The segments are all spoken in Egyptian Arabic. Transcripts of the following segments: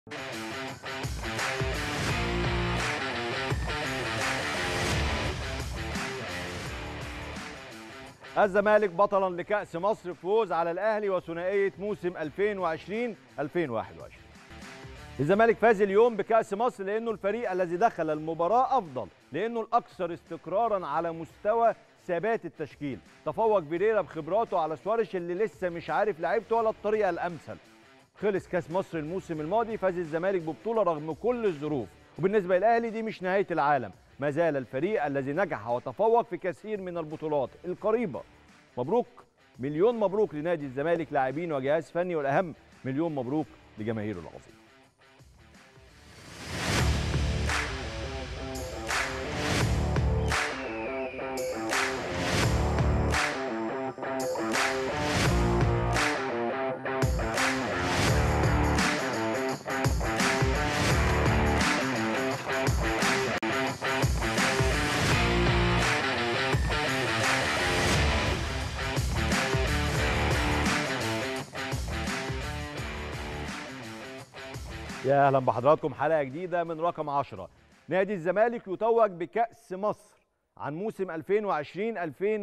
الزمالك بطلا لكأس مصر فوز على الأهلي وثنائية موسم 2020 2021 الزمالك فاز اليوم بكأس مصر لأنه الفريق الذي دخل المباراة أفضل لأنه الأكثر استقرارا على مستوى ثبات التشكيل تفوق فيريرا بخبراته على سواريش اللي لسه مش عارف لعيبته ولا الطريقة الأمثل خلص كأس مصر الموسم الماضي فاز الزمالك ببطولة رغم كل الظروف وبالنسبة للأهلي دي مش نهاية العالم ما زال الفريق الذي نجح وتفوق في كثير من البطولات القريبة مبروك مليون مبروك لنادي الزمالك لاعبين وجهاز فني والأهم مليون مبروك لجماهيره العظيمة يا اهلا بحضراتكم حلقه جديده من رقم 10 نادي الزمالك يتوج بكاس مصر عن موسم 2020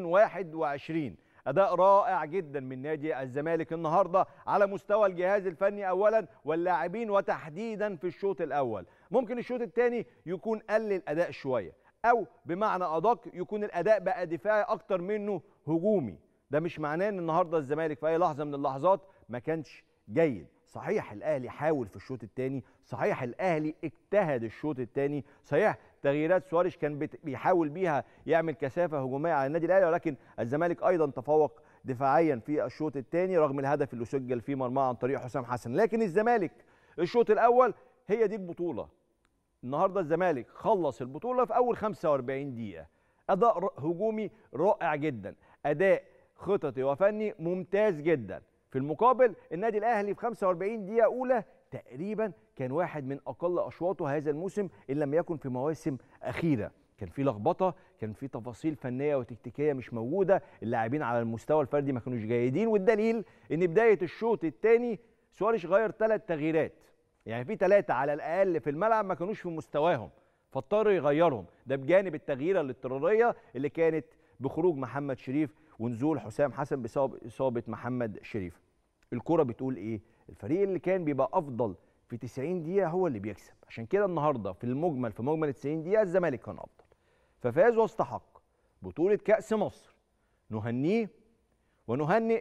2021 اداء رائع جدا من نادي الزمالك النهارده على مستوى الجهاز الفني اولا واللاعبين وتحديدا في الشوط الاول ممكن الشوط الثاني يكون قل الاداء شويه او بمعنى ادق يكون الاداء بقى دفاعي اكتر منه هجومي ده مش معناه ان النهارده الزمالك في اي لحظه من اللحظات ما كانش جيد صحيح الاهلي حاول في الشوط الثاني صحيح الاهلي اجتهد الشوط الثاني صحيح تغييرات سواريش كان بيحاول بيها يعمل كثافه هجوميه على النادي الاهلي ولكن الزمالك ايضا تفوق دفاعيا في الشوط الثاني رغم الهدف اللي سجل فيه مرمى عن طريق حسام حسن لكن الزمالك الشوط الاول هي دي البطوله النهارده الزمالك خلص البطوله في اول 45 دقيقه اداء هجومي رائع جدا اداء خططي وفني ممتاز جدا في المقابل النادي الاهلي في 45 دقيقه اولى تقريبا كان واحد من اقل اشواطه هذا الموسم ان لم يكن في مواسم اخيره كان في لخبطه كان في تفاصيل فنيه وتكتيكيه مش موجوده اللاعبين على المستوى الفردي ما كانوش جيدين والدليل ان بدايه الشوط الثاني سواريش غير ثلاث تغييرات يعني في ثلاثه على الاقل في الملعب ما كانوش في مستواهم فاضطر يغيرهم ده بجانب التغييره الاضطراريه اللي كانت بخروج محمد شريف ونزول حسام حسن بسبب اصابه محمد شريف الكره بتقول ايه الفريق اللي كان بيبقى افضل في 90 دقيقه هو اللي بيكسب عشان كده النهارده في المجمل في مجمل 90 دقيقه الزمالك كان افضل ففاز واستحق بطوله كاس مصر نهنيه ونهنئ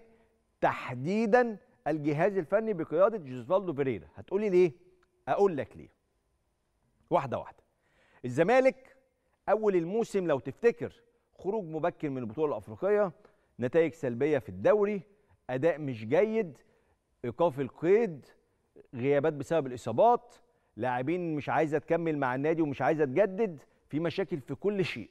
تحديدا الجهاز الفني بقياده جوزفالدو فيريرا هتقولي ليه اقول لك ليه واحده واحده الزمالك اول الموسم لو تفتكر خروج مبكر من البطوله الافريقيه نتائج سلبيه في الدوري اداء مش جيد ايقاف القيد غيابات بسبب الاصابات لاعبين مش عايزه تكمل مع النادي ومش عايزه تجدد في مشاكل في كل شيء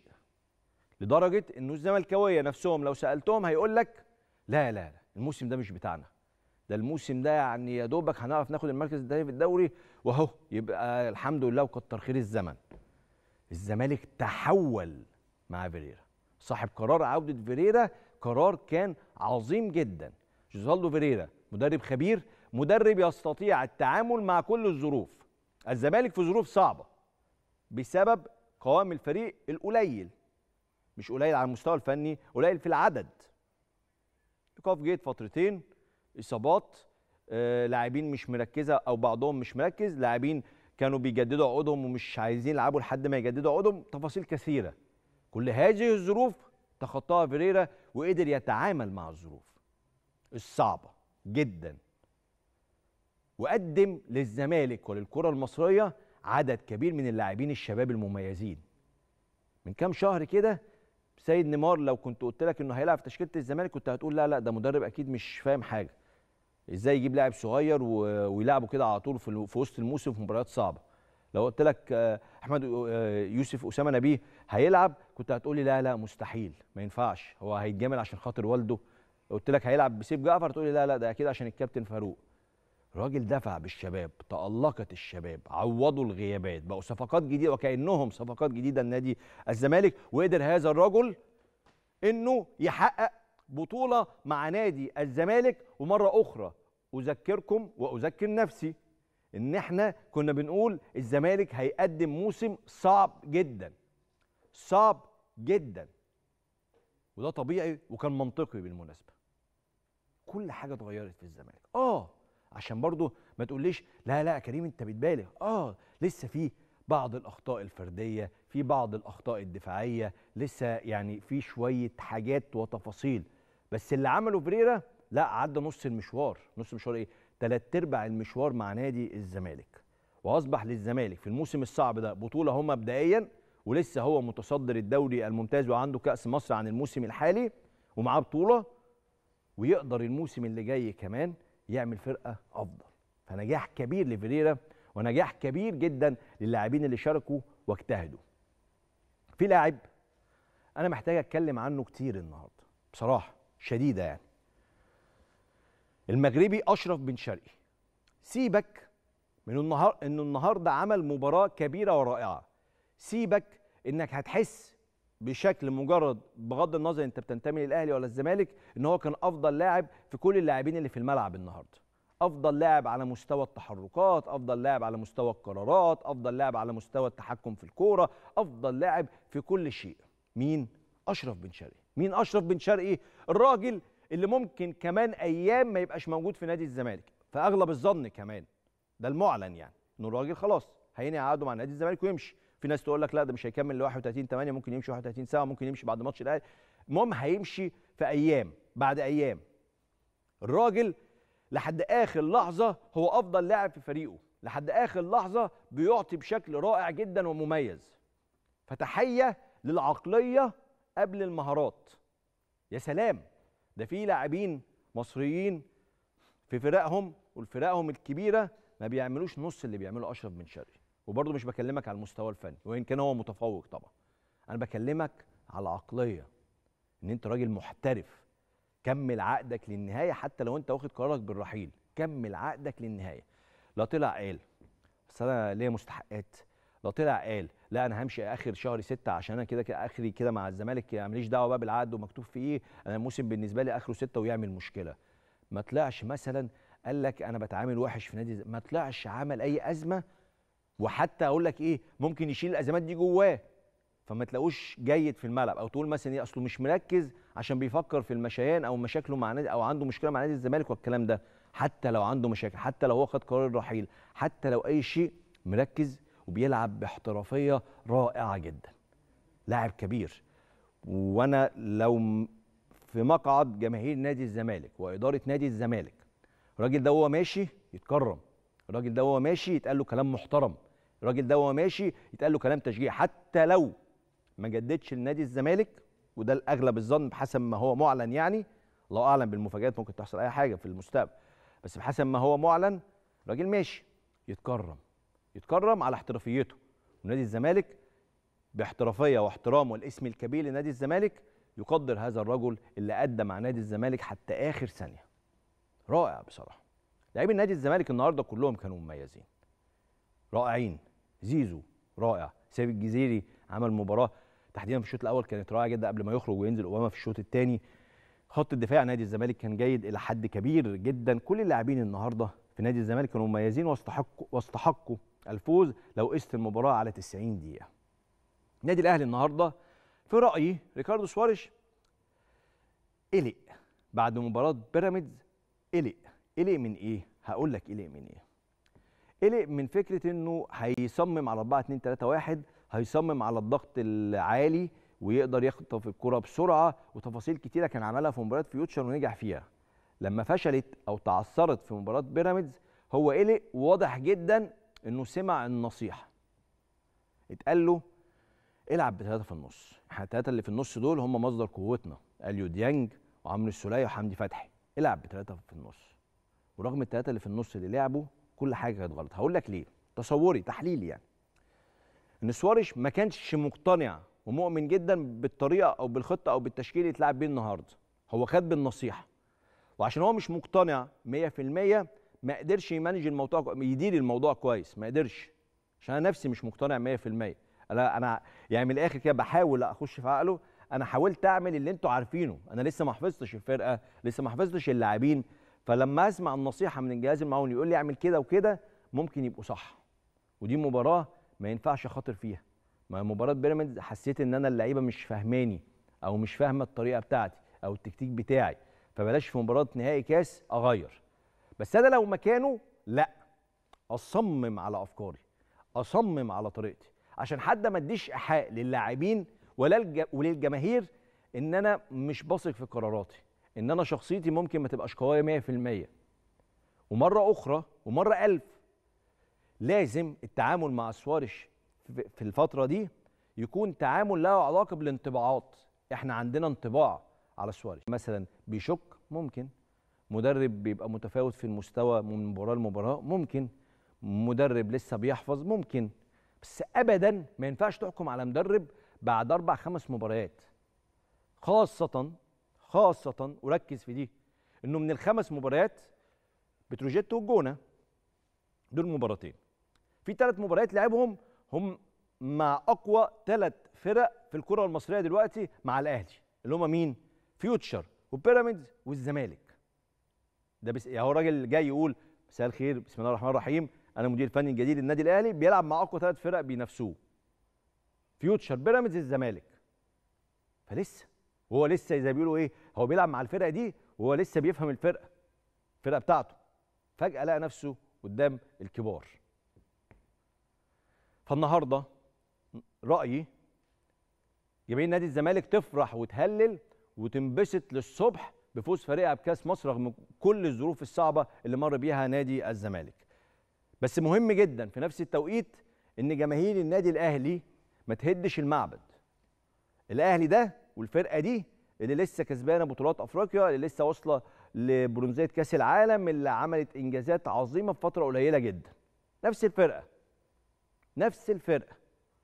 لدرجه انه الزملكاويه نفسهم لو سالتهم هيقول لك لا لا لا الموسم ده مش بتاعنا ده الموسم ده يعني يا دوبك هنعرف ناخد المركز الثاني في الدوري واهو يبقى الحمد لله وكتر خير الزمن الزمالك تحول مع فيريرا صاحب قرار عوده فيريرا قرار كان عظيم جدا جوزالدو فيريرا مدرب خبير مدرب يستطيع التعامل مع كل الظروف الزمالك في ظروف صعبه بسبب قوام الفريق القليل مش قليل على المستوى الفني قليل في العدد ايقاف جيد فترتين اصابات آه، لاعبين مش مركزه او بعضهم مش مركز لاعبين كانوا بيجددوا عقودهم ومش عايزين يلعبوا لحد ما يجددوا عقودهم تفاصيل كثيره كل هذه الظروف تخطاها فيريرا وقدر يتعامل مع الظروف الصعبه جدا وقدم للزمالك وللكره المصريه عدد كبير من اللاعبين الشباب المميزين من كام شهر كده سيد نيمار لو كنت قلت لك انه هيلعب في تشكيله الزمالك كنت هتقول لا لا ده مدرب اكيد مش فاهم حاجه ازاي يجيب لاعب صغير و- ويلعبه كده على طول في ال- في وسط الموسم في مباريات صعبه لو قلت لك آه، احمد آه، يوسف اسامه نبيه هيلعب كنت هتقولي لا لا مستحيل ما ينفعش هو هيتجامل عشان خاطر والده قلت لك هيلعب بسيف جعفر تقولي لا لا ده اكيد عشان الكابتن فاروق الراجل دفع بالشباب تألقت الشباب عوضوا الغيابات بقوا صفقات جديده وكأنهم صفقات جديده لنادي الزمالك وقدر هذا الرجل انه يحقق بطوله مع نادي الزمالك ومره اخرى اذكركم واذكر نفسي ان احنا كنا بنقول الزمالك هيقدم موسم صعب جدا صعب جدا وده طبيعي وكان منطقي بالمناسبه كل حاجه اتغيرت في الزمالك اه عشان برضو ما تقوليش لا لا يا كريم انت بتبالغ اه لسه في بعض الاخطاء الفرديه في بعض الاخطاء الدفاعيه لسه يعني في شويه حاجات وتفاصيل بس اللي عمله فريرا لا عدى نص المشوار نص المشوار ايه تلات ارباع المشوار مع نادي الزمالك واصبح للزمالك في الموسم الصعب ده بطوله هم مبدئيا ولسه هو متصدر الدوري الممتاز وعنده كاس مصر عن الموسم الحالي ومعاه بطوله ويقدر الموسم اللي جاي كمان يعمل فرقه افضل فنجاح كبير لفريرا ونجاح كبير جدا للاعبين اللي شاركوا واجتهدوا في لاعب انا محتاج اتكلم عنه كتير النهارده بصراحه شديده يعني المغربي اشرف بن شرقي سيبك من النهار انه النهارده عمل مباراه كبيره ورائعه سيبك انك هتحس بشكل مجرد بغض النظر انت بتنتمي للاهلي ولا الزمالك ان هو كان افضل لاعب في كل اللاعبين اللي في الملعب النهارده افضل لاعب على مستوى التحركات افضل لاعب على مستوى القرارات افضل لاعب على مستوى التحكم في الكوره افضل لاعب في كل شيء مين اشرف بن شرقي مين اشرف بن شرقي الراجل اللي ممكن كمان ايام ما يبقاش موجود في نادي الزمالك فاغلب الظن كمان ده المعلن يعني انه الراجل خلاص هينهي عقده مع نادي الزمالك ويمشي في ناس تقول لك لا ده مش هيكمل ل 31 8 ممكن يمشي 31 ساعه ممكن يمشي بعد ماتش الاهلي المهم هيمشي في ايام بعد ايام الراجل لحد اخر لحظه هو افضل لاعب في فريقه لحد اخر لحظه بيعطي بشكل رائع جدا ومميز فتحيه للعقليه قبل المهارات يا سلام ده في لاعبين مصريين في فرقهم والفرقهم الكبيره ما بيعملوش نص اللي بيعمله اشرف بن شرقي وبرضه مش بكلمك على المستوى الفني وان كان هو متفوق طبعا انا بكلمك على العقليه ان انت راجل محترف كمل عقدك للنهايه حتى لو انت واخد قرارك بالرحيل كمل عقدك للنهايه لا طلع قال بس انا ليا مستحقات لا طلع قال لا انا همشي اخر شهر ستة عشان انا كده كده اخري كده مع الزمالك ماليش دعوه بقى بالعقد ومكتوب فيه ايه انا الموسم بالنسبه لي اخره ستة ويعمل مشكله ما طلعش مثلا قال لك انا بتعامل وحش في نادي ما طلعش عمل اي ازمه وحتى اقول لك ايه ممكن يشيل الازمات دي جواه فما تلاقوش جيد في الملعب او تقول مثلا ايه اصله مش مركز عشان بيفكر في المشيان او مشاكله مع نادي او عنده مشكله مع نادي الزمالك والكلام ده حتى لو عنده مشاكل حتى لو هو خد قرار الرحيل حتى لو اي شيء مركز وبيلعب باحترافيه رائعه جدا لاعب كبير وانا لو في مقعد جماهير نادي الزمالك واداره نادي الزمالك الراجل ده وهو ماشي يتكرم الراجل ده وهو ماشي يتقال له كلام محترم الراجل ده وهو ماشي يتقال له كلام تشجيع حتى لو ما جددش لنادي الزمالك وده الاغلب الظن بحسب ما هو معلن يعني الله اعلم بالمفاجات ممكن تحصل اي حاجه في المستقبل بس بحسب ما هو معلن راجل ماشي يتكرم يتكرم على احترافيته ونادي الزمالك باحترافيه واحترام والاسم الكبير لنادي الزمالك يقدر هذا الرجل اللي ادى مع نادي الزمالك حتى اخر ثانيه رائع بصراحه لاعبي نادي الزمالك النهارده كلهم كانوا مميزين رائعين زيزو رائع سيف الجزيري عمل مباراه تحديدا في الشوط الاول كانت رائعه جدا قبل ما يخرج وينزل اوباما في الشوط الثاني خط الدفاع نادي الزمالك كان جيد الى حد كبير جدا كل اللاعبين النهارده في نادي الزمالك كانوا مميزين واستحقوا واستحقوا الفوز لو قست المباراه على 90 دقيقه النادي الاهلي النهارده في رايي ريكاردو سواريش قلق بعد مباراه بيراميدز قلق قلق من ايه هقول لك قلق من ايه قلق من فكره انه هيصمم على 4 2 3 1 هيصمم على الضغط العالي ويقدر يخطف الكره بسرعه وتفاصيل كتيره كان عملها في مباراه فيوتشر ونجح فيها لما فشلت او تعثرت في مباراه بيراميدز هو قلق وواضح جدا انه سمع النصيحه اتقال له العب بثلاثه في النص احنا الثلاثه اللي في النص دول هم مصدر قوتنا اليو ديانج وعمرو السوليه وحمدي فتحي العب بثلاثه في النص ورغم الثلاثه اللي في النص اللي لعبوا كل حاجه كانت غلط هقول لك ليه تصوري تحليلي يعني ان سواريش ما كانش مقتنع ومؤمن جدا بالطريقه او بالخطه او بالتشكيل اللي اتلعب بيه النهارده هو خد بالنصيحه وعشان هو مش مقتنع 100% ما قدرش يمانج الموضوع يدير الموضوع كويس ما قدرش عشان انا نفسي مش مقتنع 100% انا انا يعني من الاخر كده بحاول اخش في عقله انا حاولت اعمل اللي انتوا عارفينه انا لسه ما حفظتش الفرقه لسه ما حفظتش اللاعبين فلما اسمع النصيحه من الجهاز المعاون يقول لي اعمل كده وكده ممكن يبقوا صح ودي مباراه ما ينفعش اخاطر فيها ما مباراه بيراميدز حسيت ان انا اللعيبه مش فاهماني او مش فاهمه الطريقه بتاعتي او التكتيك بتاعي فبلاش في مباراه نهائي كاس اغير بس انا لو مكانه لا اصمم على افكاري اصمم على طريقتي عشان حد ما اديش ايحاء للاعبين ولا الج... وللجماهير ان انا مش بثق في قراراتي ان انا شخصيتي ممكن ما تبقاش قويه 100% ومره اخرى ومره ألف لازم التعامل مع سوارش في الفتره دي يكون تعامل له علاقه بالانطباعات احنا عندنا انطباع على سوارش مثلا بيشك ممكن مدرب بيبقى متفاوت في المستوى من مباراه لمباراه ممكن مدرب لسه بيحفظ ممكن بس ابدا ما ينفعش تحكم على مدرب بعد اربع خمس مباريات خاصه خاصه وركز في دي انه من الخمس مباريات بتروجيت والجونه دول مباراتين في ثلاث مباريات لعبهم هم مع اقوى ثلاث فرق في الكره المصريه دلوقتي مع الاهلي اللي هم مين فيوتشر وبيراميدز والزمالك ده بس يعني هو راجل جاي يقول مساء الخير بسم الله الرحمن الرحيم انا مدير فني جديد للنادي الاهلي بيلعب مع اقوى ثلاث فرق بينافسوه فيوتشر بيراميدز الزمالك فلسه وهو لسه زي ما بيقولوا ايه هو بيلعب مع الفرقه دي وهو لسه بيفهم الفرقه الفرقه بتاعته فجاه لقى نفسه قدام الكبار فالنهارده رايي جماهير نادي الزمالك تفرح وتهلل وتنبسط للصبح بفوز فريقها بكاس مصر رغم كل الظروف الصعبه اللي مر بيها نادي الزمالك بس مهم جدا في نفس التوقيت ان جماهير النادي الاهلي ما تهدش المعبد الاهلي ده والفرقه دي اللي لسه كسبانه بطولات افريقيا اللي لسه واصله لبرونزيه كاس العالم اللي عملت انجازات عظيمه في فتره قليله جدا نفس الفرقه نفس الفرقه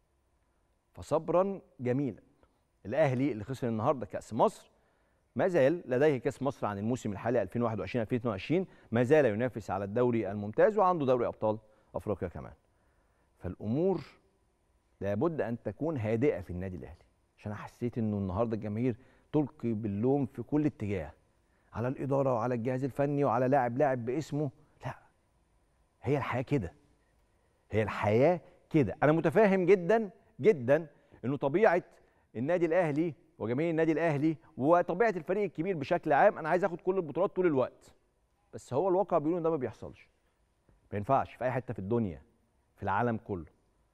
فصبرا جميلا الاهلي اللي خسر النهارده كاس مصر ما زال لديه كاس مصر عن الموسم الحالي 2021 2022 ما زال ينافس على الدوري الممتاز وعنده دوري ابطال افريقيا كمان فالامور لابد ان تكون هادئه في النادي الاهلي عشان انا حسيت انه النهارده الجماهير تلقي باللوم في كل اتجاه على الاداره وعلى الجهاز الفني وعلى لاعب لاعب باسمه لا هي الحياه كده هي الحياه كده انا متفاهم جدا جدا انه طبيعه النادي الاهلي وجماهير النادي الاهلي وطبيعه الفريق الكبير بشكل عام انا عايز اخد كل البطولات طول الوقت بس هو الواقع بيقول ان ده ما بيحصلش ما ينفعش في اي حته في الدنيا في العالم كله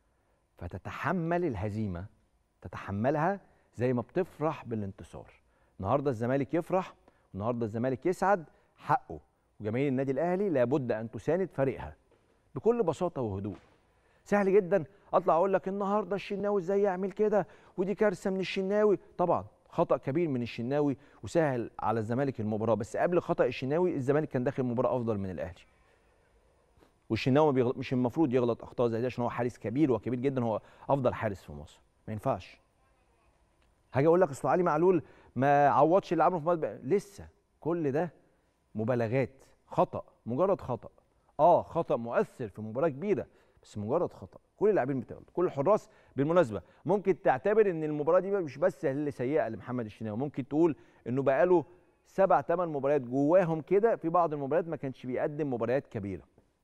فتتحمل الهزيمه تتحملها زي ما بتفرح بالانتصار النهارده الزمالك يفرح النهارده الزمالك يسعد حقه وجماهير النادي الاهلي لابد ان تساند فريقها بكل بساطه وهدوء سهل جدا اطلع اقول لك النهارده الشناوي ازاي يعمل كده ودي كارثه من الشناوي طبعا خطا كبير من الشناوي وسهل على الزمالك المباراه بس قبل خطا الشناوي الزمالك كان داخل المباراه افضل من الاهلي والشناوي مش المفروض يغلط اخطاء زي دي عشان هو حارس كبير وكبير جدا هو افضل حارس في مصر ما ينفعش هاجي اقول لك اصل علي معلول ما عوضش اللي عمله في مصر لسه كل ده مبالغات خطا مجرد خطا اه خطا مؤثر في مباراه كبيره بس مجرد خطا كل اللاعبين بتغلط كل الحراس بالمناسبه ممكن تعتبر ان المباراه دي مش بس اللي سيئه لمحمد الشناوي ممكن تقول انه بقاله سبع ثمان مباريات جواهم كده في بعض المباريات ما كانش بيقدم مباريات كبيره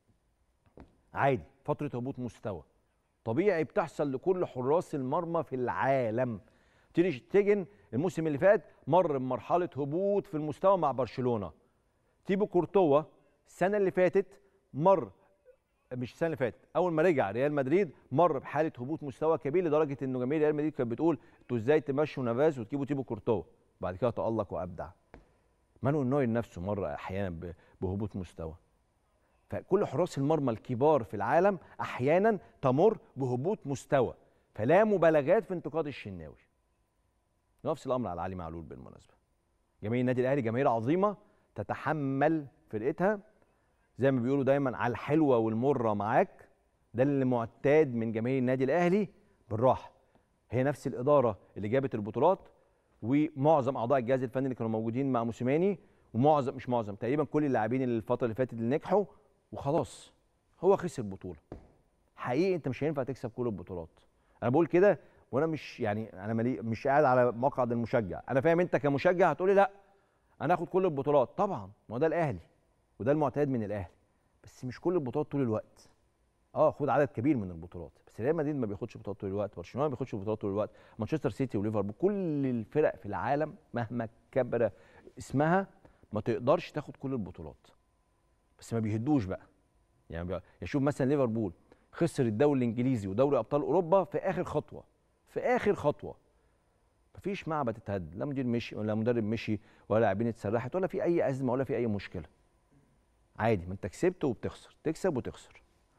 عادي فتره هبوط مستوى طبيعي بتحصل لكل حراس المرمى في العالم تيري شتيجن الموسم اللي فات مر بمرحله هبوط في المستوى مع برشلونه تيبو كورتوا السنه اللي فاتت مر مش السنه اللي فاتت اول ما رجع ريال مدريد مر بحاله هبوط مستوى كبير لدرجه انه جماهير ريال مدريد كانت بتقول انتوا ازاي تمشوا نافاس وتجيبوا تيبو كورتوا بعد كده تالق وابدع مانويل نوير نفسه مر احيانا بهبوط مستوى فكل حراس المرمى الكبار في العالم احيانا تمر بهبوط مستوى فلا مبالغات في انتقاد الشناوي نفس الامر على علي معلول بالمناسبه جماهير النادي الاهلي جماهير عظيمه تتحمل فرقتها زي ما بيقولوا دايما على الحلوه والمره معاك ده اللي معتاد من جماهير النادي الاهلي بالراحه هي نفس الاداره اللي جابت البطولات ومعظم اعضاء الجهاز الفني اللي كانوا موجودين مع موسيماني ومعظم مش معظم تقريبا كل اللاعبين اللي الفتره اللي فاتت اللي نجحوا وخلاص هو خسر البطوله حقيقي انت مش هينفع تكسب كل البطولات انا بقول كده وانا مش يعني انا ملي مش قاعد على مقعد المشجع انا فاهم انت كمشجع هتقولي لا انا هاخد كل البطولات طبعا ما ده الاهلي وده المعتاد من الاهلي بس مش كل البطولات طول الوقت اه خد عدد كبير من البطولات بس ريال مدريد ما بياخدش بطولات طول الوقت برشلونه ما بياخدش بطولات طول الوقت مانشستر سيتي وليفربول كل الفرق في العالم مهما كبر اسمها ما تقدرش تاخد كل البطولات بس ما بيهدوش بقى يعني يشوف مثلا ليفربول خسر الدوري الانجليزي ودوري ابطال اوروبا في اخر خطوه في اخر خطوه مفيش معبد اتهد لا مدير مشي ولا مدرب مشي ولا لاعبين اتسرحت ولا في اي ازمه ولا في اي مشكله عادي ما انت كسبت وبتخسر تكسب وتخسر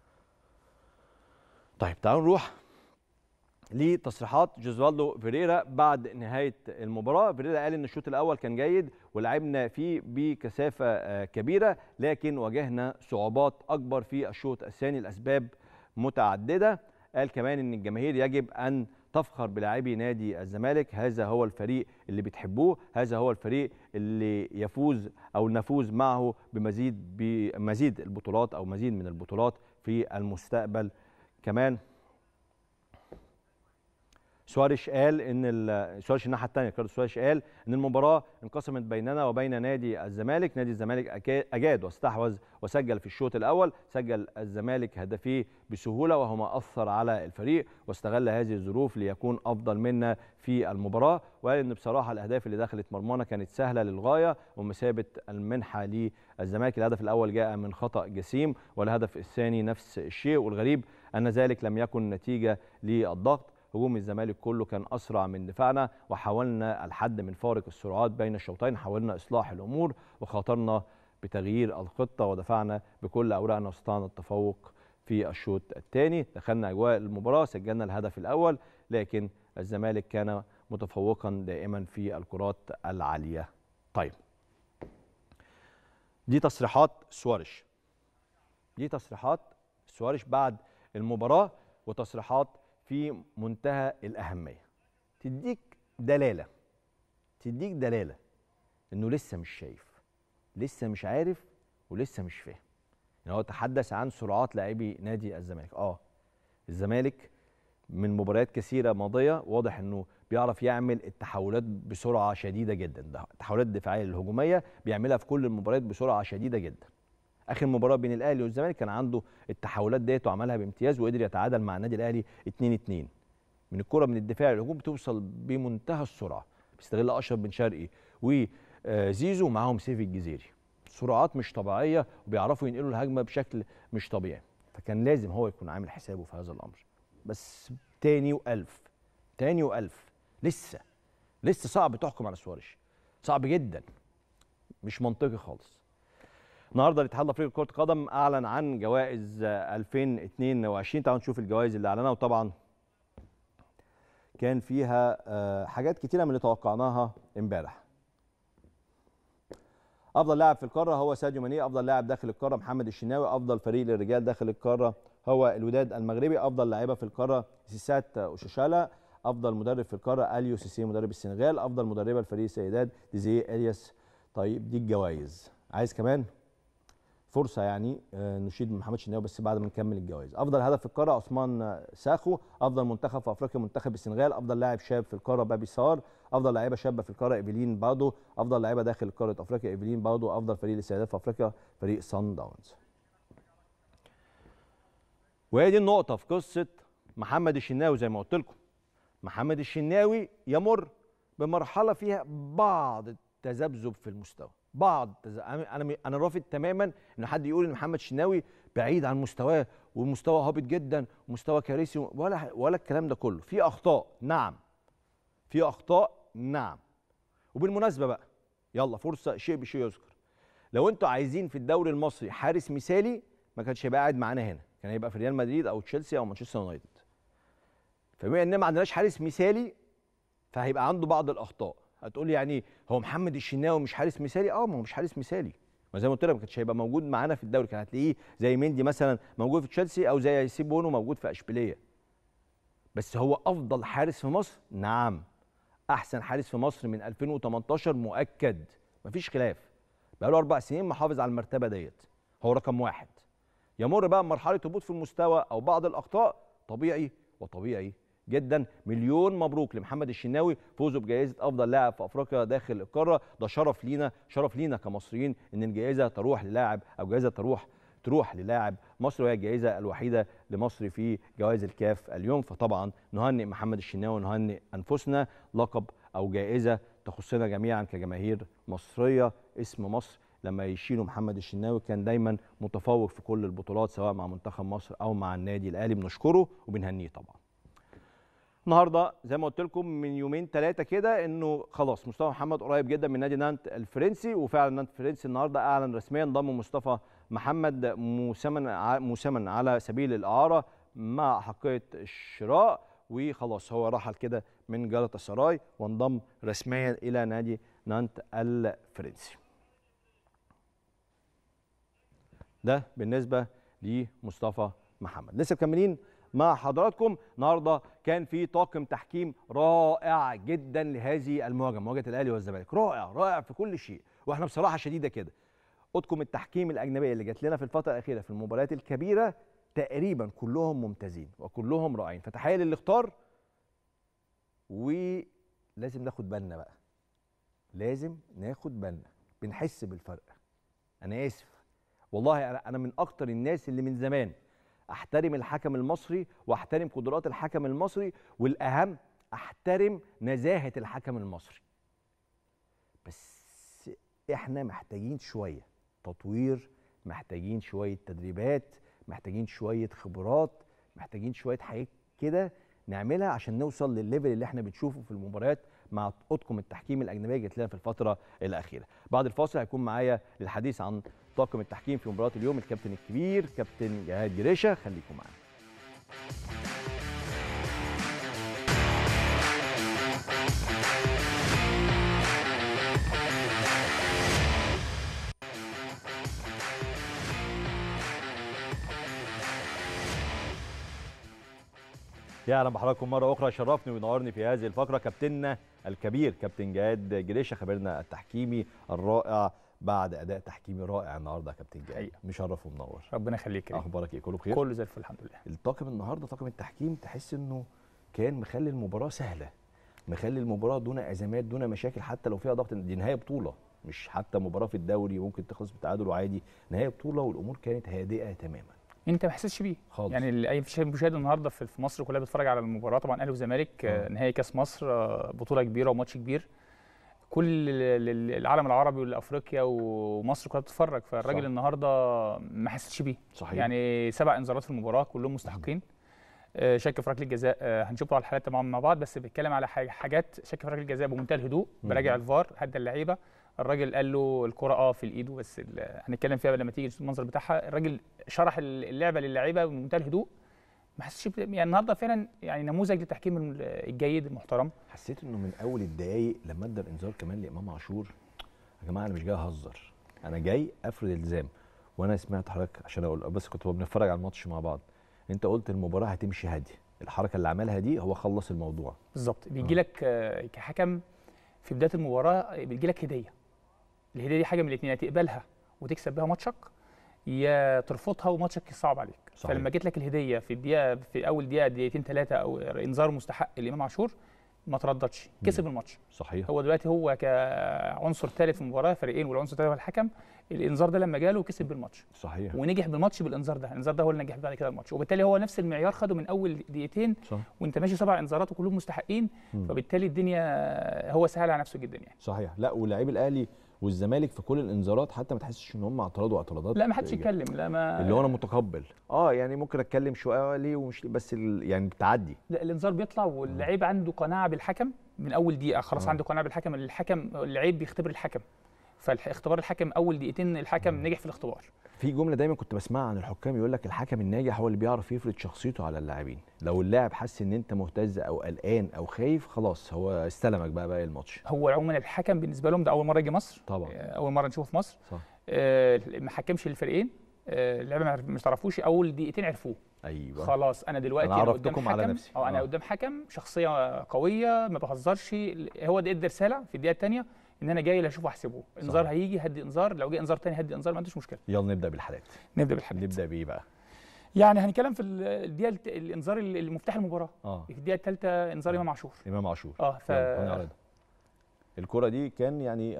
طيب تعالوا نروح لتصريحات جوزوالدو فيريرا بعد نهايه المباراه فيريرا قال ان الشوط الاول كان جيد ولعبنا فيه بكثافه كبيره لكن واجهنا صعوبات اكبر في الشوط الثاني لاسباب متعدده قال كمان ان الجماهير يجب ان تفخر بلاعبي نادي الزمالك هذا هو الفريق اللي بتحبوه هذا هو الفريق اللي يفوز او نفوز معه بمزيد بمزيد البطولات او مزيد من البطولات في المستقبل كمان سواريش قال ان سواريش الناحيه الثانيه كارلوس سواريش قال ان المباراه انقسمت بيننا وبين نادي الزمالك نادي الزمالك اجاد واستحوذ وسجل في الشوط الاول سجل الزمالك هدفيه بسهوله وهو ما اثر على الفريق واستغل هذه الظروف ليكون افضل منا في المباراه وقال ان بصراحه الاهداف اللي دخلت مرمانا كانت سهله للغايه ومثابه المنحه للزمالك الهدف الاول جاء من خطا جسيم والهدف الثاني نفس الشيء والغريب ان ذلك لم يكن نتيجه للضغط هجوم الزمالك كله كان اسرع من دفاعنا وحاولنا الحد من فارق السرعات بين الشوطين حاولنا اصلاح الامور وخاطرنا بتغيير الخطه ودفعنا بكل اوراقنا واستطعنا التفوق في الشوط الثاني دخلنا اجواء المباراه سجلنا الهدف الاول لكن الزمالك كان متفوقا دائما في الكرات العاليه طيب دي تصريحات سوارش دي تصريحات سوارش بعد المباراه وتصريحات في منتهى الأهمية تديك دلالة تديك دلالة إنه لسه مش شايف لسه مش عارف ولسه مش فاهم يعني هو تحدث عن سرعات لاعبي نادي الزمالك اه الزمالك من مباريات كثيره ماضيه واضح انه بيعرف يعمل التحولات بسرعه شديده جدا التحولات الدفاعيه الهجوميه بيعملها في كل المباريات بسرعه شديده جدا اخر مباراه بين الاهلي والزمالك كان عنده التحولات ديت وعملها بامتياز وقدر يتعادل مع النادي الاهلي 2 2 من الكره من الدفاع للهجوم بتوصل بمنتهى السرعه بيستغل اشرف بن شرقي وزيزو معاهم سيف الجزيري سرعات مش طبيعيه وبيعرفوا ينقلوا الهجمه بشكل مش طبيعي فكان لازم هو يكون عامل حسابه في هذا الامر بس تاني والف تاني والف لسه لسه صعب تحكم على سواريش صعب جدا مش منطقي خالص النهارده الاتحاد الافريقي لكره القدم اعلن عن جوائز 2022 تعالوا نشوف الجوائز اللي اعلنها وطبعا كان فيها آه، حاجات كتيره من اللي توقعناها امبارح افضل لاعب في القاره هو ساديو ماني افضل لاعب داخل القاره محمد الشناوي افضل فريق للرجال داخل القاره هو الوداد المغربي افضل لاعيبه في القاره سيسات وششالا افضل مدرب في القاره اليو سيسي مدرب السنغال افضل مدربه لفريق السيدات ديزيه الياس طيب دي الجوائز عايز كمان فرصه يعني آه، نشيد محمد شناوي بس بعد ما نكمل الجوائز افضل هدف في القاره عثمان ساخو افضل منتخب في افريقيا منتخب السنغال افضل لاعب شاب في القاره بابي سار افضل لاعيبه شابه في القاره ايفلين بادو افضل لاعيبه داخل قاره افريقيا ايفلين بادو افضل فريق للسيدات في افريقيا فريق سان داونز وهي دي النقطه في قصه محمد الشناوي زي ما قلت لكم محمد الشناوي يمر بمرحله فيها بعض التذبذب في المستوى بعض انا انا رافض تماما ان حد يقول ان محمد شناوي بعيد عن مستواه ومستوى هابط جدا ومستوى كارثي ولا ولا الكلام ده كله في اخطاء نعم في اخطاء نعم وبالمناسبه بقى يلا فرصه شيء بشيء يذكر لو انتوا عايزين في الدوري المصري حارس مثالي ما كانش هيبقى قاعد معانا هنا كان هيبقى في ريال مدريد او تشيلسي او مانشستر يونايتد فبما ان ما عندناش حارس مثالي فهيبقى عنده بعض الاخطاء هتقول يعني هو محمد الشناوي مش حارس مثالي اه ما هو مش حارس مثالي ما زي ما قلت لك ما كانش هيبقى موجود معانا في الدوري كان هتلاقيه زي مندي مثلا موجود في تشيلسي او زي سيبونو موجود في اشبيليه بس هو افضل حارس في مصر نعم احسن حارس في مصر من 2018 مؤكد مفيش خلاف بقاله اربع سنين محافظ على المرتبه ديت هو رقم واحد يمر بقى بمرحله هبوط في المستوى او بعض الاخطاء طبيعي وطبيعي جدا مليون مبروك لمحمد الشناوي فوزه بجائزه افضل لاعب في افريقيا داخل القاره ده شرف لينا شرف لينا كمصريين ان الجائزه تروح للاعب او جائزه تروح تروح للاعب مصر وهي الجائزه الوحيده لمصر في جوائز الكاف اليوم فطبعا نهنئ محمد الشناوي ونهنئ انفسنا لقب او جائزه تخصنا جميعا كجماهير مصريه اسم مصر لما يشيلوا محمد الشناوي كان دايما متفوق في كل البطولات سواء مع منتخب مصر او مع النادي الاهلي بنشكره وبنهنيه طبعا النهارده زي ما قلت لكم من يومين ثلاثه كده انه خلاص مصطفى محمد قريب جدا من نادي نانت الفرنسي وفعلا نانت الفرنسي النهارده اعلن رسميا ضم مصطفى محمد موسما موسما على سبيل الاعاره مع حقيه الشراء وخلاص هو رحل كده من جلطة سراي وانضم رسميا الى نادي نانت الفرنسي ده بالنسبه لمصطفى محمد لسه مكملين مع حضراتكم النهارده كان في طاقم تحكيم رائع جدا لهذه المواجهه مواجهه الاهلي والزمالك رائع رائع في كل شيء واحنا بصراحه شديده كده اطقم التحكيم الاجنبيه اللي جات لنا في الفتره الاخيره في المباريات الكبيره تقريبا كلهم ممتازين وكلهم رائعين فتحيه للي اختار ولازم ناخد بالنا بقى لازم ناخد بالنا بنحس بالفرق انا اسف والله انا انا من اكتر الناس اللي من زمان احترم الحكم المصري واحترم قدرات الحكم المصري والاهم احترم نزاهه الحكم المصري بس احنا محتاجين شويه تطوير محتاجين شويه تدريبات محتاجين شويه خبرات محتاجين شويه حاجات كده نعملها عشان نوصل للليفل اللي احنا بنشوفه في المباريات مع اطقم التحكيم الاجنبيه جت لنا في الفتره الاخيره بعد الفاصل هيكون معايا للحديث عن طاقم التحكيم في مباراه اليوم الكابتن الكبير كابتن جهاد جريشه خليكم معانا يا اهلا بحضراتكم مره اخرى شرفني وينورني في هذه الفقره كابتننا الكبير كابتن جهاد جريشه خبيرنا التحكيمي الرائع بعد اداء تحكيمي رائع النهارده يا كابتن جهاد مشرف ومنور ربنا يخليك يا اخبارك ايه كله بخير كله زي الفل الحمد لله الطاقم النهارده طاقم التحكيم تحس انه كان مخلي المباراه سهله مخلي المباراه دون ازمات دون مشاكل حتى لو فيها ضغط دي نهايه بطوله مش حتى مباراه في الدوري ممكن تخلص بتعادل وعادي نهايه بطوله والامور كانت هادئه تماما انت ما حسيتش بيه خالص يعني اي مشاهد النهارده في مصر كلها بتتفرج على المباراه طبعا اهلي وزمالك آه. نهائي كاس مصر بطوله كبيره وماتش كبير كل العالم العربي والافريقيا ومصر كلها بتتفرج فالراجل صح. النهارده ما حسيتش بيه صحيح يعني سبع انذارات في المباراه كلهم مستحقين آه، شك في ركله الجزاء آه، هنشوف على الحالات طبعا مع بعض بس بيتكلم على حاجة- حاجات شك في ركله الجزاء بمنتهى الهدوء مم. براجع الفار هدى اللعيبه الراجل قال له الكره اه في الايد بس ال- هنتكلم فيها لما تيجي المنظر بتاعها الراجل شرح اللعبه للعيبه بمنتهى الهدوء ما حسيتش بت- يعني النهارده فعلا يعني نموذج للتحكيم ال- الجيد المحترم حسيت انه من اول الدقايق لما ادى الانذار كمان لامام عاشور يا جماعه انا مش جاي اهزر انا جاي افرض الزام وانا سمعت حضرتك عشان اقول بس كنت بنتفرج على الماتش مع بعض انت قلت المباراه هتمشي هاديه الحركه اللي عملها دي هو خلص الموضوع بالظبط بيجي لك آه، كحكم في بدايه المباراه بيجي لك هديه الهديه دي حاجه من الاثنين يا تقبلها وتكسب بيها ماتشك يا ترفضها وماتشك يصعب عليك صحيح. فلما جيت لك الهديه في الدقيقه في اول دقيقه دقيقتين ثلاثه او انذار مستحق لامام عاشور ما ترددش كسب الماتش صحيح هو دلوقتي هو كعنصر ثالث في المباراه فريقين والعنصر الثالث هو الحكم الانذار ده لما جاله كسب بالماتش صحيح ونجح بالماتش بالانذار ده الانذار ده هو اللي نجح بعد كده الماتش وبالتالي هو نفس المعيار خده من اول دقيقتين صح وانت ماشي سبع انذارات وكلهم مستحقين مم. فبالتالي الدنيا هو سهل على نفسه جدا يعني صحيح لا ولاعيب الاهلي والزمالك في كل الانذارات حتى ما تحسش ان هم اعترضوا اعتراضات لا ما حدش إيجابية. يتكلم لا ما اللي هو انا متقبل اه يعني ممكن اتكلم شويه ليه ومش ليه، بس ال- يعني بتعدي لا الانذار بيطلع واللعيب عنده قناعه بالحكم من اول دقيقه خلاص آه. عنده قناعه بالحكم الحكم اللعيب بيختبر الحكم فاختبار الحكم اول دقيقتين الحكم نجح في الاختبار في جمله دايما كنت بسمعها عن الحكام يقول لك الحكم الناجح هو اللي بيعرف يفرض شخصيته على اللاعبين لو اللاعب حس ان انت مهتز او قلقان او خايف خلاص هو استلمك بقى باقي الماتش هو عموما الحكم بالنسبه لهم ده اول مره يجي مصر طبعا اول مره نشوفه في مصر صح آه، ما حكمش الفريقين آه، اللعيبه ما عرف- مش تعرفوش اول دقيقتين عرفوه ايوه خلاص انا دلوقتي أنا قدام عرفتكم على حكم- نفسي. اه انا آه. قدام حكم شخصيه قويه ما بهزرش هو ده ادى رساله في الدقيقه الثانيه ان انا جاي اللي اشوفه احسبه انذار صحيح. هيجي هدي انذار لو جه انذار ثاني هدي انذار ما عنديش مشكله يلا نبدا بالحالات نبدا بالحديث نبدا بايه بقى يعني هنتكلم في ال- الدقيقه الت- الانذار اللي اللي مفتاح المباراه اه في الدقيقه الثالثه انذار آه. امام عاشور امام عاشور اه ف يلا، هنعرضها. الكره دي كان يعني اهو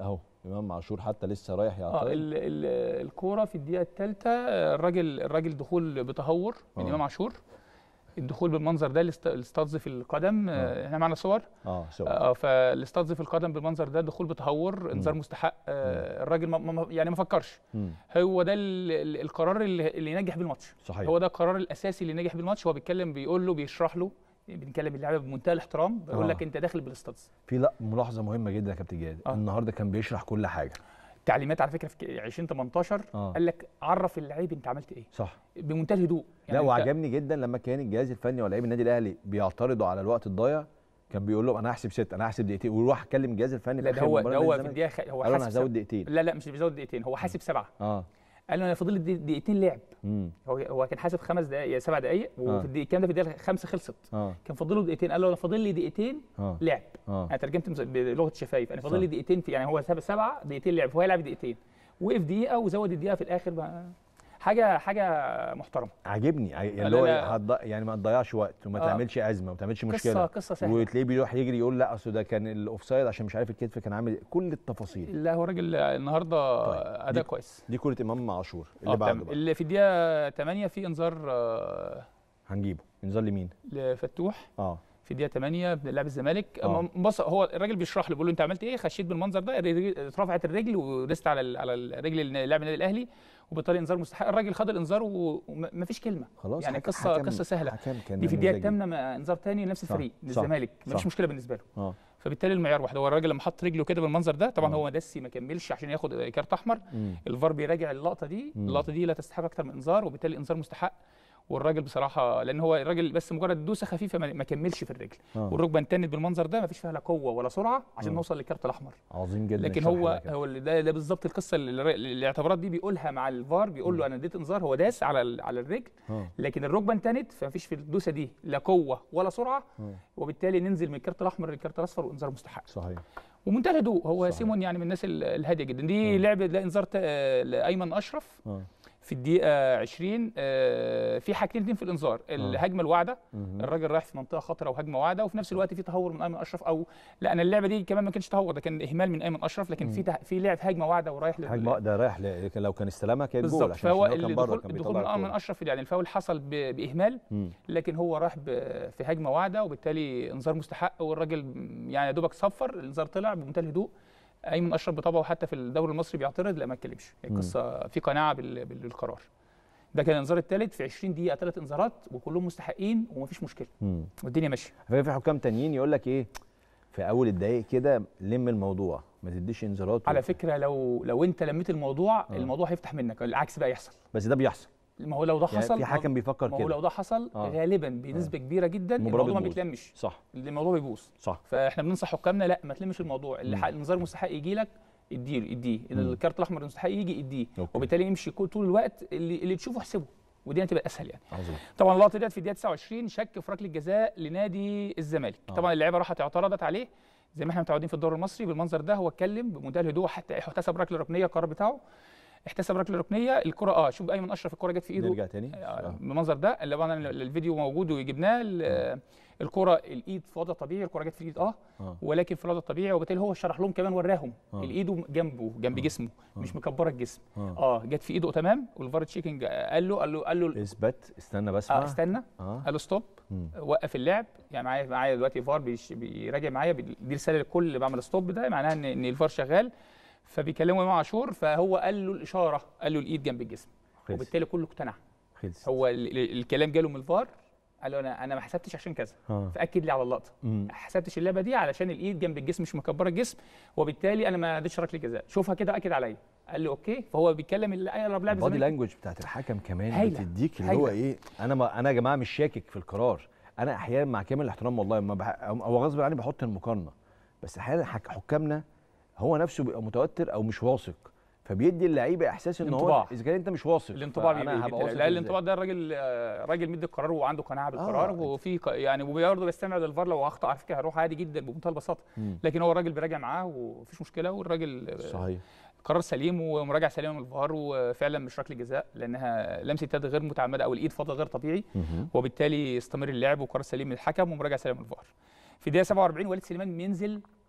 امام عاشور حتى لسه رايح اه يعترض ال- ال- الكوره في الدقيقه الثالثه الراجل الراجل دخول بتهور من آه. امام عاشور الدخول بالمنظر ده الاست- الاستاذ القدم آه، احنا معنا صور اه سوا اه فالاستاذ القدم بالمنظر ده دخول بتهور انذار مستحق آه، الراجل ما- ما يعني ما فكرش مم. هو ده ال- ال- القرار اللي, اللي ينجح بيه الماتش صحيح هو ده القرار الاساسي اللي نجح بيه الماتش هو بيتكلم بيقول له بيشرح له بنتكلم اللعيبه بمنتهى الاحترام بيقول آه. لك انت داخل بالاستاذ في لا ملاحظه مهمه جدا يا كابتن جاد آه. النهارده كان بيشرح كل حاجه تعليمات على فكره في 2018 آه. قال لك عرف اللعيب انت عملت ايه صح بمنتهى الهدوء لا أنت- وعجبني جدا لما كان الجهاز الفني ولاعيب النادي الاهلي بيعترضوا على الوقت الضايع كان بيقول لهم انا هحسب ست انا هحسب دقيقتين ويروح كلم الجهاز الفني لا في ده آخر هو مباراة ده هو نادي في الزمالك. الدقيقه خ- هو قالوا انا حاسب هزود سبعة. دقيقتين لا لا مش بيزود دقيقتين هو حاسب سبعه اه قال له انا فاضل لي دقي- دقيقتين لعب امم هو هو كان حاسب خمس دقائق سبع دقائق آه. وفي الدقيقه الكام ده في الدقيقه خمسه خلصت اه كان فاضل له دقيقتين قال له انا فاضل لي دقيقتين اه لعب اه انا ترجمت مز- بلغه الشفايف انا فاضل صح. لي دقيقتين في يعني هو ساب سبعه دقيقتين لعب فهو يلعب دقيقتين وقف دقيقه وزود الدقيقه في الاخر بقى حاجه حاجه محترمه عاجبني عاج- يعني لا، اللي هو لا. هتض- يعني ما تضيعش وقت وما آه. تعملش ازمه وما تعملش قصه مشكله قصه سهله وتلاقيه بيروح يجري يقول لا اصل ده كان الاوفسايد عشان مش عارف الكتف كان عامل إيه. كل التفاصيل لا هو راجل النهارده طيب. اداء دي- كويس دي كره امام عاشور اللي آه، بعده تمام. بقى اللي في الدقيقه 8 في انذار آه، هنجيبه انذار لمين لفتوح اه في الدقيقه 8 لاعب الزمالك آه. أما بص هو الراجل بيشرح له بيقول له انت عملت ايه خشيت بالمنظر ده الرجل- اترفعت الرجل ودست على ال- على الرجل لاعب النادي الاهلي وبالتالي انذار مستحق الراجل خد الانذار ومفيش كلمه خلاص يعني حك- قصه حكم- قصه سهله حكم كان دي في الدقيقه نموذجي. الثامنه مع انذار ثاني لنفس صح، الفريق صح، للزمالك مفيش صح. مشكله بالنسبه له اه فبالتالي المعيار واحد هو الراجل لما حط رجله كده بالمنظر ده طبعا آه. هو دسي ما كملش عشان ياخد كارت احمر مم. الفار بيراجع اللقطه دي مم. اللقطه دي لا تستحق اكتر من انذار وبالتالي انذار مستحق والراجل بصراحه لان هو الراجل بس مجرد دوسه خفيفه ما ما كملش في الرجل آه. والركبه انتنت بالمنظر ده ما فيش فيها لا قوه ولا سرعه عشان آه. نوصل للكارت الاحمر عظيم جدا لكن الشرح هو ده كده. هو اللي ده, ده بالظبط القصه اللي اللي الاعتبارات دي بيقولها مع الفار بيقول له انا اديت انذار هو داس على ال- على الرجل اه لكن الركبه انتنت فما فيش في الدوسه دي لا قوه ولا سرعه آه. وبالتالي ننزل من الكارت الاحمر للكارت الاصفر وانذار مستحق صحيح ومنتهى الهدوء هو صحيح. سيمون يعني من الناس ال- الهاديه جدا دي آه. لعبه ده انذار تا- آه، لايمن اشرف اه في الدقيقه 20 آه، في حاجتين اتنين في الانذار الهجمه الواعده مهم. الراجل رايح في منطقه خطره وهجمه واعده وفي نفس الوقت في تهور من ايمن اشرف او لا انا اللعبه دي كمان ما كانش تهور ده كان اهمال من ايمن اشرف لكن في ته- في لعب هجمه واعده ورايح لل- هجمه ده رايح ل- لكن لو كان استلمها كانت جول بالظبط عشان فهو الشناوي كان بره الدخول كان الدخول بيطلع من ايمن الكورة. اشرف يعني الفاول حصل ب- باهمال مم. لكن هو راح ب- في هجمه واعده وبالتالي انذار مستحق والراجل م- يعني يا دوبك صفر الانذار طلع بمنتهى الهدوء ايمن اشرف بطبعه حتى في الدوري المصري بيعترض لا ما اتكلمش هي مم. قصه في قناعه بال- بال- بالقرار ده كان الانذار الثالث في 20 دقيقه ثلاث انذارات وكلهم مستحقين ومفيش مشكله مم. والدنيا ماشيه في في حكام تانيين يقول لك ايه في اول الدقايق كده لم الموضوع ما تديش انذارات على و- فكره لو لو انت لميت الموضوع آه. الموضوع هيفتح منك العكس بقى يحصل بس ده بيحصل ما هو لو ده يعني حصل في حكم بيفكر ما هو كده لو ده حصل آه. غالبا بنسبه كبيره جدا المباراة الموضوع ما بتبوظ. بيتلمش صح الموضوع بيبوظ صح فاحنا بننصح حكامنا لا ما تلمش الموضوع اللي مم. حق الانذار مستحق يجي لك اديه اديه مم. الكارت الاحمر المستحق يجي اديه أوكي. وبالتالي يمشي كل- طول الوقت اللي, اللي تشوفه احسبه ودي هتبقى اسهل يعني عظيم طبعا اللقطه ديت في الدقيقه 29 شك في ركله جزاء لنادي الزمالك آه. طبعا اللعيبه راحت اعترضت عليه زي ما احنا متعودين في الدوري المصري بالمنظر ده هو اتكلم بمنتهى الهدوء حتى احتسب ركله ركنيه القرار بتاعه احتسب ركله ركنيه الكره اه شوف ايمن اشرف الكره جت في ايده نرجع تاني آه، آه. بالمنظر ده اللي طبعا الفيديو موجود وجبناه ال- الكره الايد في وضع طبيعي الكره جت في الايد اه آه. ولكن في الوضع الطبيعي وبالتالي هو شرح لهم كمان وراهم آه. الايد جنبه جنب جسمه مش مكبره الجسم آه. اه جت في ايده تمام والفار تشيكنج قال له قال له قال له اثبت استنى بس اه استنى اه قال له ستوب مم. وقف اللعب يعني معايا معايا دلوقتي فار بيش- بيراجع معايا بي- دي رساله للكل اللي بعمل ستوب ده معناها ان ان الفار شغال فبيكلموا امام عاشور فهو قال له الاشاره قال له الايد جنب الجسم خلص وبالتالي كله اقتنع خلص هو ال- ال- الكلام جاله من الفار قال له انا انا ما حسبتش عشان كذا اه فاكد لي على اللقطه مم. ما حسبتش اللعبه دي علشان الايد جنب الجسم مش مكبره الجسم وبالتالي انا ما اديتش ركله جزاء شوفها كده اكد عليا قال لي اوكي فهو بيتكلم اللي اقرب لاعب البادي الزمالك لانجوج بتاعت الحكم كمان هايلة. بتديك اللي هو هايلة. ايه انا ما انا يا جماعه مش شاكك في القرار انا احيانا مع كامل الاحترام والله ما بح... او غصب عني بحط المقارنه بس احيانا حك... حكامنا هو نفسه بيبقى متوتر او مش واثق فبيدي اللعيبه احساس ان هو الانطباع. اذا كان انت مش واثق الانطباع فأنا بيبقى هبقى واثق لا إزاي؟ الانطباع ده الراجل آه، راجل مدي القرار وعنده قناعه بالقرار آه. وفي ق- يعني وبرضه بيستمع للفار لو اخطا على فكره هروح عادي جدا بمنتهى البساطه مم. لكن هو الراجل بيراجع معاه ومفيش مشكله والراجل آه، صحيح قرار سليم ومراجعه سليمه من الفار وفعلا مش ركله جزاء لانها لمسه يد غير متعمده او الايد فضل غير طبيعي مهم. وبالتالي يستمر اللعب وقرار سليم من الحكم ومراجعه سليمه من الفار في الدقيقه 47 وليد سليمان بينزل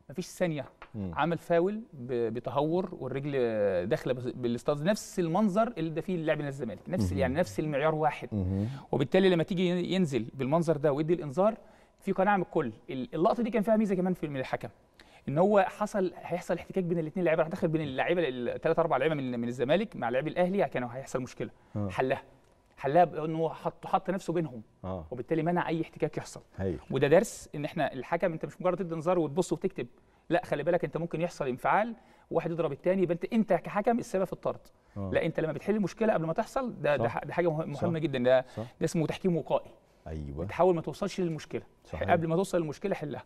مفيش ثانيه مم. عمل فاول ب- بتهور والرجل داخله بس- بالاستاذ نفس المنظر اللي ده فيه اللاعب نادي الزمالك نفس مهم. يعني نفس المعيار واحد مم. وبالتالي لما تيجي ينزل بالمنظر ده ويدي الانذار في قناعه من الكل ال- اللقطه دي كان فيها ميزه كمان في من الحكم ان هو حصل هيحصل احتكاك بين الاثنين لعيبه راح دخل بين اللعيبه الثلاث اربع لعيبه من من الزمالك مع لاعبي الاهلي كانوا هيحصل مشكله آه. حلها حلها بانه هو حط حط نفسه بينهم اه وبالتالي منع اي احتكاك يحصل هايل وده درس ان احنا الحكم انت مش مجرد تدي انذار وتبص وتكتب لا خلي بالك انت ممكن يحصل انفعال واحد يضرب الثاني يبقى انت انت كحكم السبب في الطرد آه. لا انت لما بتحل المشكله قبل ما تحصل ده ده, صح. ح- ده حاجه مه- صح. مهمه جدا ده صح ده اسمه تحكيم وقائي ايوه بتحاول ما توصلش للمشكله صحيح. قبل ما توصل للمشكله حلها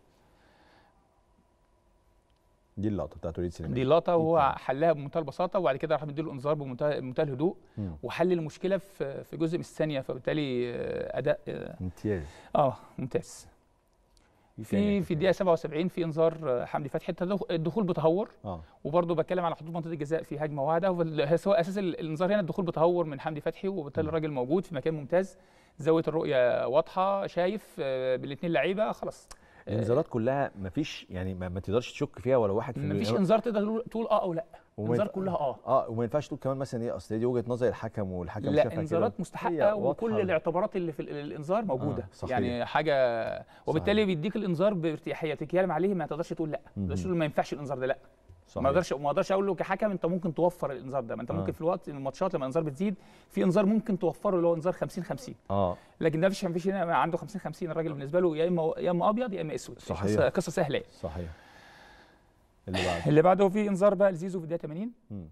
دي اللقطه بتاعت وليد سليمان دي لقطه وهو تمام. حلها بمنتهى البساطه وبعد كده راح مديله انذار بمنتهى منتهى الهدوء مم. وحل المشكله في في جزء من الثانيه فبالتالي آه، اداء اه امتياز آه، ممتاز إيه تاني؟ في في الدقيقه 77 في انذار آه، حمدي فتحي التدخ- الدخول بتهور اه وبرضه بتكلم على حدود منطقه الجزاء في هجمه واحده وال- سواء اساس ال- الانذار هنا الدخول بتهور من حمدي فتحي وبالتالي مم. الراجل موجود في مكان ممتاز زاويه الرؤيه واضحه شايف بالاثنين لعيبه خلاص آه، الانذارات كلها مفيش يعني ما, ما تقدرش تشك فيها ولا واحد في مفيش المية. انذار تقدر تقول- تقول اه او لا وما انذار ينف- كلها اه اه وما ينفعش تقول كمان مثلا ايه اصل دي وجهه نظر الحكم والحكم شافها لا كده. انذارات هي مستحقه وكل واضحة. الاعتبارات اللي في ال- الانذار موجوده آه، صحيح. يعني حاجه وبالتالي بيديك الانذار بارتياحيه تتكلم عليه ما تقدرش تقول لا ما تقدرش مهم. تقول ما ينفعش الانذار ده لا صحيح. ما اقدرش ما اقدرش اقول له كحكم انت ممكن توفر الانذار ده ما انت آه. ممكن في الوقت الماتشات لما الانذار بتزيد في انذار ممكن توفره اللي هو انذار 50 50 اه لكن ده مفيش مفيش هنا عنده 50 50 الراجل بالنسبه له يا اما يا اما ابيض يا اما اسود صحيح. قصه قصه سهله يعني. صحيح اللي بعده اللي بعده في انذار بقى لزيزو في الدقيقه 80 مم.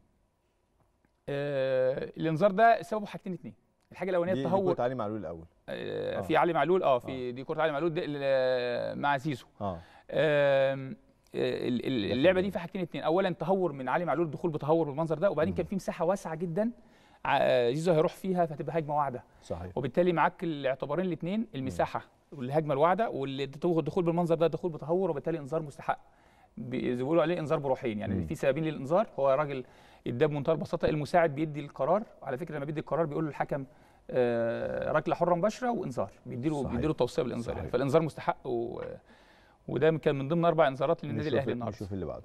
آه الانذار ده سببه حاجتين اتنين الحاجه الاولانيه دي دي التهور كنت علي معلول الاول آه آه. في علي معلول اه في دي كره علي معلول ده ال- مع زيزو اه آم، آه، ال- ال- اللعبه دي في حاجتين اتنين اولا تهور من علي معلول الدخول بتهور بالمنظر ده وبعدين كان في مساحه واسعه جدا ع- زيزو هيروح فيها فهتبقى هجمه واعده صحيح وبالتالي معاك الاعتبارين الاثنين المساحه والهجمه الواعده والدخول بالمنظر ده دخول بتهور وبالتالي انذار مستحق بي- زي ما بيقولوا عليه انذار بروحين يعني مم. في سببين للانذار هو راجل اداه بمنتهى البساطه المساعد بيدي القرار على فكره لما بيدي القرار بيقول للحكم آه، ركله حره مباشره وانذار بيديله صحيح. بيديله توصيه بالانذار صحيح. يعني فالانذار مستحق و وده كان من ضمن اربع انذارات للنادي نشوف- الاهلي النهارده نشوف اللي بعده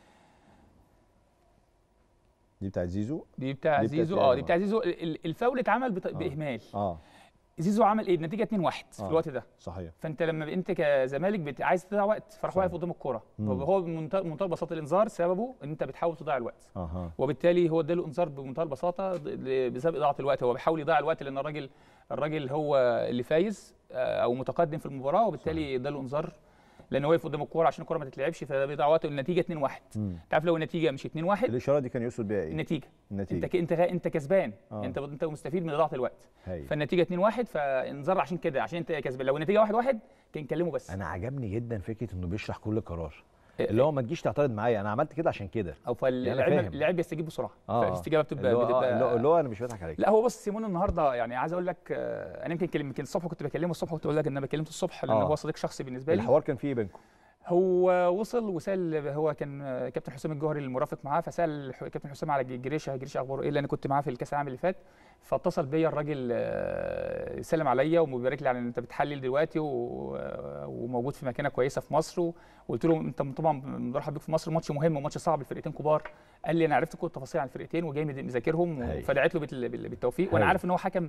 دي بتاعت زيزو دي بتاع دي بتاعت زيزو الأهلي اه دي بتاع زيزو ال- ال- الفاول اتعمل بت- باهمال اه زيزو عمل ايه النتيجه 2-1 في آه. الوقت ده صحيح فانت لما انت كزمالك بت... عايز تضيع وقت فراح صحيح. واقف قدام الكوره مم. هو بمنتهى بمنتهى البساطه الانذار سببه ان انت بتحاول تضيع الوقت اها وبالتالي هو اداله انذار بمنتهى البساطه ض- ل- بسبب اضاعه الوقت هو بيحاول يضيع الوقت لان الراجل الراجل هو اللي فايز آه، او متقدم في المباراه وبالتالي اداله انذار لان هو واقف قدام الكوره عشان الكوره ما تتلعبش فده بيضيع وقت النتيجه 2-1 مم. تعرف لو النتيجه مش 2-1 الاشاره دي كان يقصد بيها ايه النتيجه انت النتيجه ك... انت غ- انت كسبان آه. انت انت مستفيد من اضاعه الوقت هايل فالنتيجه 2-1 فانذار عشان كده عشان انت كسبان لو النتيجه 1-1 كان كلمه بس انا عجبني جدا فكره انه بيشرح كل قرار إيه- اللي هو ما تجيش تعترض معايا انا عملت كده عشان كده او يعني أنا فاللاعب فاهم. اللاعب بيستجيب بسرعه اه فالاستجابه بتبقى اللي هو, آه، بتبقى اللي هو- اللي هو انا مش بضحك عليك لا هو بص سيمون النهارده يعني عايز اقول لك آه، انا يمكن كلم- يمكن الصبح كنت بكلمه الصبح كنت بقول لك ان انا كلمته الصبح لان آه. هو صديق شخصي بالنسبه لي الحوار كان فيه ايه بينكم هو وصل وسال هو كان آه، كابتن حسام الجوهري المرافق معاه فسال ح- كابتن حسام على جريشه جريشه اخباره ايه لان كنت معاه في الكاس العام اللي فات فاتصل بيا الراجل آه، سلم عليا ومبارك لي على ان انت بتحلل دلوقتي و- آه، وموجود في مكانه كويسه في مصر وقلت له انت طبعا مرحب بيك في مصر ماتش مهم وماتش صعب الفرقتين كبار قال لي انا عرفت كل التفاصيل عن الفرقتين وجاي مد- مذاكرهم هايل. فدعيت له بال- بال- بالتوفيق وانا هايل. عارف ان هو حكم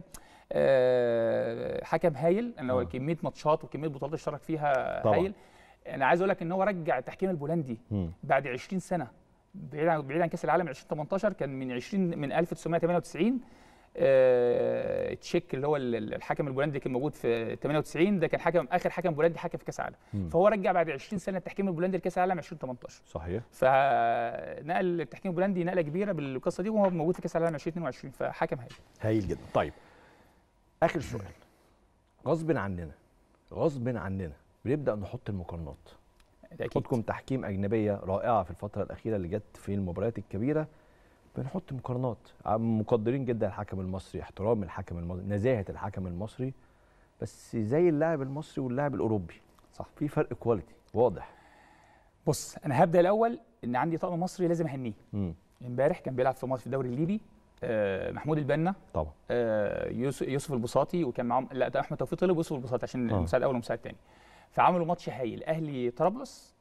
آه، حكم هايل ان هو آه. كميه ماتشات وكميه بطولات اشترك فيها طبعاً. هايل انا عايز اقول لك ان هو رجع التحكيم البولندي مم. بعد 20 سنه بعيد عن بعيد عن كاس العالم 2018 كان من 20 من 1998 آه، تشيك اللي هو ال- ال- الحكم البولندي كان موجود في 98 ده كان حكم اخر حكم بولندي حكم في كاس العالم مم. فهو رجع بعد 20 سنه التحكيم البولندي لكاس العالم 2018 صحيح فنقل التحكيم البولندي نقله كبيره بالقصه دي وهو موجود في كاس العالم 2022 فحكم هايل هايل جدا طيب اخر سؤال غصب عننا غصب عننا بنبدا نحط المقارنات ده اكيد خدكم تحكيم اجنبيه رائعه في الفتره الاخيره اللي جت في المباريات الكبيره بنحط مقارنات عم- مقدرين جدا الحكم المصري احترام الحكم المصري نزاهه الحكم المصري بس زي اللاعب المصري واللاعب الاوروبي صح. في فرق كواليتي واضح بص انا هبدا الاول ان عندي طقم مصري لازم اهنيه امم امبارح كان بيلعب في ماتش في الدوري الليبي آه، محمود البنا طبعا آه، يوسف يوسف البساطي وكان معاهم لا ده احمد توفيق طلب ويوسف البساطي عشان آه. المساعد الاول والمساعد الثاني فعملوا ماتش هايل اهلي طرابلس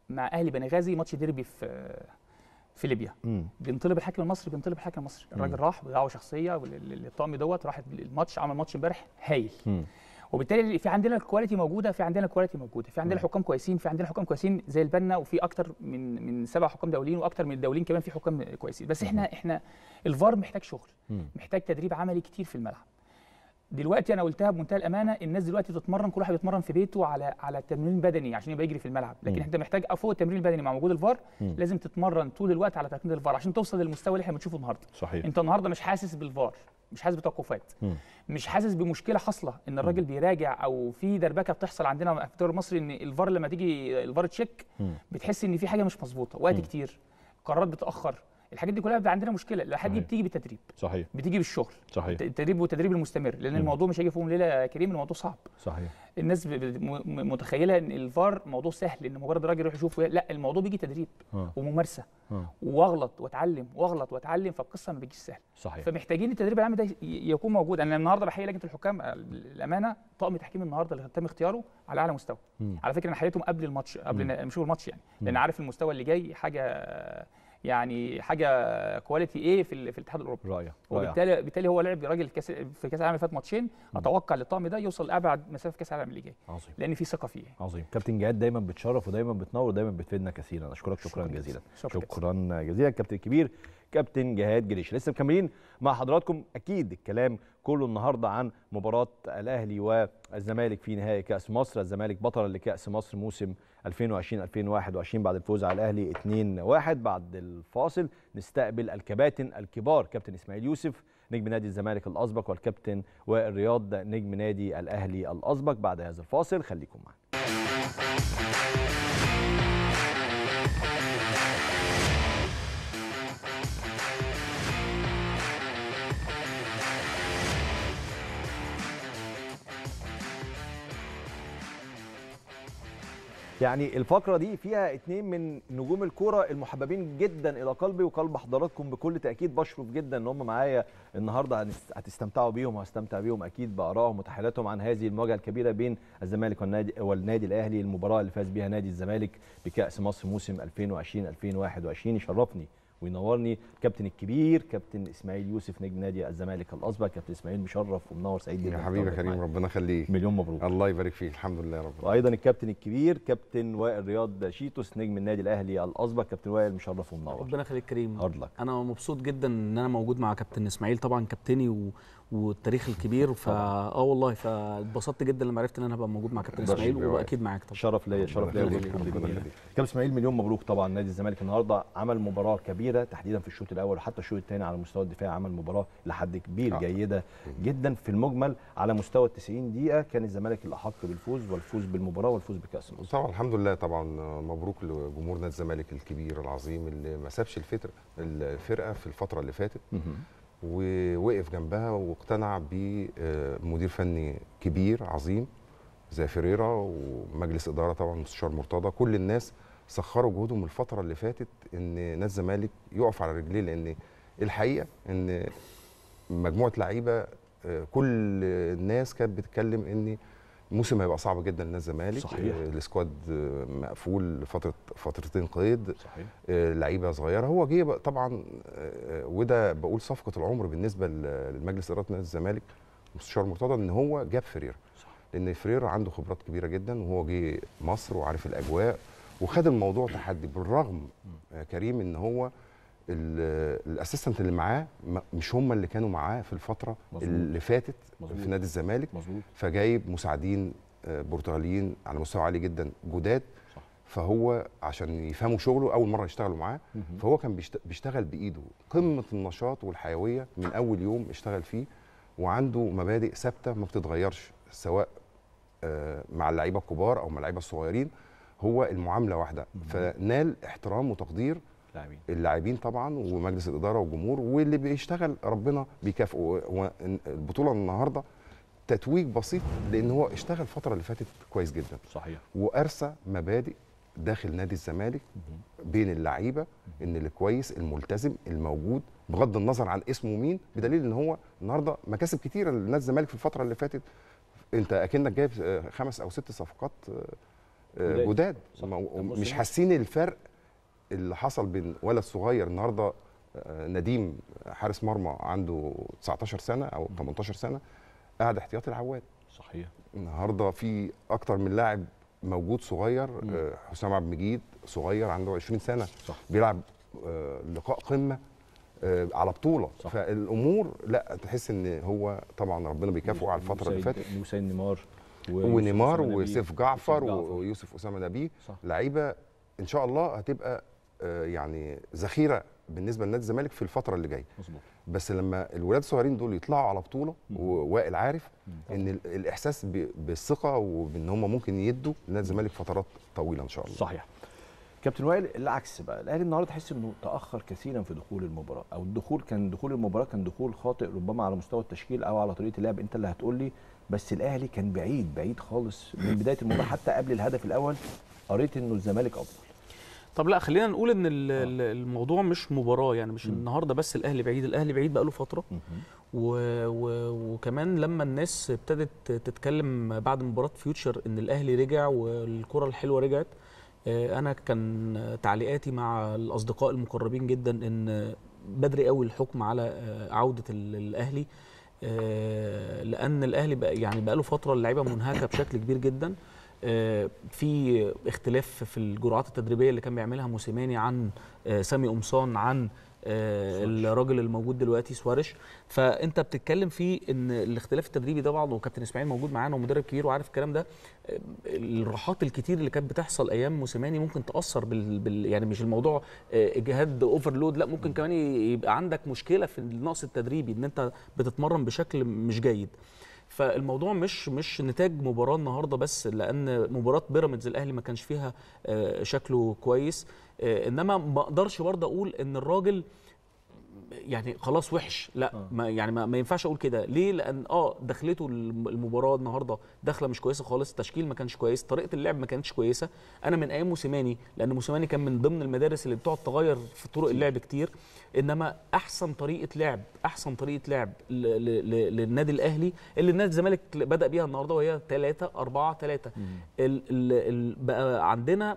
مع اهلي بنغازي ماتش ديربي في في ليبيا مم. بينطلب الحكم المصري بينطلب الحكم المصري الراجل راح بدعوه شخصيه للطقم دوت راح الماتش عمل ماتش امبارح هايل مم. وبالتالي في عندنا الكواليتي موجوده في عندنا الكواليتي موجوده في عندنا مم. حكام كويسين في عندنا حكام كويسين زي البنا وفي اكتر من من سبع حكام دوليين واكتر من الدوليين كمان في حكام كويسين بس احنا احنا الفار محتاج شغل مم. محتاج تدريب عملي كتير في الملعب دلوقتي انا قلتها بمنتهى الامانه الناس دلوقتي بتتمرن كل واحد بيتمرن في بيته على على التمرين البدني عشان يبقى يجري في الملعب لكن مم. انت محتاج فوق التمرين البدني مع وجود الفار مم. لازم تتمرن طول الوقت على تقنيه الفار عشان توصل للمستوى اللي احنا بنشوفه النهارده صحيح انت النهارده مش حاسس بالفار مش حاسس بتوقفات مم. مش حاسس بمشكله حاصله ان الراجل بيراجع او في دربكه بتحصل عندنا في الدوري المصري ان الفار لما تيجي الفار تشيك مم. بتحس ان في حاجه مش مظبوطه وقت مم. كتير قرارات بتاخر الحاجات دي كلها بيبقى عندنا مشكله الحاجات دي صحيح. بتيجي بالتدريب صحيح بتيجي بالشغل صحيح التدريب والتدريب المستمر لان مم. الموضوع مش هيجي في يوم ليله يا كريم الموضوع صعب صحيح الناس ب- ب- م- م- متخيله ان الفار موضوع سهل ان مجرد راجل يروح يشوف لا الموضوع بيجي تدريب اه وممارسه اه واغلط واتعلم واغلط واتعلم فالقصه ما بتجيش سهل صحيح فمحتاجين التدريب العام ده ي- يكون موجود انا النهارده بحيي لجنه الحكام آه، الامانه طاقم تحكيم النهارده اللي تم اختياره على اعلى مستوى مم. على فكره انا حييتهم قبل الماتش قبل مم. ما نشوف الماتش يعني لان مم. عارف المستوى اللي جاي حاجه يعني حاجه كواليتي ايه في ال- في الاتحاد الاوروبي رائع رائع وبالتالي بالتالي هو لعب راجل كاس في كاس العالم اللي فات ماتشين اتوقع للطقم ده يوصل لابعد مسافه في كاس العالم اللي جاي عظيم لان في ثقه فيه عظيم كابتن جهاد دايما بتشرف ودايما بتنور ودايما بتفيدنا كثيرا اشكرك شكرا, شكراً جزيلا شكراً شكرا جزيلا كابتن الكبير كابتن جهاد جريش لسه مكملين مع حضراتكم اكيد الكلام كله النهارده عن مباراه الاهلي والزمالك في نهائي كاس مصر الزمالك بطل لكاس مصر موسم 2020 2021 بعد الفوز على الاهلي 2-1 بعد الفاصل نستقبل الكباتن الكبار كابتن اسماعيل يوسف نجم نادي الزمالك الاسبق والكابتن وائل رياض نجم نادي الاهلي الاسبق بعد هذا الفاصل خليكم معنا يعني الفقرة دي فيها اتنين من نجوم الكرة المحببين جدا إلى قلبي وقلب حضراتكم بكل تأكيد بشرف جدا إن هم معايا النهاردة هنست- هتستمتعوا بيهم وهستمتع بيهم أكيد بآرائهم وتحليلاتهم عن هذه المواجهة الكبيرة بين الزمالك والنادي والنادي الأهلي المباراة اللي فاز بها نادي الزمالك بكأس مصر موسم 2020 2021 يشرفني وينورني كابتن الكبير كابتن اسماعيل يوسف نجم نادي الزمالك الاسبق كابتن اسماعيل مشرف ومنور سعيد جدا يا حبيبي يا بتواجدك كريم معايا. ربنا يخليك مليون مبروك الله يبارك فيك الحمد لله يا رب وايضا الكابتن الكبير كابتن وائل رياض شيتوس نجم النادي الاهلي الاسبق كابتن وائل مشرف ومنور ربنا يخليك كريم هارد لك انا مبسوط جدا ان انا موجود مع كابتن اسماعيل طبعا كابتني و... والتاريخ الكبير فا اه والله فاتبسطت جدا لما عرفت ان انا هبقى موجود مع كابتن ده اسماعيل شيء واكيد معاك طبعا شرف ليا شرف ليا ربنا وجودك يخليك، جميل. ربنا يخليك. كابتن اسماعيل مليون مبروك طبعا نادي الزمالك النهارده عمل مباراه كبيره تحديدا في الشوط الاول وحتى الشوط الثاني على مستوى الدفاع عمل مباراه لحد كبير آه. جيده جدا في المجمل على مستوى ال 90 دقيقه كان الزمالك الاحق بالفوز والفوز بالمباراه والفوز بكاس مصر طبعا الحمد لله طبعا مبروك لجمهور نادي الزمالك الكبير العظيم اللي ما سابش الفتر الفرقه في الفتره اللي فاتت مهم. ووقف جنبها واقتنع بمدير فني كبير عظيم زي فيريرا ومجلس اداره طبعا مستشار مرتضى كل الناس سخروا جهودهم الفتره اللي فاتت ان نادي الزمالك يقف على رجليه لان الحقيقه ان مجموعه لعيبه آه، كل الناس كانت بتتكلم ان الموسم هيبقى صعب جدا لنادي الزمالك صحيح. آه، السكواد آه، مقفول لفتره فترتين قيد صحيح آه، لعيبه صغيره هو جه بقى طبعا آه، وده بقول صفقه العمر بالنسبه ل- للمجلس اداره نادي الزمالك مستشار مرتضى ان هو جاب فريرا صح. لان فريرا عنده خبرات كبيره جدا وهو جه مصر وعارف الاجواء وخد الموضوع تحدي بالرغم آه، كريم ان هو ال- الاسيستنت اللي معاه ما- مش هم اللي كانوا معاه في الفتره مظبوط. اللي فاتت مظبوط. في نادي الزمالك مظبوط فجايب مساعدين آه، برتغاليين على مستوى عالي جدا جداد صح. فهو عشان يفهموا شغله اول مره يشتغلوا معاه مهم. فهو كان بيشت- بيشتغل بايده قمه النشاط والحيويه من اول يوم اشتغل فيه وعنده مبادئ ثابته ما بتتغيرش سواء آه، مع اللعيبه الكبار او مع اللعيبه الصغيرين هو المعامله واحده مهم. فنال احترام وتقدير لاعبين اللاعبين طبعا ومجلس الاداره والجمهور واللي بيشتغل ربنا بيكافئه هو البطوله النهارده تتويج بسيط لان هو اشتغل الفتره اللي فاتت كويس جدا صحيح وارسى مبادئ داخل نادي الزمالك مهم. بين اللعيبه ان اللي كويس الملتزم الموجود بغض النظر عن اسمه مين بدليل ان هو النهارده مكاسب كتيره لنادي الزمالك في الفتره اللي فاتت انت اكنك جايب آه، خمس او ست صفقات آه، آه، جداد. جداد صح. وما- طب بص ومش هنا. حاسين الفرق اللي حصل بين ولد صغير النهارده آه، نديم حارس مرمى عنده 19 سنه او 18 سنه قاعد احتياطي العواد صحيح النهارده في اكتر من لاعب موجود صغير مم. آه، حسام عبد المجيد صغير عنده 20 سنه صح. بيلعب آه، لقاء قمه آه، على بطوله صح. فالامور لا تحس ان هو طبعا ربنا بيكافئه على الفتره اللي فاتت موسى نيمار ونيمار ويوسف وسيف جعفر جعفر. ويوسف اسامه نبيه صح. لعيبه ان شاء الله هتبقى آه، يعني ذخيره بالنسبه لنادي الزمالك في الفتره اللي جايه مظبوط بس لما الولاد الصغيرين دول يطلعوا على بطوله مم. ووائل عارف مم. ان ال- الاحساس ب- بالثقه وبان هم ممكن يدوا لنادي الزمالك فترات طويله ان شاء الله صحيح كابتن وائل العكس بقى الاهلي النهارده تحس انه تاخر كثيرا في دخول المباراه او الدخول كان دخول المباراه كان دخول خاطئ ربما على مستوى التشكيل او على طريقه اللعب انت اللي هتقول لي بس الاهلي كان بعيد بعيد خالص من بدايه المباراه حتى قبل الهدف الاول قريت انه الزمالك افضل طب لا خلينا نقول ان ال- ال- الموضوع مش مباراه يعني مش مم. النهارده بس الاهلي بعيد الاهلي بعيد بقاله فتره و... و... وكمان لما الناس ابتدت تتكلم بعد مباراه فيوتشر ان الاهلي رجع والكره الحلوه رجعت آه، انا كان تعليقاتي مع الاصدقاء المقربين جدا ان بدري قوي الحكم على آه، عوده ال- الاهلي آه، لان الاهلي بقى يعني بقى له فتره اللعيبه منهكه بشكل كبير جدا آه، في اختلاف في الجرعات التدريبيه اللي كان بيعملها موسيماني عن آه، سامي قمصان عن آه، سواريش. الراجل الموجود دلوقتي سوارش فانت بتتكلم في ان الاختلاف التدريبي طبعا وكابتن اسماعيل موجود معانا ومدرب كبير وعارف الكلام ده آه، الراحات الكتير اللي كانت بتحصل ايام موسيماني ممكن تاثر بال, بال يعني مش الموضوع آه، اجهاد اوفرلود لا ممكن كمان ي- يبقى عندك مشكله في النقص التدريبي ان انت بتتمرن بشكل مش جيد فالموضوع مش مش نتاج مباراه النهارده بس لان مباراه بيراميدز الاهلي ما كانش فيها آه، شكله كويس آه، انما ما اقدرش برضه اقول ان الراجل يعني خلاص وحش لا آه. ما يعني ما, ما ينفعش اقول كده ليه لان اه دخلته الم- المباراه النهارده دخله مش كويسه خالص التشكيل ما كانش كويس طريقه اللعب ما كانتش كويسه انا من ايام موسيماني لان موسيماني كان من ضمن المدارس اللي بتقعد تغير في طرق اللعب كتير انما احسن طريقه لعب احسن طريقه لعب ل- ل- ل- للنادي الاهلي اللي النادي الزمالك بدا بيها النهارده وهي 3 4 3 ال ال ال بقى عندنا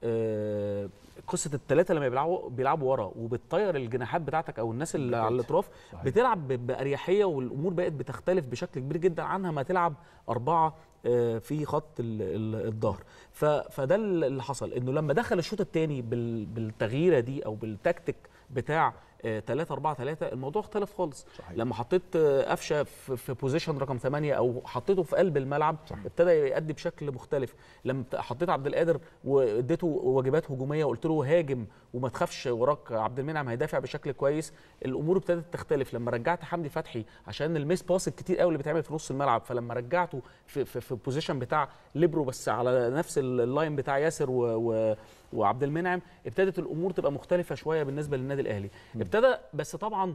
آه، قصه الثلاثه لما بيلعبوا بيلعبوا ورا وبتطير الجناحات بتاعتك او الناس اللي على الاطراف صحيح. بتلعب ب- باريحيه والامور بقت بتختلف بشكل كبير جدا عنها ما تلعب اربعه آه، في خط ال- ال- الظهر ف- فده اللي حصل انه لما دخل الشوط الثاني بالتغييره دي او بالتكتيك بتاع 3 4 3 الموضوع اختلف خالص صحيح. لما حطيت آه، قفشه في في بوزيشن رقم 8 او حطيته في قلب الملعب صح. ابتدى يأدي بشكل مختلف لما حطيت عبد القادر واديته واجبات هجوميه وقلت له هاجم وما تخافش وراك عبد المنعم هيدافع بشكل كويس الامور ابتدت تختلف لما رجعت حمدي فتحي عشان الميس باس الكتير قوي اللي بيتعمل في نص الملعب فلما رجعته في في, في البوزيشن بتاع ليبرو بس على نفس ال- اللاين بتاع ياسر و, و وعبد المنعم ابتدت الامور تبقى مختلفه شويه بالنسبه للنادي الاهلي ابتدى بس طبعا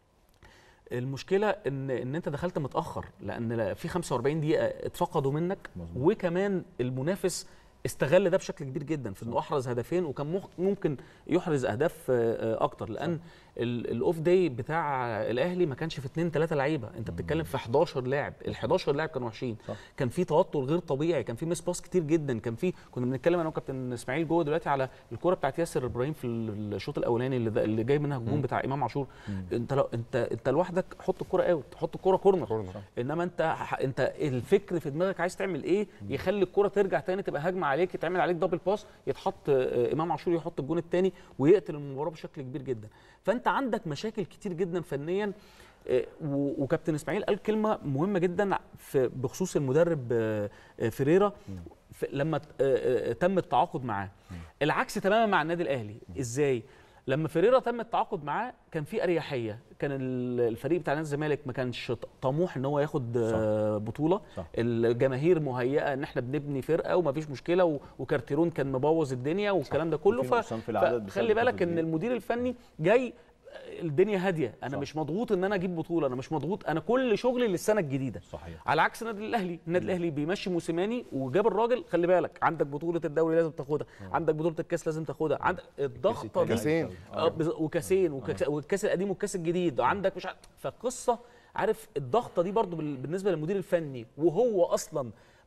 المشكله ان ان انت دخلت متاخر لان في 45 دقيقه اتفقدوا منك مظبوط. وكمان المنافس استغل ده بشكل كبير جدا في انه احرز هدفين وكان مخ- ممكن يحرز اهداف آه، آه، اكتر لان ال- الاوف داي بتاع الاهلي ما كانش في اثنين ثلاثه لعيبه انت بتتكلم في 11 لاعب ال 11 لاعب كانوا وحشين صح. كان في توتر غير طبيعي كان في ميس باس كتير جدا كان في كنا بنتكلم انا وكابتن اسماعيل جوه دلوقتي على الكوره بتاعت ياسر ابراهيم في ال- الشوط الاولاني اللي, ده- اللي جاي منها الجون بتاع امام عاشور انت لو انت انت لوحدك حط الكوره اوت حط الكوره كورنر كورنر. انما انت ح- انت الفكر في دماغك عايز تعمل ايه يخلي الكره ترجع تاني تبقى هجمه عليك يتعمل عليك دبل باس يتحط آه، امام عاشور يحط الجون الثاني ويقتل المباراه بشكل كبير جدا فانت عندك مشاكل كتير جدا فنيا آه، و- وكابتن اسماعيل قال كلمه مهمه جدا في بخصوص المدرب آه، آه، فيريرا في- لما ت- آه، آه، تم التعاقد معاه العكس تماما مع النادي الاهلي ازاي لما فيريرا تم التعاقد معاه كان في اريحيه كان ال- الفريق بتاع نادي الزمالك ما كانش ط- طموح ان هو ياخد آه، بطوله صح. الجماهير مهيئه ان احنا بنبني فرقه ومفيش مشكله و- وكارتيرون كان مبوظ الدنيا والكلام ده كله وفي ف... نقصان في العدد بسبب فخلي بالك الفترة ان دي. المدير الفني جاي الدنيا هاديه انا صح. مش مضغوط ان انا اجيب بطوله انا مش مضغوط انا كل شغلي للسنه الجديده صحيح على عكس النادي الاهلي النادي الاهلي بيمشي موسيماني وجاب الراجل خلي بالك عندك بطوله الدوري لازم تاخدها عندك بطوله الكاس لازم تاخدها عندك الضغطه دي كاسين. آه، بز- وكاسين وكاس- والكاس القديم والكاس الجديد وعندك مش عارف فقصه عارف الضغطه دي برضو بال- بالنسبه للمدير الفني وهو اصلا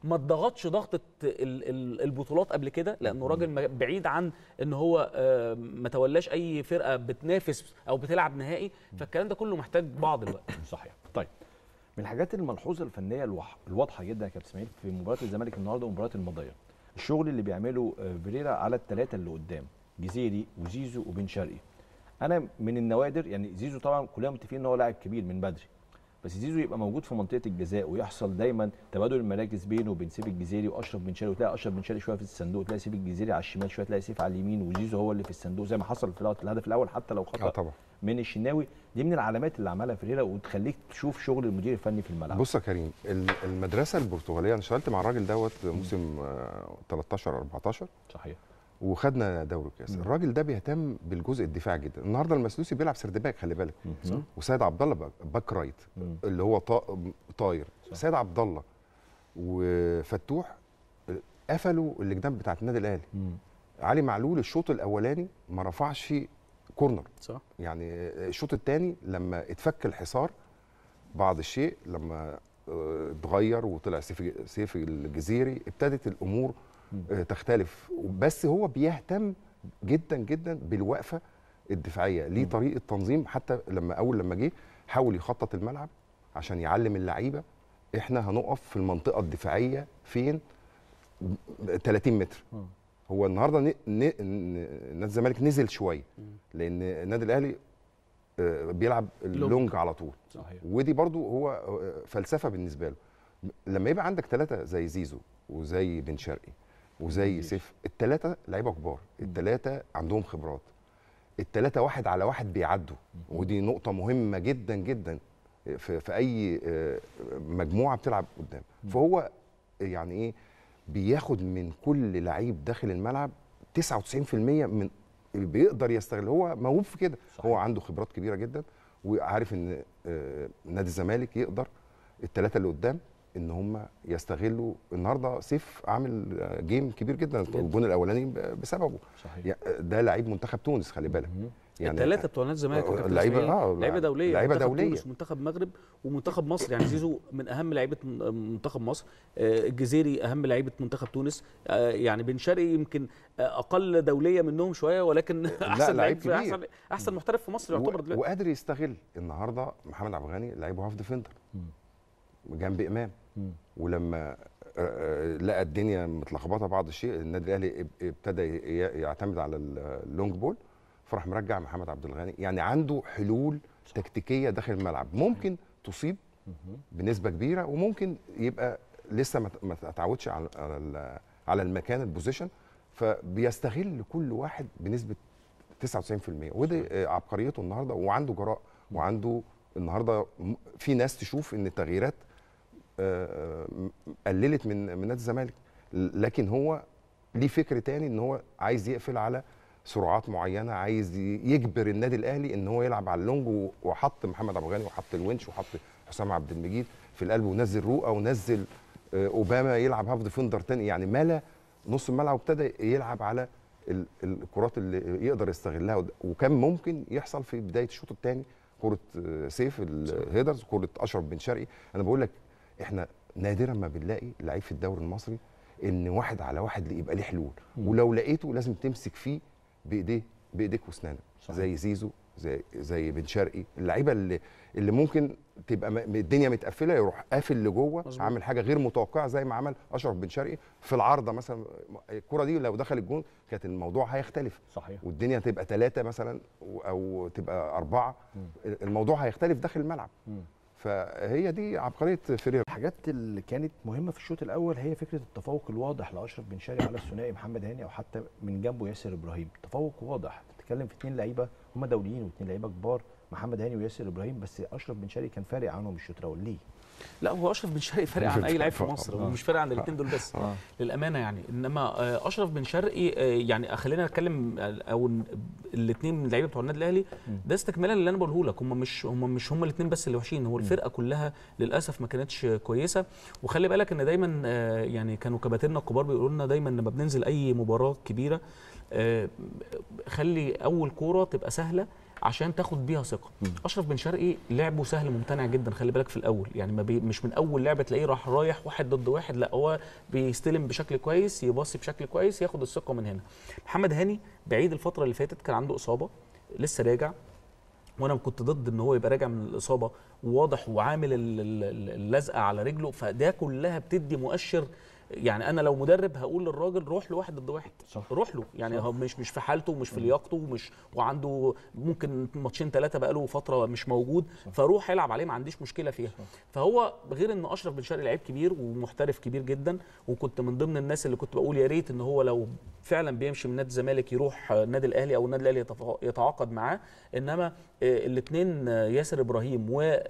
ما اتضغطش ضغطه ال- ال- البطولات قبل كده لانه راجل ما- بعيد عن ان هو آه، ما تولاش اي فرقه بتنافس او بتلعب نهائي فالكلام ده كله محتاج بعض الوقت صحيح طيب من الحاجات الملحوظه الفنيه الوح... الواضحه جدا يا كابتن اسماعيل في مباراه الزمالك النهارده والمباريات الماضيه الشغل اللي بيعمله آه، فيريرا على الثلاثه اللي قدام جزيري وزيزو وبن شرقي انا من النوادر يعني زيزو طبعا كلنا متفقين ان هو لاعب كبير من بدري بس زيزو يبقى موجود في منطقه الجزاء ويحصل دايما تبادل المراكز بينه وبين سيف الجزيري واشرف بن شرقي وتلاقي اشرف بن شرقي شويه في الصندوق تلاقي سيف الجزيري على الشمال شويه تلاقي سيف على اليمين وزيزو هو اللي في الصندوق زي ما حصل في الهدف- الهدف الاول حتى لو اه خطا طبعا من الشناوي دي من العلامات اللي عملها فيريرا وتخليك تشوف شغل المدير الفني في الملعب بص يا كريم ال- المدرسه البرتغاليه انا اشتغلت مع الراجل دوت موسم آه، 13 14 صحيح وخدنا دوري الكاس مم. الراجل ده بيهتم بالجزء الدفاعي جدا النهارده المسلوسي بيلعب سردباك خلي بالك وسيد عبد الله باك- باك رايت مم. اللي هو طا- طاير صح. سيد عبد الله وفتوح قفلوا الجناب بتاعت النادي الاهلي مم. علي معلول الشوط الاولاني ما رفعش كورنر صح يعني الشوط الثاني لما اتفك الحصار بعض الشيء لما آه، اتغير وطلع سيف سيف الجزيري ابتدت الامور آه، تختلف بس هو بيهتم جدا جدا بالوقفه الدفاعيه ليه طريقه تنظيم حتى لما اول لما جه حاول يخطط الملعب عشان يعلم اللعيبه احنا هنقف في المنطقه الدفاعيه فين 30 متر مم. هو النهارده ن- ن- ن- نادي الزمالك نزل شويه لان النادي الاهلي آه، بيلعب اللونج على طول صحيح ودي برضو هو آه، فلسفه بالنسبه له لما يبقى عندك ثلاثه زي زيزو وزي بن شرقي وزي مفيش. سيف الثلاثه لعيبه كبار الثلاثه عندهم خبرات الثلاثه واحد على واحد بيعدوا ودي نقطه مهمه جدا جدا في, في اي آه، مجموعه بتلعب قدام فهو يعني ايه بياخد من كل لعيب داخل الملعب 99% من بيقدر يستغل هو موهوب في كده صحيح. هو عنده خبرات كبيره جدا وعارف ان آه، نادي الزمالك يقدر الثلاثه اللي قدام ان هم يستغلوا النهارده سيف عامل آه، جيم كبير جدا الجون الاولاني ب- بسببه صحيح يا- ده لعيب منتخب تونس خلي بالك مم. يعني الثلاثه بتوع نادي الزمالك يا آه، كابتن لعيبة- إسماعيل، آه، لعيبه دوليه لعيبة منتخب دولية. تونس ومنتخب المغرب ومنتخب مصر يعني زيزو من اهم لعيبه من- منتخب مصر آه، الجزيري اهم لعيبه منتخب تونس آه، يعني بن شرقي يمكن آه، اقل دوليه منهم شويه ولكن احسن لعيب لعيب في كبير. احسن احسن محترف في مصر يعتبر و- دلوقتي وقادر يستغل النهارده محمد عبد الغني لعيب هاف ديفندر جنب امام مم. ولما آه، آه، لقى الدنيا متلخبطه بعض الشيء النادي الاهلي اب- ابتدى ي- يعتمد على ال- اللونج بول فراح مرجع محمد عبد الغني يعني عنده حلول تكتيكيه داخل الملعب ممكن تصيب بنسبه كبيره وممكن يبقى لسه ما ت- ما اتعودش على على ال- على المكان البوزيشن فبيستغل كل واحد بنسبه 99% ودي آه، عبقريته النهارده وعنده جراء وعنده النهارده م- في ناس تشوف ان التغييرات آه، م- قللت من من نادي الزمالك لكن هو ليه فكر تاني ان هو عايز يقفل على سرعات معينه عايز ي- يجبر النادي الاهلي ان هو يلعب على اللونج و- وحط محمد ابو غني وحط الونش وحط حسام عبد المجيد في القلب ونزل رؤى ونزل آه، اوباما يلعب هاف ديفندر تاني يعني ملا نص الملعب وابتدى يلعب على ال- الكرات اللي يقدر يستغلها وده- وكان ممكن يحصل في بدايه الشوط الثاني كره آه، سيف الهيدرز كره اشرف بن شرقي انا بقول لك احنا نادرا ما بنلاقي لعيب في الدوري المصري ان واحد على واحد يبقى ليه حلول ولو لقيته لازم تمسك فيه بايديه بايديك واسنانك صحيح. زي زيزو زي زي بن شرقي اللعيبه اللي اللي ممكن تبقى م- الدنيا متقفله يروح قافل لجوه مظبوط. عامل حاجه غير متوقعه زي ما عمل اشرف بن شرقي في العارضه مثلا الكره دي لو دخل الجون كانت الموضوع هيختلف صحيح والدنيا تبقى ثلاثة مثلا و- أو تبقى أربعة الموضوع هيختلف داخل الملعب مم. فهي دي عبقرية فيريرا الحاجات اللي كانت مهمه في الشوط الاول هي فكره التفوق الواضح لاشرف بن شرقي على الثنائي محمد هاني او حتى من جنبه ياسر ابراهيم تفوق واضح بتتكلم في اثنين لعيبه هم دوليين واثنين لعيبه كبار محمد هاني وياسر ابراهيم بس اشرف بن شرقي كان فارق عنهم الشوط الاول ليه؟ لا هو اشرف بن شرقي فارق عن اي لعيب في آه. مصر هو مش فارق عن الاثنين دول بس آه. للامانه يعني انما آه، اشرف بن شرقي آه، يعني خلينا نتكلم آه، او الاثنين من اللعيبه بتوع النادي الاهلي ده استكمالا للي انا بقوله لك هم مش هم مش هم الاثنين بس اللي وحشين هو الفرقه كلها للاسف ما كانتش كويسه وخلي بالك ان دايما آه، يعني كانوا كباتننا الكبار بيقولوا لنا دايما لما بننزل اي مباراه كبيره آه، خلي اول كوره تبقى سهله عشان تاخد بيها ثقه اشرف بن شرقي لعبه سهل ممتنع جدا خلي بالك في الاول يعني ما بي مش من اول لعبه تلاقيه راح رايح واحد ضد واحد لا هو بيستلم بشكل كويس يباصي بشكل كويس ياخد الثقه من هنا محمد هاني بعيد الفتره اللي فاتت كان عنده اصابه لسه راجع وانا كنت ضد ان هو يبقى راجع من الاصابه وواضح وعامل ال- ال- ال- اللزقه على رجله فده كلها بتدي مؤشر يعني انا لو مدرب هقول للراجل روح له واحد ضد واحد صح. روح له يعني هو مش مش في حالته ومش في لياقته ومش وعنده ممكن ماتشين ثلاثه بقاله فتره مش موجود فروح العب عليه ما عنديش مشكله فيها فهو غير ان اشرف بن شرقي لعيب كبير ومحترف كبير جدا وكنت من ضمن الناس اللي كنت بقول يا ريت ان هو لو فعلا بيمشي من نادي الزمالك يروح النادي الاهلي او النادي الاهلي يتفا- يتعاقد معاه انما الاثنين ياسر ابراهيم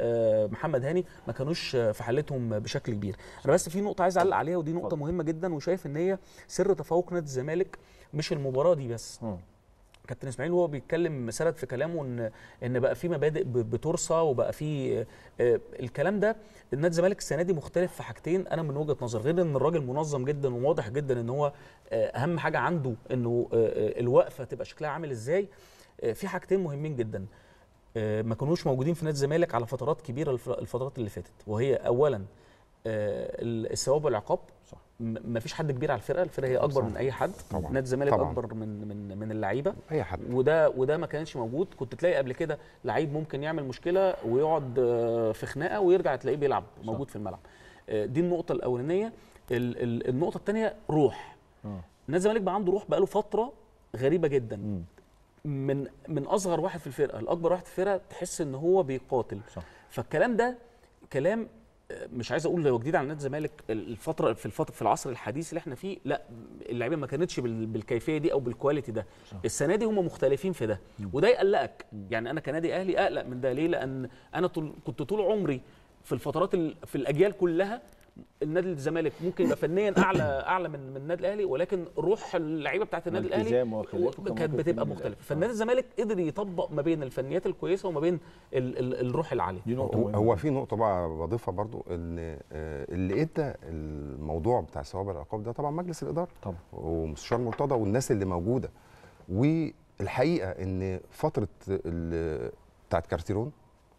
ومحمد هاني ما كانوش آه، في حالتهم بشكل كبير انا بس في نقطه عايز اعلق عليها ودي نقطه مهمه جدا وشايف ان هي سر تفوق نادي الزمالك مش المباراه دي بس مم. كابتن اسماعيل وهو بيتكلم سرد في كلامه ان ان بقى في مبادئ ب- بترصى وبقى في آه، الكلام ده النادي الزمالك السنه دي مختلف في حاجتين انا من وجهه نظر غير ان الراجل منظم جدا وواضح جدا ان هو آه، اهم حاجه عنده انه آه، آه، الوقفه تبقى شكلها عامل ازاي آه، في حاجتين مهمين جدا آه، ما كانوش موجودين في نادي الزمالك على فترات كبيره الف- الفترات اللي فاتت وهي اولا آه، الثواب والعقاب صح. ما فيش حد كبير على الفرقه الفرقه هي اكبر صح. من اي حد طبعاً. نادي الزمالك طبعاً. اكبر من من من اللعيبه اي حد وده وده ما كانش موجود كنت تلاقي قبل كده لعيب ممكن يعمل مشكله ويقعد آه، في خناقه ويرجع تلاقيه بيلعب موجود في الملعب آه، دي النقطه الاولانيه ال- ال- النقطه الثانيه روح آه. نادي الزمالك بقى عنده روح بقاله فتره غريبه جدا مم. من من اصغر واحد في الفرقه لاكبر واحد في الفرقه تحس ان هو بيقاتل صح. فالكلام ده كلام آه، مش عايز اقول هو جديد على نادي الزمالك الفتره في الفتره في العصر الحديث اللي احنا فيه لا اللعيبه ما كانتش بال- بالكيفيه دي او بالكواليتي ده صح. السنه دي هم مختلفين في ده وده يقلقك يعني انا كنادي اهلي اقلق من ده ليه لان انا طول كنت طول عمري في الفترات ال- في الاجيال كلها النادي الزمالك ممكن يبقى فنيا اعلى اعلى من من النادي الاهلي ولكن روح اللعيبه بتاعت النادي الاهلي والالتزام وخلافه كان كانت موجود في بتبقى النادي مختلفه الأهلي. فالنادي الزمالك قدر يطبق ما بين الفنيات الكويسه وما بين ال ال الروح العاليه دي نقطه هو, مهمه هو في نقطه بقى بضيفها برضو ان آه، اللي ادى الموضوع بتاع ثواب العقاب ده طبعا مجلس الاداره طبعا ومستشار مرتضى والناس اللي موجوده والحقيقه ان فتره ال- بتاعت كارتيرون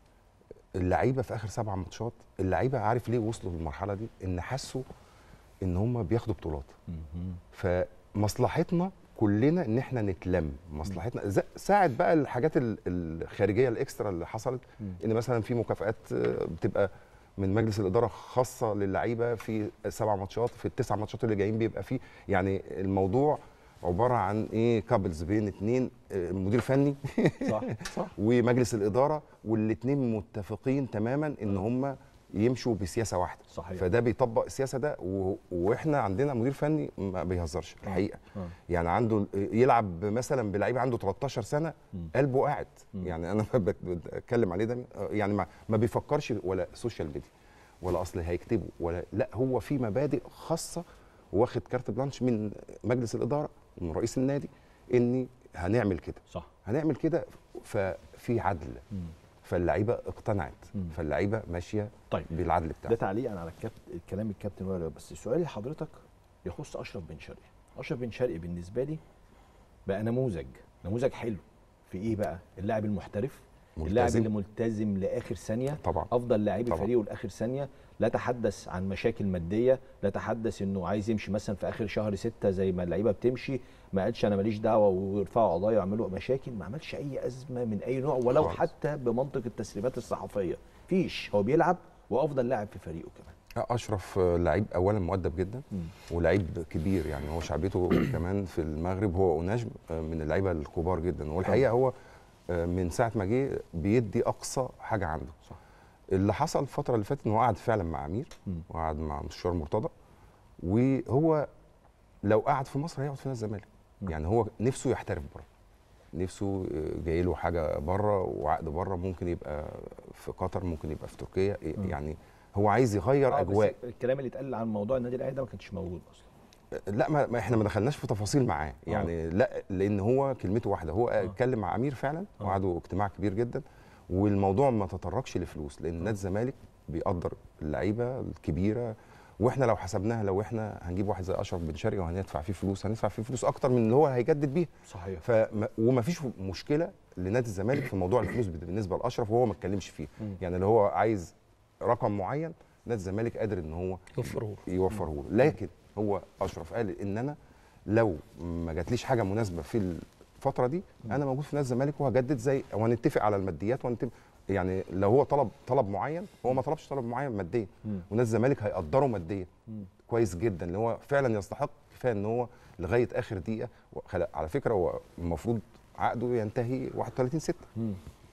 اللعيبه في اخر سبع ماتشات اللعيبه عارف ليه وصلوا للمرحله دي ان حسوا ان هم بياخدوا بطولات مهم. فمصلحتنا كلنا ان احنا نتلم مصلحتنا ز- ساعد بقى الحاجات ال- الخارجيه الاكسترا اللي حصلت مم. ان مثلا في مكافئات آه، بتبقى من مجلس الاداره خاصه للعيبه في سبع ماتشات في التسع ماتشات اللي جايين بيبقى فيه يعني الموضوع عباره عن ايه كابلز بين اتنين آه، مدير فني صح صح ومجلس الاداره والاتنين متفقين تماما ان هم يمشوا بسياسه واحده صحيح فده بيطبق السياسه ده و... واحنا عندنا مدير فني ما بيهزرش الحقيقه آه. يعني عنده يلعب مثلا بلعيب عنده 13 سنه مم. قلبه قاعد مم. يعني انا بت- بتكلم عليه ده يعني ما, ما بيفكرش ولا سوشيال ميديا ولا اصل هيكتبه ولا لا هو في مبادئ خاصه واخد كارت بلانش من مجلس الاداره ومن رئيس النادي ان هنعمل كده صح هنعمل كده ففي عدل مم. فاللعيبه اقتنعت مم. فاللعيبه ماشيه طيب بالعدل ده بتاعها تعليقا على الكابت... كلام الكابتن وائل بس سؤالي لحضرتك يخص اشرف بن شرقي اشرف بن شرقي بالنسبه لي بقى نموذج نموذج حلو في ايه بقى اللاعب المحترف اللاعب ملتزم. اللي ملتزم لاخر ثانيه طبعا افضل لاعبي طبعا. فريقه لاخر ثانيه لا تحدث عن مشاكل ماديه لا تحدث انه عايز يمشي مثلا في اخر شهر ستة زي ما اللعيبه بتمشي ما قالش انا ماليش دعوه ويرفعوا قضايا ويعملوا مشاكل ما عملش اي ازمه من اي نوع ولو خالص. حتى بمنطق التسريبات الصحفيه فيش هو بيلعب وافضل لاعب في فريقه كمان اشرف لعيب اولا مؤدب جدا مم. ولعيب كبير يعني هو شعبيته كمان في المغرب هو ونجم من اللعيبه الكبار جدا والحقيقه هو من ساعه ما جه بيدي اقصى حاجه عنده صح. اللي حصل الفتره اللي فاتت ان هو قعد فعلا مع امير مم. وقعد مع مستشار مرتضى وهو لو قعد في مصر هيقعد في نادي الزمالك مم. يعني هو نفسه يحترف بره نفسه جاي له حاجه بره وعقد بره ممكن يبقى في قطر ممكن يبقى في تركيا مم. يعني هو عايز يغير آه، اجواء بس الكلام اللي اتقال عن موضوع النادي الاهلي ده ما كانش موجود اصلا لا ما ما احنا ما دخلناش في تفاصيل معاه يعني لا لان هو كلمته واحده هو اتكلم مع امير فعلا آه. وقعدوا اجتماع كبير جدا والموضوع ما تطرقش لفلوس لان نادي الزمالك بيقدر اللعيبه الكبيره واحنا لو حسبناها لو احنا هنجيب واحد زي اشرف بن شرقي وهندفع فيه فلوس هندفع فيه فلوس اكتر من اللي هو هيجدد بيها صحيح فما وما فيش مشكله لنادي الزمالك في موضوع الفلوس بالنسبه لاشرف وهو ما اتكلمش فيه يعني اللي هو عايز رقم معين نادي الزمالك قادر ان هو يوفره يوفره له لكن هو اشرف قال ان انا لو ما جاتليش حاجه مناسبه في الفتره دي انا موجود في نادي الزمالك وهجدد زي وهنتفق على الماديات وهنتفق يعني لو هو طلب طلب معين هو ما طلبش طلب معين ماديا مم. ونادي الزمالك هيقدره ماديا مم. كويس جدا اللي هو فعلا يستحق كفايه ان هو لغايه اخر دقيقه وخلا- على فكره هو المفروض عقده ينتهي 31 6 مم.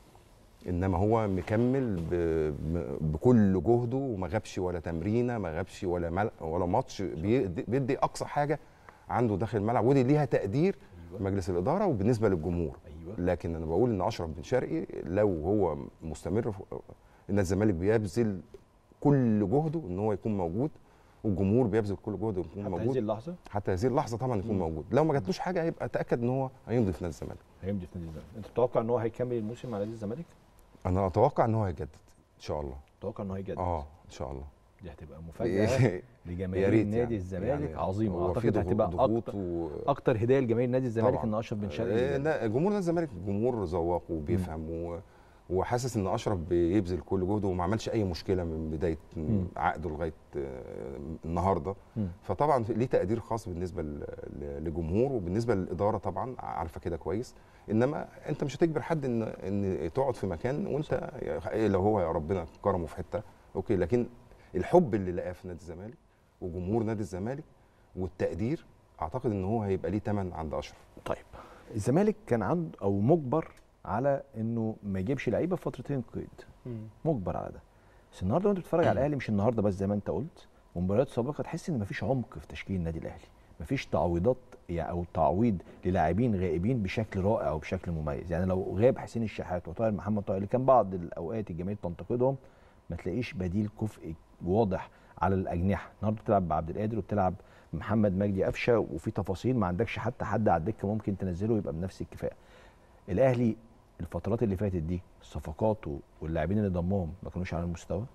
انما هو مكمل ب... ب- بكل جهده وما غابش ولا تمرينه ما غابش ولا مل... ولا ماتش بيدي, بيدي اقصى حاجه عنده داخل الملعب ودي ليها تقدير مجلس الاداره وبالنسبه للجمهور ايوه لكن انا بقول ان اشرف بن شرقي لو هو مستمر في ان الزمالك بيبذل كل جهده ان هو يكون موجود والجمهور بيبذل كل جهده يكون حتى موجود هذه اللحظه حتى هذه اللحظه طبعا يكون مم. موجود لو ما جاتلوش حاجه هيبقى تاكد ان هو هيمضي في نادي الزمالك هيمضي في نادي الزمالك انت تتوقع ان هو هيكمل الموسم مع نادي الزمالك انا اتوقع ان هو هيجدد ان شاء الله تتوقع ان هو هيجدد اه ان شاء الله دي هتبقى مفاجاه يا لجماهير ريت نادي يعني. الزمالك يعني عظيمه هو في اعتقد ضغوط- هتبقى ضغوط اكتر و... اكتر هديه لجماهير نادي الزمالك طبعاً. ان اشرف بن آه، شرقي لا، جمهور نادي الزمالك جمهور ذواق وبيفهم و... وحاسس ان اشرف بيبذل كل جهده وما عملش اي مشكله من بدايه مم. عقده لغايه آه، النهارده مم. فطبعا ليه تقدير خاص بالنسبه ل- ل- لجمهور وبالنسبه للاداره طبعا عارفه كده كويس انما انت مش هتجبر حد ان ان تقعد في مكان وانت يا- لو هو يا ربنا كرمه في حته اوكي لكن الحب اللي لقاه في نادي الزمالك وجمهور نادي الزمالك والتقدير اعتقد ان هو هيبقى ليه ثمن عند اشرف طيب الزمالك كان عنده او مجبر على انه ما يجيبش لعيبه في فترتين قيد مجبر على ده بس النهارده وانت بتتفرج على الاهلي مش النهارده بس زي ما انت قلت ومباريات سابقه تحس ان مفيش عمق في تشكيل النادي الاهلي مفيش تعويضات يعني او تعويض للاعبين غائبين بشكل رائع وبشكل مميز يعني لو غاب حسين الشحات وطاهر محمد طاهر اللي كان بعض الاوقات الجماهير تنتقدهم ما تلاقيش بديل كفء واضح على الاجنحه النهارده بتلعب بعبد القادر وبتلعب محمد مجدي قفشه وفي تفاصيل ما عندكش حتى حد على الدكه ممكن تنزله يبقى بنفس الكفاءه الاهلي الفترات اللي فاتت دي الصفقات و- واللاعبين اللي ضمهم ما كانوش على المستوى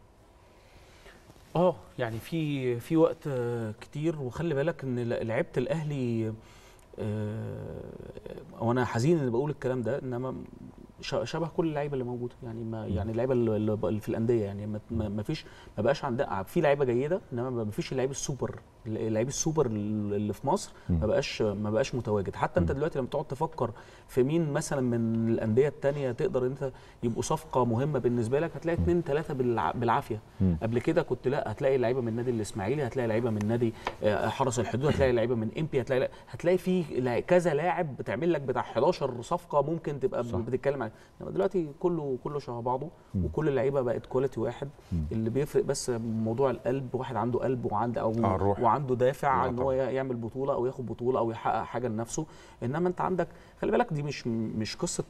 اه يعني في في وقت آه، كتير وخلي بالك ان ل- لعيبه الاهلي آه، وانا حزين اني بقول الكلام ده انما ش- شبه كل اللعيبه اللي موجوده يعني ما يعني اللعيبه اللي اللي ب- اللي في الانديه يعني ما- ما ما فيش ما بقاش عندها في لعيبه جيده انما ما فيش اللعيب السوبر اللعيب السوبر اللي في مصر ما بقاش ما بقاش متواجد حتى انت دلوقتي لما تقعد تفكر في مين مثلا من الانديه التانية تقدر انت يبقوا صفقه مهمه بالنسبه لك هتلاقي اثنين ثلاثه بالع- بالعافيه مم. قبل كده كنت لا هتلاقي لعيبه من نادي الاسماعيلي هتلاقي لعيبه من نادي آه، حرس الحدود هتلاقي لعيبه من امبي هتلاقي هتلاقي في لع- كذا لاعب بتعمل لك بتاع 11 صفقه ممكن تبقى صح. بتتكلم عليها انما دلوقتي كله كله شبه بعضه مم. وكل اللعيبه بقت كواليتي واحد مم. اللي بيفرق بس موضوع القلب واحد عنده قلب وعنده او آه، الروح. وعنده دافع آه، ان هو طبعاً. يعمل بطوله او ياخد بطوله او يحقق حاجه لنفسه انما انت عندك خلي بالك دي مش مش قصه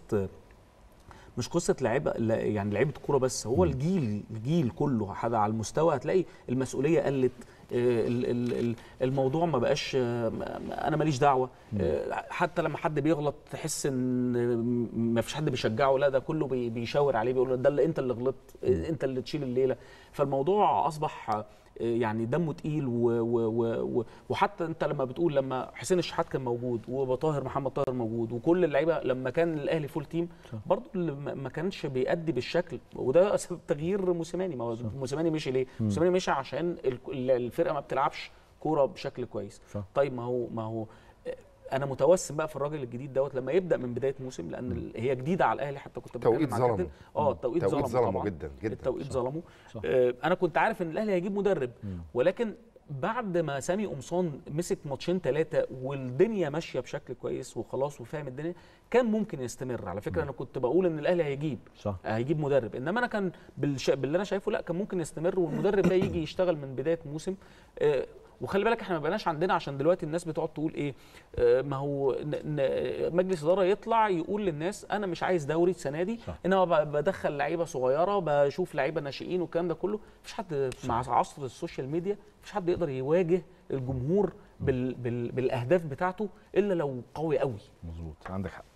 مش قصه لعيبه لا- يعني لعيبه كوره بس هو الجيل الجيل كله حد على المستوى هتلاقي المسؤوليه قلت آه، ال- ال- ال- الموضوع ما بقاش آه، ما- انا ماليش دعوه آه، حتى لما حد بيغلط تحس ان ما فيش حد بيشجعه لا ده كله بي- بيشاور عليه بيقول له ده اللي انت اللي غلطت آه، انت اللي تشيل الليله فالموضوع اصبح آه، يعني دمه تقيل و و و و وحتى انت لما بتقول لما حسين الشحات كان موجود وطاهر محمد طاهر موجود وكل اللعيبه لما كان الاهلي فول تيم برضه اللي ما ما كانش بيأدي بالشكل وده سبب تغيير موسيماني ما هو موسيماني مشي ليه؟ موسيماني مشي عشان ال- الفرقه ما بتلعبش كوره بشكل كويس صح. طيب ما هو ما هو انا متوسم بقى في الراجل الجديد دوت لما يبدا من بدايه موسم لان ال- هي جديده على الاهلي حتى كنت بتكلم توقيت مع ظلمه. كابتن. اه التوقيت توقيت ظلمه ظلمه طبعا جدا جدا التوقيت صح. ظلمه صح. آه انا كنت عارف ان الاهلي هيجيب مدرب ولكن بعد ما سامي قمصان مسك ماتشين ثلاثه والدنيا ماشيه بشكل كويس وخلاص وفاهم الدنيا كان ممكن يستمر على فكره انا كنت بقول ان الاهلي هيجيب صح هيجيب مدرب انما انا كان بالش... باللي انا شايفه لا كان ممكن يستمر والمدرب ده يجي يشتغل من بدايه موسم آه، وخلي بالك احنا ما بقناش عندنا عشان دلوقتي الناس بتقعد تقول ايه آه، ما هو ن... ن... مجلس اداره يطلع يقول للناس انا مش عايز دوري السنه دي صح. انما ب- بدخل لعيبه صغيره بشوف لعيبه ناشئين والكلام ده كله مفيش حد مع عصر السوشيال ميديا مفيش حد يقدر يواجه الجمهور بال... بال... بالاهداف بتاعته الا لو قوي قوي مظبوط عندك حق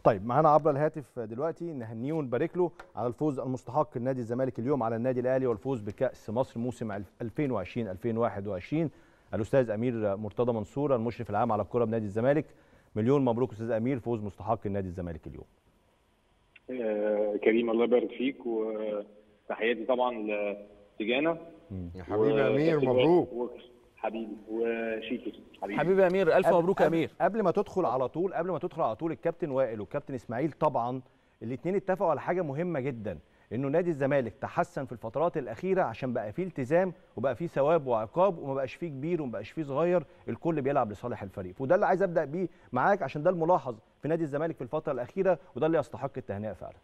طيب معانا عبر الهاتف دلوقتي نهنيه ونبارك له على الفوز المستحق لنادي الزمالك اليوم على النادي الاهلي والفوز بكاس مصر موسم 2020 2021 الاستاذ امير مرتضى منصور المشرف العام على الكره بنادي الزمالك مليون مبروك استاذ امير فوز مستحق لنادي الزمالك اليوم آه، كريم الله يبارك فيك وتحياتي طبعا لتجانا يا حبيبي يا امير مبروك و- حبيبي وشيتوس حبيبي حبيبي يا امير الف قبل- مبروك يا قبل- امير قبل ما تدخل على طول قبل ما تدخل على طول الكابتن وائل والكابتن اسماعيل طبعا الاثنين اتفقوا على حاجه مهمه جدا انه نادي الزمالك تحسن في الفترات الاخيره عشان بقى فيه التزام وبقى فيه ثواب وعقاب وما بقاش فيه كبير وما بقاش فيه صغير الكل بيلعب لصالح الفريق وده اللي عايز ابدا بيه معاك عشان ده الملاحظ في نادي الزمالك في الفتره الاخيره وده اللي يستحق التهنئه فعلا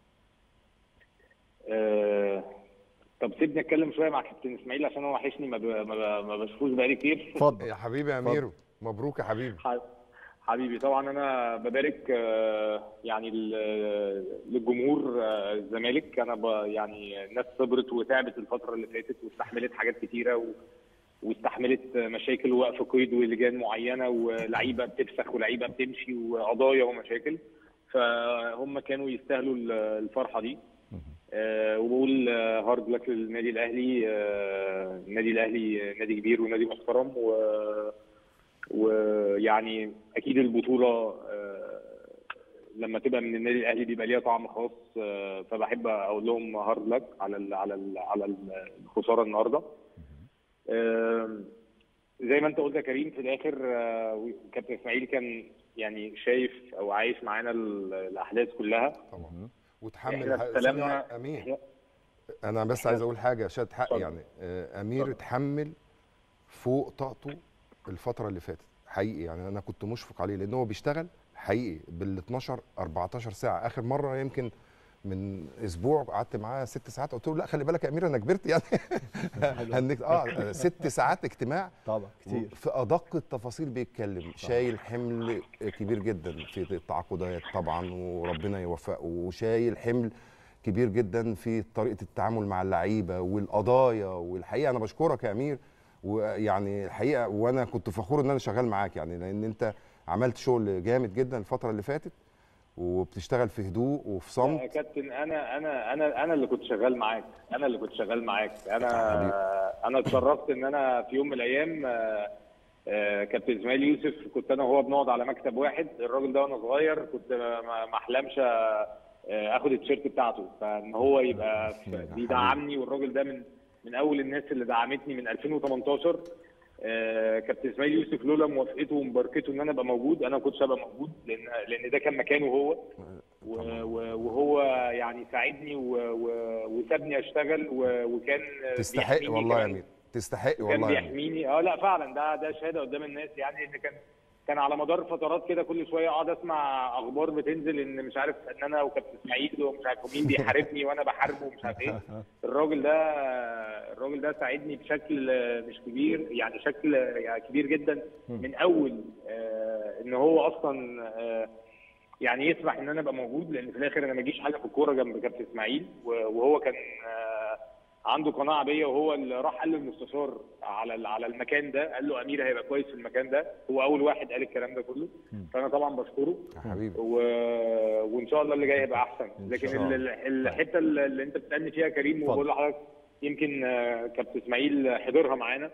آه، طب سيبني اتكلم شويه مع كابتن اسماعيل عشان هو وحشني ما, ب... ما, ب... ما بشوفوش بقالي كتير اتفضل يا حبيبي يا امير مبروك يا حبيبي ح- حبيبي طبعا انا ببارك آه، يعني ل- للجمهور آه، الزمالك انا ب... يعني الناس صبرت وتعبت الفتره اللي فاتت واستحملت حاجات كتيره و... واستحملت مشاكل ووقف قيد ولجان معينه ولعيبه بتفسخ ولعيبه بتمشي وقضايا ومشاكل فهم كانوا يستاهلوا ال- الفرحه دي آه، وبقول هارد لك للنادي الاهلي آه، النادي الاهلي نادي كبير ونادي محترم و ويعني اكيد البطوله آه، لما تبقى من النادي الاهلي بيبقى ليها طعم خاص آه، فبحب اقول لهم هارد لك على ال على ال على الخساره النهارده آم، زي ما انت قلت يا كريم في الاخر آه، كابتن اسماعيل كان يعني شايف او عايش معانا ال- الاحداث كلها طبعا وتحمل احنا ح- استلمنا ثانية- امير احنا- انا بس عايز اقول حاجه شاد حق اتفضل. يعني آه، امير اتفضل. اتحمل فوق طاقته الفتره اللي فاتت حقيقي يعني انا كنت مشفق عليه لان هو بيشتغل حقيقي بال 12 14 ساعه اخر مره يمكن من اسبوع قعدت معاه ست ساعات قلت له لا خلي بالك يا امير انا كبرت يعني هنك اه ست ساعات اجتماع طبعا كتير في ادق التفاصيل بيتكلم شايل حمل كبير جدا في التعاقدات طبعا وربنا يوفقه وشايل حمل كبير جدا في طريقه التعامل مع اللعيبه والقضايا والحقيقه انا بشكرك يا امير ويعني الحقيقه وانا كنت فخور ان انا شغال معاك يعني لان انت عملت شغل جامد جدا الفتره اللي فاتت وبتشتغل في هدوء وفي يا صمت كابتن انا انا انا انا اللي كنت شغال معاك انا اللي كنت شغال معاك انا انا اتشرفت ان انا في يوم من الايام آه، آه، كابتن اسماعيل يوسف كنت انا وهو بنقعد على مكتب واحد الراجل ده وانا صغير كنت ما ما احلمش آه، اخد التيشيرت بتاعته فان هو يبقى في- بيدعمني والراجل ده من من اول الناس اللي دعمتني من 2018 آه، كابتن اسماعيل يوسف لولا موافقته ومباركته ان انا ابقى موجود انا ما كنتش هبقى موجود لان لان ده كان مكانه هو و- و- وهو يعني ساعدني و- و- وسابني اشتغل و- وكان تستحق بيحميني والله يا كمان. امير تستحق كان والله يا امير بيحميني اه لا فعلا ده ده شهاده قدام الناس يعني ان كان كان على مدار فترات كده كل شويه اقعد اسمع اخبار بتنزل ان مش عارف ان انا وكابتن اسماعيل ومش عارف مين بيحاربني وانا بحاربه ومش عارف ايه الراجل ده الراجل ده ساعدني بشكل مش كبير يعني شكل يعني كبير جدا من اول آه، ان هو اصلا آه، يعني يسمح ان انا ابقى موجود لان في الاخر انا ما اجيش حاجه في الكوره جنب كابتن اسماعيل و- وهو كان آه، عنده قناعه بيا وهو اللي راح قال للمستشار على ال- على المكان ده قال له امير هيبقى كويس في المكان ده هو اول واحد قال الكلام ده كله فانا طبعا بشكره يا حبيبي و... وان شاء الله اللي جاي هيبقى احسن لكن شاء الله. ال- ال- الحته اللي اللي انت بتسالني فيها يا كريم اتفضل. وبقول لحضرتك يمكن آه، كابتن اسماعيل حضرها معانا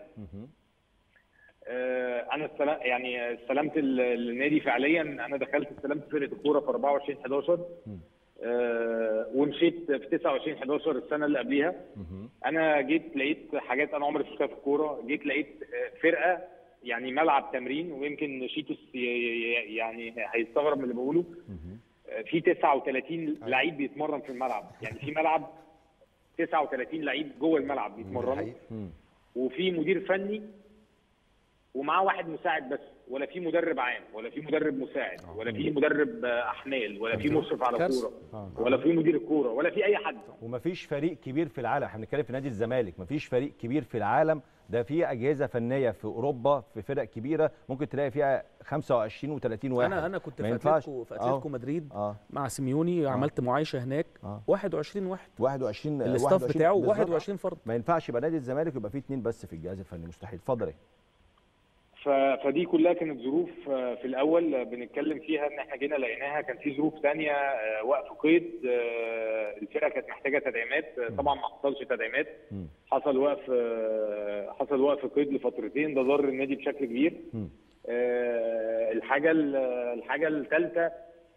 آه، انا استلم يعني استلمت ال- النادي فعليا انا دخلت استلمت فرقه الكوره في 24 11 آه، ومشيت في 29 11 السنه اللي قبليها انا جيت لقيت حاجات انا عمري ما شفتها في الكوره جيت لقيت آه، فرقه يعني ملعب تمرين ويمكن شيتوس ي- ي- يعني هيستغرب من اللي بقوله آه، في 39 لعيب بيتمرن في الملعب يعني في ملعب 39 لعيب جوه الملعب بيتمرنوا حقيقي. وفي مدير فني ومعاه واحد مساعد بس ولا في مدرب عام ولا في مدرب مساعد ولا في مدرب آه، احمال ولا في مشرف على كارثة. الكوره ولا في مدير الكوره ولا في اي حد ومفيش فريق كبير في العالم احنا بنتكلم في نادي الزمالك مفيش فريق كبير في العالم ده في اجهزه فنيه في اوروبا في فرق كبيره ممكن تلاقي فيها 25 و30 واحد انا انا كنت ما في ينفعش. اتلتيكو في آه. اتلتيكو مدريد اه مع سيميوني عملت معايشه هناك آه. 21 واحد 21 الاستاف 21 بتاعه بالظبط. 21 فرد ما ينفعش يبقى نادي الزمالك يبقى فيه اثنين بس في الجهاز الفني مستحيل اتفضل ايه ف... فدي كلها كانت ظروف آه، في الاول آه، بنتكلم فيها ان احنا جينا لقيناها كان في ظروف ثانيه وقف قيد آه، الفرقه كانت محتاجه تدعيمات آه، طبعا ما حصلش تدعيمات مم. حصل وقف آه، حصل وقف قيد لفترتين ده ضر النادي بشكل كبير مم. آه، الحاجه ال- الحاجه الثالثه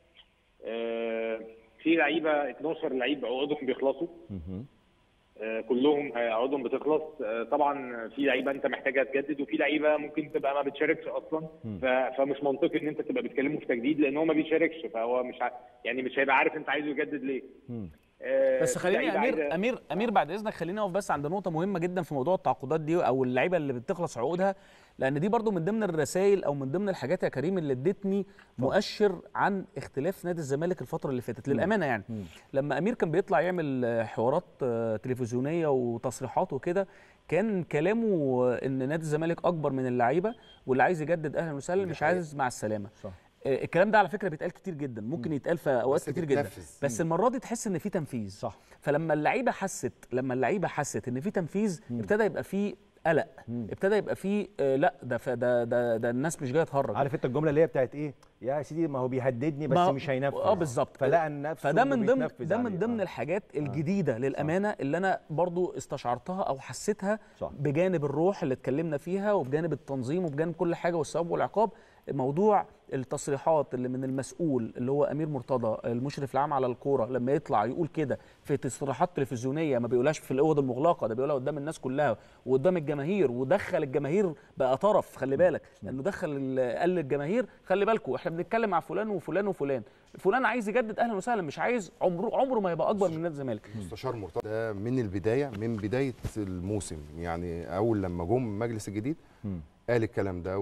في لعيبه 12 لعيب عقودهم بيخلصوا مهم. آه، كلهم آه، عقودهم بتخلص آه، طبعا في لعيبه انت محتاجها تجدد وفي لعيبه ممكن تبقى ما بتشاركش اصلا ف- فمش منطقي ان انت تبقى بتكلمه في تجديد لان هو ما بيشاركش فهو مش ع... يعني مش هيبقى عارف انت عايزه يجدد ليه مم. آه، بس في خليني لعيبة امير عايزة- امير امير بعد اذنك خليني اقف بس عند نقطه مهمه جدا في موضوع التعاقدات دي او اللعيبه اللي بتخلص عقودها لان دي برضو من ضمن الرسائل او من ضمن الحاجات يا كريم اللي ادتني مؤشر عن اختلاف نادي الزمالك الفتره اللي فاتت للامانه يعني لما امير كان بيطلع يعمل آه، حوارات آه، تلفزيونيه وتصريحات وكده كان كلامه آه، ان نادي الزمالك اكبر من اللعيبه واللي عايز يجدد اهلا وسهلا مش عايز مع السلامه صح. آه، الكلام ده على فكره بيتقال كتير جدا ممكن يتقال في اوقات بس كتير جدا بتنفذ. بس المره دي تحس ان في تنفيذ صح. فلما اللعيبه حست لما اللعيبه حست ان في تنفيذ ابتدى يبقى في قلق ابتدى يبقى في آه لا ده ف- ده ده ده الناس مش جايه تهرج عارف انت الجمله اللي هي بتاعت ايه يا سيدي ما هو بيهددني بس ما- مش هينفذ اه بالظبط فلقى نفسه فده إنه من ضمن بيتنفذ ده من عليه. ضمن آه. الحاجات الجديده للامانه اللي انا برضو استشعرتها او حسيتها صح. بجانب الروح اللي اتكلمنا فيها وبجانب التنظيم وبجانب كل حاجه والثواب والعقاب موضوع التصريحات اللي من المسؤول اللي هو امير مرتضى المشرف العام على الكوره لما يطلع يقول كده في تصريحات تلفزيونيه ما بيقولهاش في الاوض المغلقه ده بيقولها قدام الناس كلها وقدام الجماهير ودخل الجماهير بقى طرف خلي بالك لانه دخل ال- قال للجماهير خلي بالكم احنا بنتكلم مع فلان وفلان وفلان فلان عايز يجدد اهلا وسهلا مش عايز عمره عمره ما يبقى اكبر من نادي الزمالك مستشار مرتضى ده من البدايه من بدايه الموسم يعني اول لما جم المجلس الجديد قال الكلام ده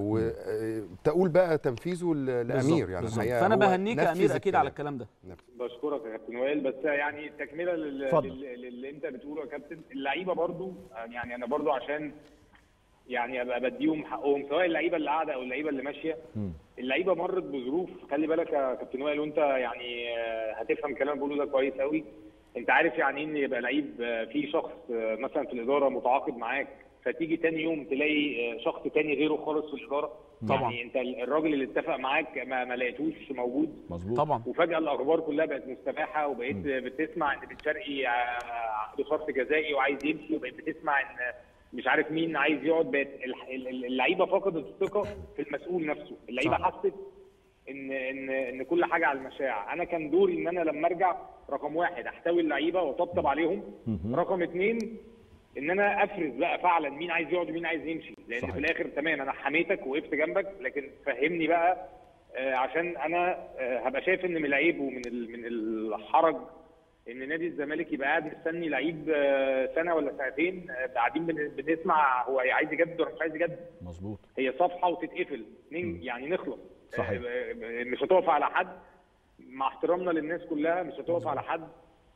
وتقول بقى تنفيذه ل- لامير يعني بالظبط. الحقيقه فانا هو بهنيك يا نفذ امير اكيد على الكلام. الكلام ده نفذ. بشكرك يا كابتن وائل بس يعني تكمله لل- اتفضل. لل- للي انت بتقوله يا كابتن اللعيبه برضو يعني انا برضو عشان يعني ابقى بديهم حقهم سواء اللعيبه اللي قاعده او اللعيبه اللي ماشيه اللعيبه مرت بظروف خلي بالك يا كابتن وائل وانت يعني آه، هتفهم الكلام اللي بقوله ده كويس قوي انت عارف يعني ايه ان يبقى لعيب آه، في شخص آه، مثلا في الاداره متعاقد معاك فتيجي تاني يوم تلاقي آه، شخص تاني غيره خالص في الاداره طبعا. يعني انت الراجل اللي اتفق معاك ما, ما لقيتوش موجود مظبوط طبعا وفجاه الاخبار كلها بقت مستباحه وبقيت بتسمع ان بن شرقي عنده شرط جزائي وعايز يمشي وبقيت بتسمع ان مش عارف مين عايز يقعد بقت الح- ال- ال- اللعيبه فقدت الثقه في المسؤول نفسه اللعيبه صح. حست ان ان ان كل حاجه على المشاع انا كان دوري ان انا لما ارجع رقم واحد احتوي اللعيبه واطبطب عليهم رقم اثنين ان انا افرز بقى فعلا مين عايز يقعد ومين عايز يمشي لان صحيح. في الاخر تمام انا حميتك وقفت جنبك لكن فهمني بقى آه، عشان انا آه، هبقى شايف ان من العيب ومن ال- من الحرج ان نادي الزمالك يبقى قاعد مستني لعيب آه، سنه ولا سنتين آه، قاعدين بن- بنسمع هو عايز يجدد ولا مش عايز يجدد مظبوط هي صفحه وتتقفل نن- يعني نخلص صحيح. آه، آه، مش هتقف على حد مع احترامنا للناس كلها مش هتقف على حد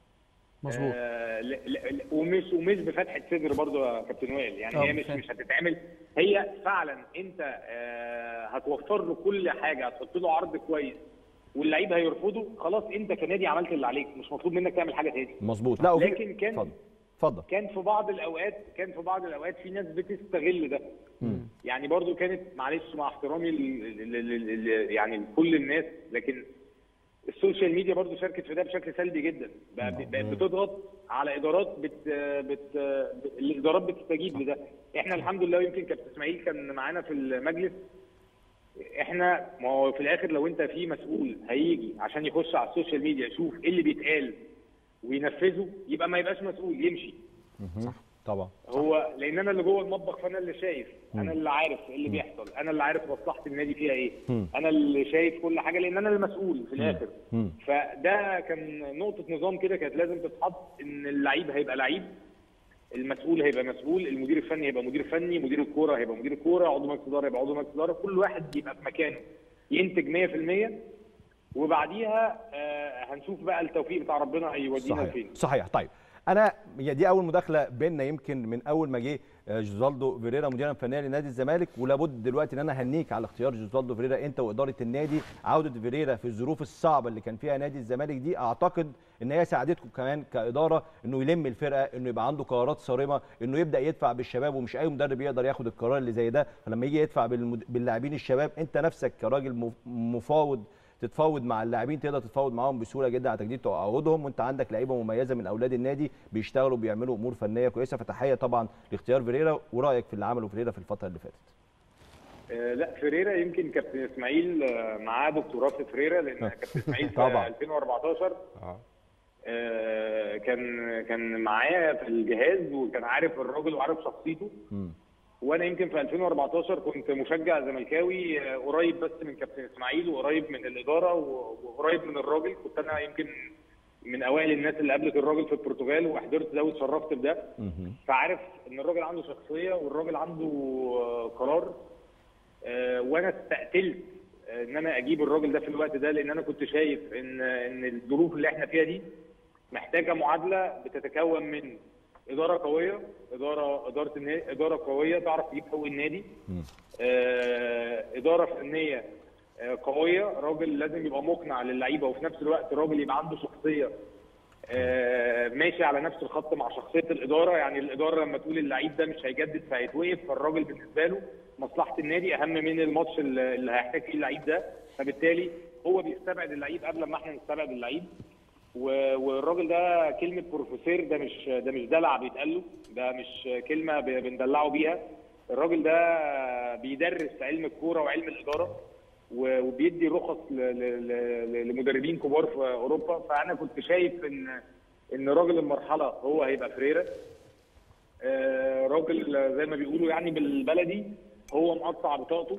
مظبوط آه، ل- ل- ل- ومش ومش بفتحه صدر برضو يا كابتن وائل يعني آه، هي مش فاهم. مش هتتعمل هي فعلا انت آه، هتوفر له كل حاجه هتحط له عرض كويس واللعيب هيرفضه خلاص انت كنادي عملت اللي عليك مش مطلوب منك تعمل حاجه تاني مظبوط لا وفي لكن كان اتفضل اتفضل كان في بعض الاوقات كان في بعض الاوقات في ناس بتستغل ده يعني برضو كانت معلش مع احترامي ل- ل- ل- ل- يعني لكل الناس لكن السوشيال ميديا برضو شاركت في ده بشكل سلبي جدا بقى- بقت بتضغط على ادارات بت بت الادارات بتستجيب لده احنا الحمد لله يمكن كابتن اسماعيل كان معانا في المجلس احنا ما هو في الاخر لو انت في مسؤول هيجي عشان يخش على السوشيال ميديا يشوف ايه اللي بيتقال وينفذه يبقى ما يبقاش مسؤول يمشي طبعا هو لان انا اللي جوه المطبخ فانا اللي شايف انا اللي عارف ايه اللي بيحصل انا اللي عارف مصلحه النادي فيها ايه انا اللي شايف كل حاجه لان انا المسؤول في الاخر فده كان نقطه نظام كده كانت لازم تتحط ان اللعيب هيبقى لعيب المسؤول هيبقى مسؤول المدير الفني هيبقى مدير فني مدير الكوره هيبقى مدير الكوره عضو مجلس اداره هيبقى عضو مجلس اداره كل واحد يبقى في مكانه ينتج 100% وبعديها آه هنشوف بقى التوفيق بتاع ربنا هيودينا صحيح فين صحيح طيب انا هي دي اول مداخله بيننا يمكن من اول ما جه آه، جوزالدو فيريرا مديرا فنيا لنادي الزمالك ولابد دلوقتي ان انا اهنيك على اختيار جوزالدو فيريرا انت واداره النادي عوده فيريرا في الظروف الصعبه اللي كان فيها نادي الزمالك دي اعتقد ان هي ساعدتكم كمان كاداره انه يلم الفرقه انه يبقى عنده قرارات صارمه انه يبدا يدفع بالشباب ومش اي مدرب يقدر ياخد القرار اللي زي ده فلما يجي يدفع بالمد- باللاعبين الشباب انت نفسك كراجل مف- مفاوض تتفاوض مع اللاعبين تقدر تتفاوض معاهم بسهوله جدا على تجديد تعاقدهم وانت عندك لعيبه مميزه من اولاد النادي بيشتغلوا بيعملوا امور فنيه كويسه فتحيه طبعا لاختيار فيريرا ورايك في اللي عمله فيريرا في الفتره اللي فاتت آه، لا فيريرا يمكن كابتن اسماعيل آه، معاه دكتوراه في فيريرا لان كابتن اسماعيل في طبعاً. 2014 اه آه، كان كان معايا في الجهاز وكان عارف الراجل وعارف شخصيته مم. وانا يمكن في 2014 كنت مشجع زملكاوي آه، قريب بس من كابتن اسماعيل وقريب من الاداره و- وقريب من الراجل كنت انا يمكن من اوائل الناس اللي قابلت الراجل في البرتغال وحضرت ده واتشرفت بده مهم. فعارف ان الراجل عنده شخصيه والراجل عنده آه، قرار آه، وانا استقتلت آه، ان انا اجيب الراجل ده في الوقت ده لان انا كنت شايف ان ان الظروف اللي احنا فيها دي محتاجه معادله بتتكون من اداره قويه اداره اداره النا- اداره قويه تعرف تجيب حقوق النادي آه، اداره فنيه آه، قويه راجل لازم يبقى مقنع للعيبه وفي نفس الوقت راجل يبقى عنده شخصيه آه، ماشي على نفس الخط مع شخصيه الاداره يعني الاداره لما تقول اللعيب ده مش هيجدد فهيتوقف فالراجل بالنسبه له مصلحه النادي اهم من الماتش اللي اللي هيحتاج فيه اللعيب ده فبالتالي هو بيستبعد اللعيب قبل ما احنا نستبعد اللعيب و- والراجل ده كلمه بروفيسور ده مش ده مش دلع بيتقال له ده مش كلمه ب- بندلعه بيها الراجل ده بيدرس علم الكوره وعلم الاداره و- وبيدي رخص ل- ل- ل- لمدربين كبار في اوروبا فانا كنت شايف ان ان راجل المرحله هو هيبقى فريرا آه، راجل زي ما بيقولوا يعني بالبلدي هو مقطع بطاقته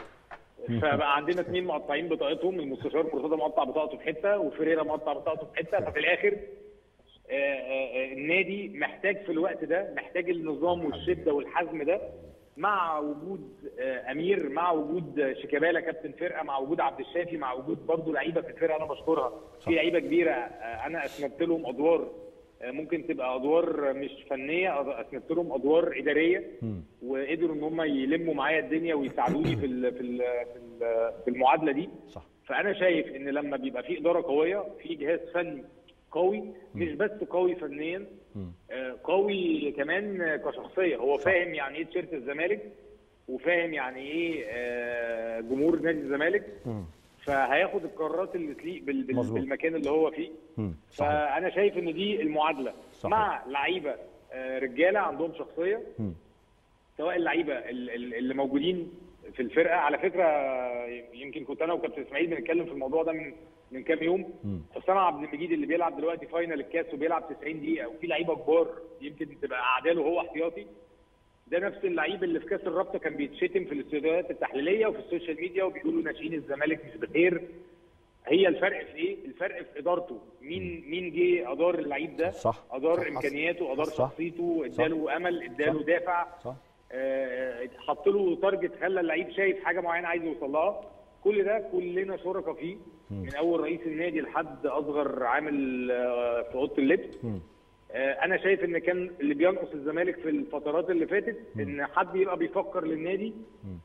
فبقى عندنا اثنين مقطعين بطاقتهم المستشار مرتضى مقطع بطاقته في حته وفريرا مقطع بطاقته في حته ففي الاخر آه، آه، آه، النادي محتاج في الوقت ده محتاج النظام والشده والحزم ده مع وجود آه، امير مع وجود شيكابالا كابتن فرقه مع وجود عبد الشافي مع وجود برضه لعيبه في الفرقه انا بشكرها في لعيبه كبيره آه، انا اسندت لهم ادوار آه، ممكن تبقى ادوار مش فنيه اسندت لهم ادوار اداريه وقدروا ان هم يلموا معايا الدنيا ويساعدوني في ال في ال في, ال في المعادله دي صح فانا شايف ان لما بيبقى في اداره قويه في جهاز فني قوي مش بس قوي فنيا آه، قوي كمان كشخصيه هو فاهم يعني ايه تيشيرت الزمالك وفاهم يعني ايه آه، جمهور نادي الزمالك فهياخد القرارات اللي تليق بال- بال- مظبوط. بالمكان اللي هو فيه مم. صحيح فانا شايف ان دي المعادله صحيح. مع لعيبه آه، رجاله عندهم شخصيه مم. سواء اللعيبه ال- ال- اللي موجودين في الفرقه على فكره يمكن كنت انا وكابتن اسماعيل بنتكلم في الموضوع ده من من كام يوم حسام عبد المجيد اللي بيلعب دلوقتي فاينل الكاس وبيلعب 90 دقيقه وفي لعيبه كبار يمكن تبقى اعداله هو احتياطي ده نفس اللعيب اللي في كاس الرابطه كان بيتشتم في الاستوديوهات التحليليه وفي السوشيال ميديا وبيقولوا ناشئين الزمالك مش بخير هي الفرق في ايه؟ الفرق في ادارته مين مين جه ادار اللعيب ده صح. ادار صح. امكانياته ادار صح. شخصيته اداله امل اداله صح. دافع صح آه، حط له تارجت خلى اللعيب شايف حاجه معينه عايز يوصل لها كل ده كلنا شركاء فيه من اول رئيس النادي لحد اصغر عامل آه، في اوضه اللبس آه، انا شايف ان كان اللي بينقص الزمالك في الفترات اللي فاتت ان حد يبقى بيفكر للنادي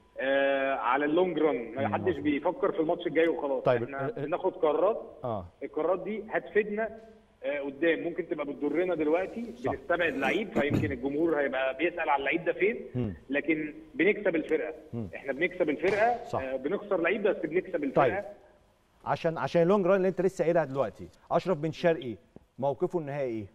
آه على اللونج ران ما حدش بيفكر في الماتش الجاي وخلاص طيب، احنا ال- ال- بناخد قرارات اه القرارات دي هتفيدنا آه، قدام ممكن تبقى بتضرنا دلوقتي صح. بنستبعد لعيب فيمكن الجمهور هيبقى بيسال على اللعيب ده فين لكن بنكسب الفرقه احنا بنكسب الفرقه صح. آه، بنخسر لعيب بس بنكسب الفرقه طيب عشان عشان اللونج ران اللي انت لسه قايلها دلوقتي اشرف بن شرقي موقفه النهائي ايه؟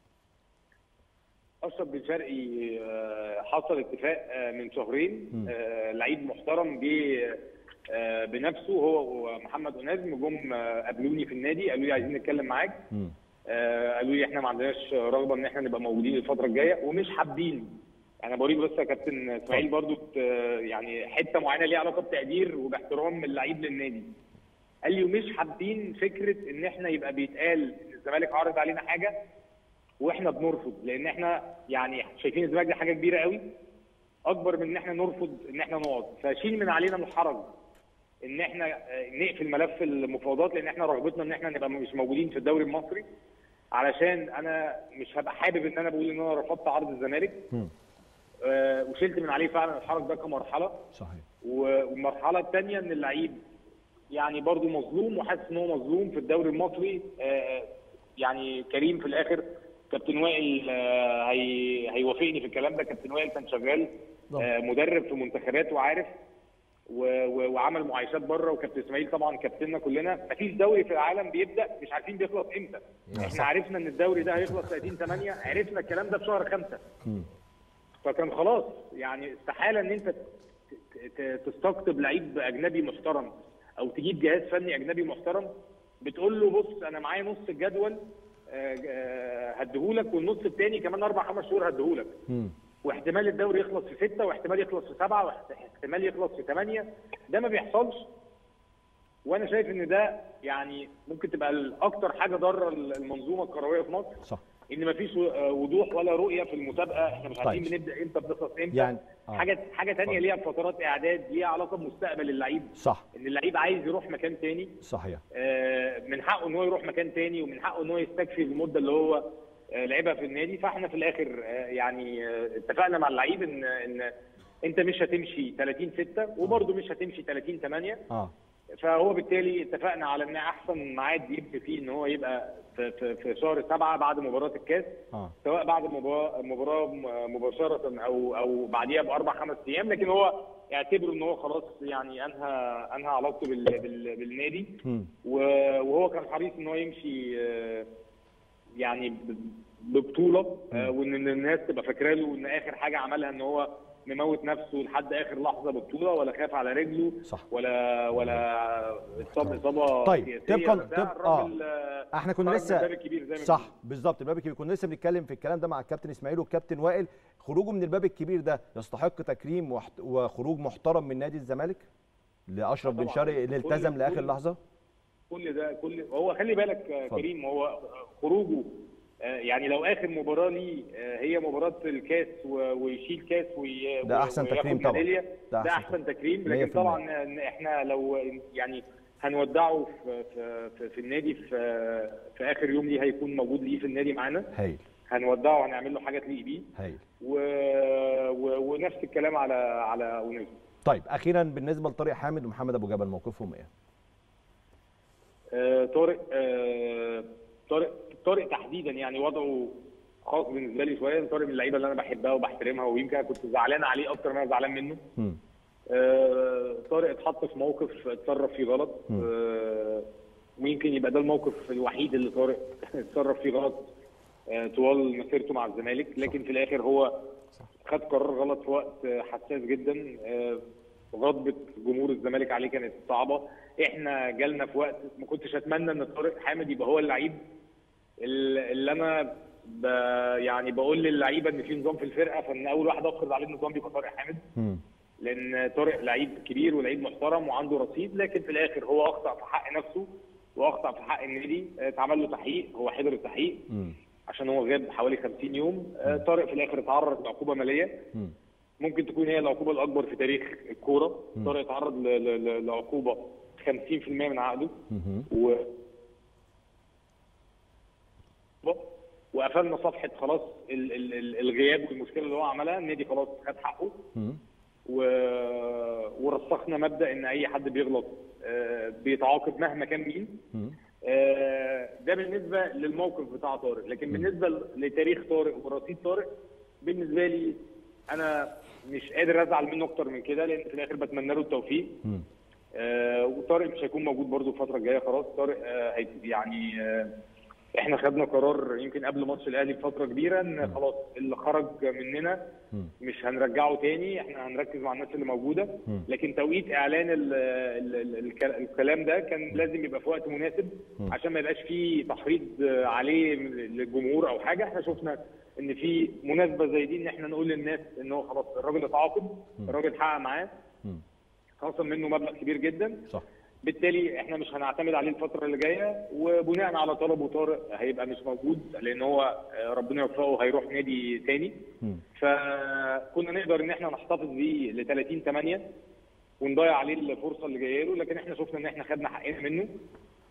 اشرف بن شرقي آه، حصل اتفاق آه، من شهرين آه، لعيب محترم جه آه، بنفسه هو ومحمد انازم جم آه، قابلوني في النادي قالوا لي عايزين نتكلم معاك آه، قالوا لي احنا ما عندناش رغبه ان احنا نبقى موجودين الفتره الجايه ومش حابين انا بوريك بس يا كابتن اسماعيل برضو ت- يعني حته معينه ليها علاقه بتقدير وباحترام من اللعيب للنادي قال لي ومش حابين فكره ان احنا يبقى بيتقال ان الزمالك عارض علينا حاجه واحنا بنرفض لان احنا يعني شايفين الزمالك دي حاجه كبيره قوي اكبر من ان احنا نرفض ان احنا نقعد فشيل من علينا الحرج ان احنا آه، نقفل ملف المفاوضات لان احنا رغبتنا ان احنا نبقى مش موجودين في الدوري المصري علشان انا مش هبقى حابب ان انا بقول ان انا رفضت عرض الزمالك مم. آه وشلت من عليه فعلا الحرج ده كمرحله صحيح والمرحله الثانيه ان اللعيب يعني برضو مظلوم وحاسس ان هو مظلوم في الدوري المصري آه، يعني كريم في الاخر كابتن وائل آه، هي هيوافقني في الكلام ده كابتن وائل كان شغال آه، مدرب في منتخبات وعارف و- و- وعمل معايشات بره وكابتن اسماعيل طبعا كابتننا كلنا مفيش دوري في العالم بيبدا مش عارفين بيخلص امتى احنا عرفنا ان الدوري ده هيخلص 30 8 عرفنا الكلام ده في شهر 5 فكان خلاص يعني استحاله ان انت ت- ت- تستقطب لعيب اجنبي محترم او تجيب جهاز فني اجنبي محترم بتقول له بص انا معايا نص الجدول آه، آه، هديهولك والنص الثاني كمان اربع خمس شهور هديهولك واحتمال الدوري يخلص في سته واحتمال يخلص في سبعه واحتمال يخلص في ثمانيه ده ما بيحصلش وانا شايف ان ده يعني ممكن تبقى الاكتر حاجه ضاره المنظومه الكرويه في مصر صح ان مفيش وضوح ولا رؤيه في المسابقه احنا مش عارفين طيب. بنبدا امتى بنخلص امتى يعني- آه. حاجه حاجه ثانيه ليها فترات اعداد ليها علاقه بمستقبل اللعيب صح ان اللعيب عايز يروح مكان تاني صحيح آه، من حقه ان هو يروح مكان تاني ومن حقه ان هو يستكفي المده اللي هو آه، لعبها في النادي فاحنا في الاخر آه، يعني آه، اتفقنا مع اللعيب ان ان انت مش هتمشي 30 6 وبرده مش هتمشي 30 8 اه فهو بالتالي اتفقنا على ان احسن ميعاد يبقى فيه ان هو يبقى في, في, في شهر سبعه بعد مباراه الكاس اه سواء بعد المباراه المباراه م- مباشره او او بعديها باربع خمس ايام لكن هو يعتبر ان هو خلاص يعني انهى انهى علاقته بال بال بالنادي مم. و- وهو كان حريص ان هو يمشي آه، يعني ب- ببطوله آه، وان الناس تبقى فاكره له ان اخر حاجه عملها ان هو مموت نفسه لحد اخر لحظه ببطوله ولا خاف على رجله صح. ولا ولا اتصاب اصابه طيب، سياسية. طبقاً- ده طب- الراجل آه، احنا كنا خرج لسه من الباب الكبير زي ما صح بيقولوا. بالظبط الباب الكبير كنا لسه بنتكلم في الكلام ده مع الكابتن اسماعيل والكابتن وائل خروجه من الباب الكبير ده يستحق تكريم وحت- وخروج محترم من نادي الزمالك لاشرف بن طبعاً. شرقي اللي كل- التزم لاخر كل- لحظه كل ده كل هو خلي بالك آه، اتفضل. كريم هو خروجه آه، يعني لو اخر مباراه ليه آه، هي مباراه الكاس و- ويشيل كاس وي- ده أحسن وياخد تكريم طبعاً. ميدالية، ده ده أحسن احسن تكريم مية لكن في المية. طبعا إن احنا لو يعني هنودعه في في, في, في النادي في, في اخر يوم ليه هيكون موجود ليه في النادي معانا هايل هنودعه وهنعمل له حاجه تليق بيه هايل و... و... ونفس الكلام على على اونيزو طيب اخيرا بالنسبه لطارق حامد ومحمد ابو جبل موقفهم ايه آه، طارق آه، طارق طارق تحديدا يعني وضعه خاص بالنسبه لي شويه طارق من اللعيبه اللي انا بحبها وبحترمها ويمكن أنا كنت زعلان عليه اكتر ما انا زعلان منه مم. آه، طارق اتحط في موقف اتصرف فيه غلط آه، ويمكن يبقى ده الموقف الوحيد اللي طارق اتصرف فيه غلط آه، طوال مسيرته مع الزمالك لكن في الاخر هو خد قرار غلط في وقت آه، حساس جدا آه، غضبة جمهور الزمالك عليه كانت صعبة احنا جالنا في وقت ما كنتش اتمنى ان طارق حامد يبقى هو اللعيب اللي اللي انا ب يعني بقول للعيبه ان في نظام في الفرقه فان اول واحد افرض عليه النظام بيبقى طارق حامد مم. لان طارق لعيب كبير ولعيب محترم وعنده رصيد لكن في الاخر هو اخطا في حق نفسه واخطا في حق النادي آه، اتعمل له تحقيق هو حضر التحقيق مم. عشان هو غاب حوالي 50 يوم آه، طارق في الاخر اتعرض لعقوبه ماليه مم. ممكن تكون هي العقوبه الاكبر في تاريخ الكوره طارق اتعرض ل- ل- ل- لعقوبه 50% من عقده مهم. و وقفلنا صفحه خلاص ال- ال- ال- الغياب والمشكله اللي هو عملها النادي خلاص خد حقه مم. و... ورسخنا مبدا ان اي حد بيغلط آه، بيتعاقب مهما كان مين مم. آه، ده بالنسبه للموقف بتاع طارق لكن بالنسبه لتاريخ طارق ورصيد طارق بالنسبه لي انا مش قادر ازعل منه اكتر من كده لان في الاخر بتمنى له التوفيق مم. آه، وطارق مش هيكون موجود برضو الفتره الجايه خلاص طارق آه، هي- يعني آه، احنا خدنا قرار يمكن قبل ماتش الاهلي بفتره كبيره ان خلاص اللي خرج مننا مم. مش هنرجعه تاني احنا هنركز مع الناس اللي موجوده لكن توقيت اعلان ال ال ال الك- الكلام ده كان لازم يبقى في وقت مناسب عشان ما يبقاش فيه تحريض عليه للجمهور او حاجه احنا شفنا ان في مناسبه زي دي ان احنا نقول للناس ان هو خلاص الراجل اتعاقد الراجل حقق معاه مم. خصم منه مبلغ كبير جدا صح بالتالي احنا مش هنعتمد عليه الفتره اللي جايه وبناء على طلبه طارق هيبقى مش موجود لان هو آه، ربنا يوفقه هيروح نادي تاني مم. فكنا نقدر ان احنا نحتفظ بيه ل 30 8 ونضيع عليه الفرصه اللي جايه له لكن احنا شفنا ان احنا خدنا حقنا منه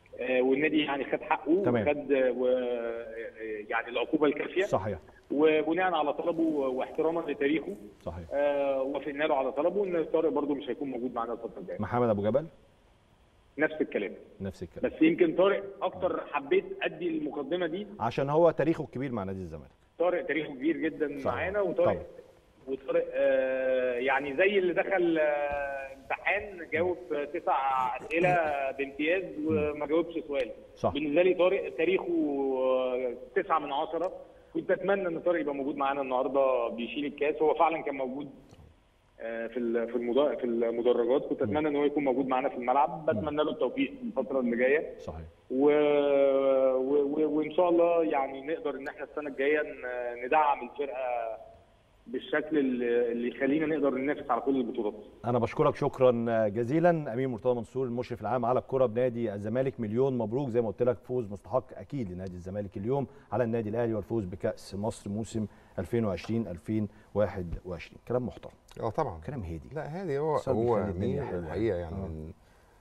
آه، والنادي يعني خد حقه تمام. وخد آه، و- آه، يعني العقوبه الكافيه صحيح وبناء على طلبه واحتراما لتاريخه صحيح آه، وافقنا له على طلبه ان طارق برده مش هيكون موجود معانا الفتره الجايه محمد ابو جبل نفس الكلام نفس الكلام بس يمكن طارق اكتر حبيت ادي المقدمه دي عشان هو تاريخه كبير مع نادي الزمالك طارق تاريخه كبير جدا صحيح. معانا طبعا. وطارق وطارق آه يعني زي اللي دخل آه امتحان جاوب تسع اسئله بامتياز وما جاوبش سؤال صح. بالنسبه لي طارق تاريخه آه، تسعة من عشرة كنت اتمنى ان طارق يبقى موجود معانا النهارده بيشيل الكاس هو فعلا كان موجود آه، في ال- في المدا- في المدرجات كنت اتمنى ان هو يكون موجود معانا في الملعب بتمنى له التوفيق في الفتره اللي جايه صحيح و... و... و... وان شاء الله يعني نقدر ان احنا السنه الجايه ن- ندعم الفرقه بالشكل اللي اللي يخلينا نقدر ننافس على كل البطولات انا بشكرك شكرا جزيلا امير مرتضى منصور المشرف العام على الكره بنادي الزمالك مليون مبروك زي ما قلت لك فوز مستحق اكيد لنادي الزمالك اليوم على النادي الاهلي والفوز بكاس مصر موسم 2020 2021 كلام محترم اه طبعا كلام هادي لا هادي هو صار هو بيخلي الدنيا امير حلوة. الحقيقه يعني آه. من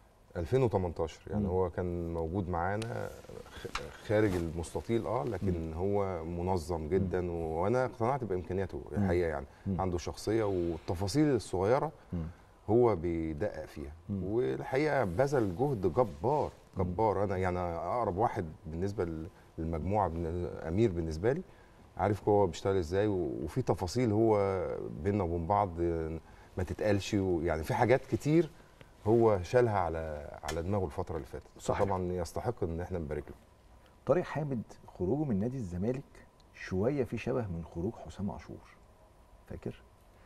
2018 يعني مم. هو كان موجود معانا خ- خارج المستطيل اه لكن هو منظم جدا وانا اقتنعت بامكانياته الحقيقه يعني مم. عنده شخصيه والتفاصيل الصغيره مم. هو بيدقق فيها مم. والحقيقه بذل جهد جبار جبار انا يعني اقرب واحد بالنسبه لل- للمجموعه بن- امير بالنسبه لي عارف هو بيشتغل ازاي و- وفي تفاصيل هو بيننا وبين بعض ما تتقالش يعني في حاجات كتير هو شالها على على دماغه الفتره اللي فاتت صحيح. طبعا يستحق ان احنا نبارك له طارق حامد خروجه من نادي الزمالك شويه في شبه من خروج حسام عاشور فاكر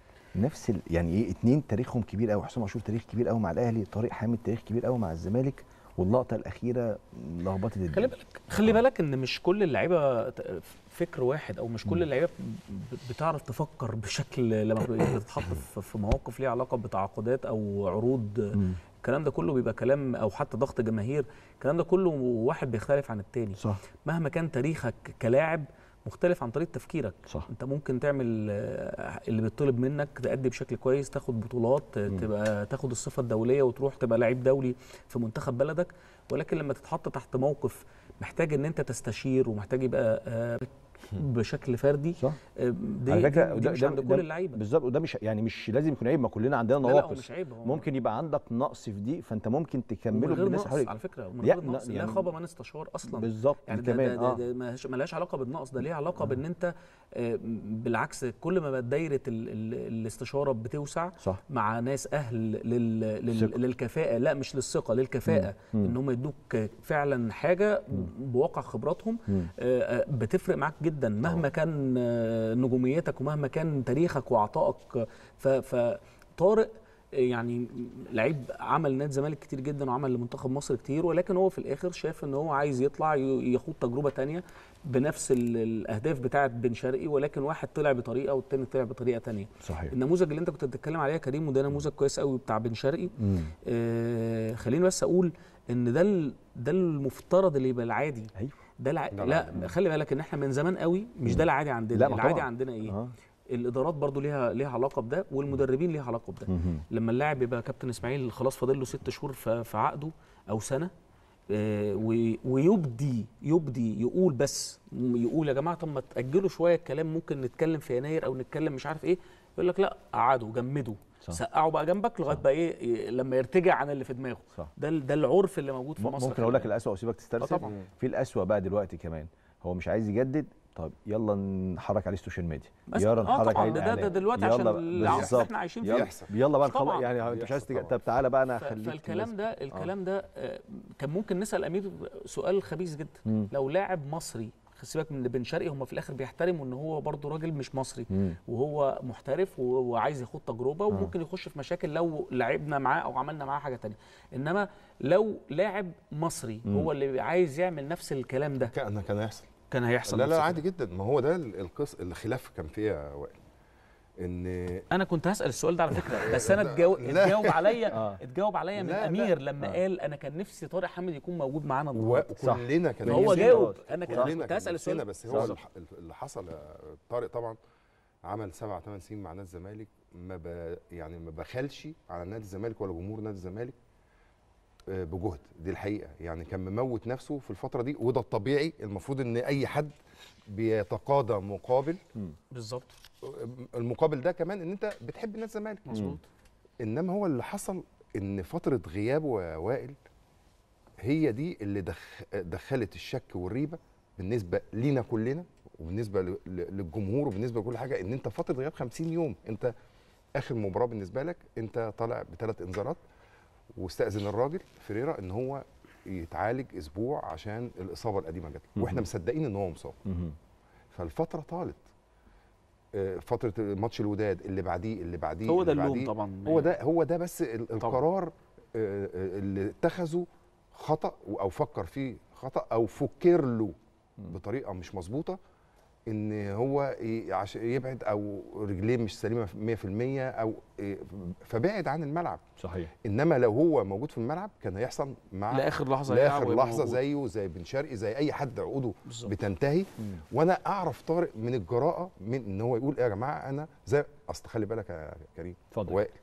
نفس ال... يعني ايه اتنين تاريخهم كبير قوي حسام عاشور تاريخ كبير قوي مع الاهلي طارق حامد تاريخ كبير قوي مع الزمالك واللقطه الاخيره لخبطت الدنيا خلي بالك خلي بالك ان مش كل اللعيبه ت- فكر واحد او مش كل اللعيبه ب- بتعرف تفكر بشكل لما بتتحط في- في مواقف ليها علاقه بتعاقدات او عروض مم. الكلام ده كله بيبقى كلام او حتى ضغط جماهير الكلام ده كله واحد بيختلف عن التاني صح مهما كان تاريخك كلاعب مختلف عن طريقه تفكيرك صح انت ممكن تعمل آه، اللي بيطلب منك تأدي بشكل كويس تاخد بطولات آه، تبقى تاخد الصفه الدوليه وتروح تبقى لعيب دولي في منتخب بلدك ولكن لما تتحط تحت موقف محتاج ان انت تستشير ومحتاج يبقى آه، بشكل فردي صح آه، دي, على فكره دي, دي ده- مش ده- عند ده- كل اللعيبه بالظبط وده مش يعني مش لازم يكون عيب ما كلنا عندنا لا لا هو نواقص مش عيب هو ممكن يبقى عندك نقص في دي فانت ممكن من تكمله غير بالناس نقص حواليك على فكره من لا، غير لا، نقص لا يعني- خاب من استشار اصلا بالظبط يعني دي ده, كمان ده, اه ده, ده ملهاش- ملهاش علاقه بالنقص ده ليه علاقه بان انت آه، بالعكس كل ما بقت دايره ال- ال- الاستشاره بتوسع صح مع ناس اهل لل... لل... ثقة. للكفاءه لا مش للثقه للكفاءه مم. ان هم يدوك فعلا حاجه بواقع خبراتهم مم. آه، آه، بتفرق معاك جدا مهما كان آه، نجوميتك ومهما كان تاريخك وعطائك ف... فطارق يعني لعيب عمل نادي الزمالك كتير جدا وعمل لمنتخب مصر كتير ولكن هو في الاخر شاف ان هو عايز يطلع ي- يخوض تجربه تانية بنفس ال- الاهداف بتاعه بن شرقي ولكن واحد طلع بطريقه والتاني طلع بطريقه تانية صحيح النموذج اللي انت كنت بتتكلم عليه يا كريم وده نموذج كويس قوي بتاع بن شرقي مم. آه خليني بس اقول ان ده ال- ده المفترض اللي يبقى العادي ايوه ده الع... ده لا العادي. خلي بالك ان احنا من زمان قوي مش ده العادي عندنا لا، ما العادي طبعاً. عندنا ايه اه الادارات برضو ليها ليها علاقه بده والمدربين ليها علاقه بده مهم. لما اللاعب يبقى كابتن اسماعيل خلاص فاضل له ست شهور ف- في عقده او سنه آه، و- ويبدي يبدي يقول بس يقول يا جماعه طب ما تاجلوا شويه الكلام ممكن نتكلم في يناير او نتكلم مش عارف ايه يقول لك لا قعدوا جمدوا صح. سقعوا بقى جنبك لغايه بقى ايه إيه، لما يرتجع عن اللي في دماغه صح. ده ال- ده العرف اللي موجود في م- مصر ممكن خلي اقول لك بالك. الاسوء واسيبك تسترسل آه طبعاً. في الاسوء بقى دلوقتي كمان هو مش عايز يجدد طب يلا نحرك عليه السوشيال ميديا بس- يلا آه نحرك طبعا عليه ده- ده- ده الإعلام. دلوقتي يلا عشان بقى- العصر اللي بالظبط. احنا عايشين فيه. يلا يحصل. يلا بقى طبعاً. نخلص يعني انت مش عايز يحصل تج- طبعاً. طب تعالى بقى انا ف- هخليك فالكلام ده الكلام ده آه، كان ممكن نسال امير سؤال خبيث جدا مم. لو لاعب مصري سيبك من بن شرقي هم في الاخر بيحترموا ان هو برضه راجل مش مصري مم. وهو محترف و- وعايز ياخد تجربه وممكن يخش في مشاكل لو لعبنا معاه او عملنا معاه حاجه تانية انما لو لاعب مصري هو اللي عايز يعمل نفس الكلام ده كان كان هيحصل كان هيحصل لا نفس لا الكلام. عادي جدا ما هو ده ال- القص الخلاف كان فيها يا وائل ان انا كنت هسال السؤال ده على فكره بس انا اتجاوب لا. اتجاوب عليا آه. اتجاوب عليا من لا، لا. امير لما قال انا كان نفسي طارق حامد يكون موجود معانا و- النهارده وكلنا كان فهو نفسنا- جاوب انا كان كلنا كنت كان هسال نفسنا السؤال بس هو صح. الح- اللي حصل يا طارق طبعا عمل سبع ثمان سنين مع نادي الزمالك ما ب... يعني ما بخلش على نادي الزمالك ولا جمهور نادي الزمالك آه، بجهد دي الحقيقه يعني كان مموت نفسه في الفتره دي وده الطبيعي المفروض ان اي حد بيتقاضى مقابل بالظبط المقابل ده كمان ان انت بتحب نادي الزمالك مظبوط انما هو اللي حصل ان فتره غيابه يا وائل هي دي اللي دخ دخلت الشك والريبه بالنسبه لينا كلنا وبالنسبه ل- ل- للجمهور وبالنسبه لكل حاجه ان انت فتره غياب 50 يوم انت اخر مباراه بالنسبه لك انت طالع بثلاث انذارات واستاذن الراجل فيريرا ان هو يتعالج اسبوع عشان الاصابه القديمه جت له واحنا مصدقين ان هو مصاب مهم. فالفتره طالت آه، فتره ماتش الوداد اللي بعديه اللي بعديه هو ده اللي اللوم بعديه. طبعا هو ده هو ده بس ال- القرار آه، آه، اللي اتخذه خطا او فكر فيه خطا او فكر له بطريقه مش مظبوطه ان هو ي- عش- يبعد او رجليه مش سليمه 100% او إيه، فبعد عن الملعب صحيح انما لو هو موجود في الملعب كان هيحصل مع لاخر لحظه هيلعب لاخر ويبقى لحظه موجود. زيه زي بن شرقي زي اي حد عقوده بالظبط. بتنتهي وانا اعرف طارق من الجراءه من ان هو يقول يا جماعه انا زي اصل خلي بالك يا كريم اتفضل. وائل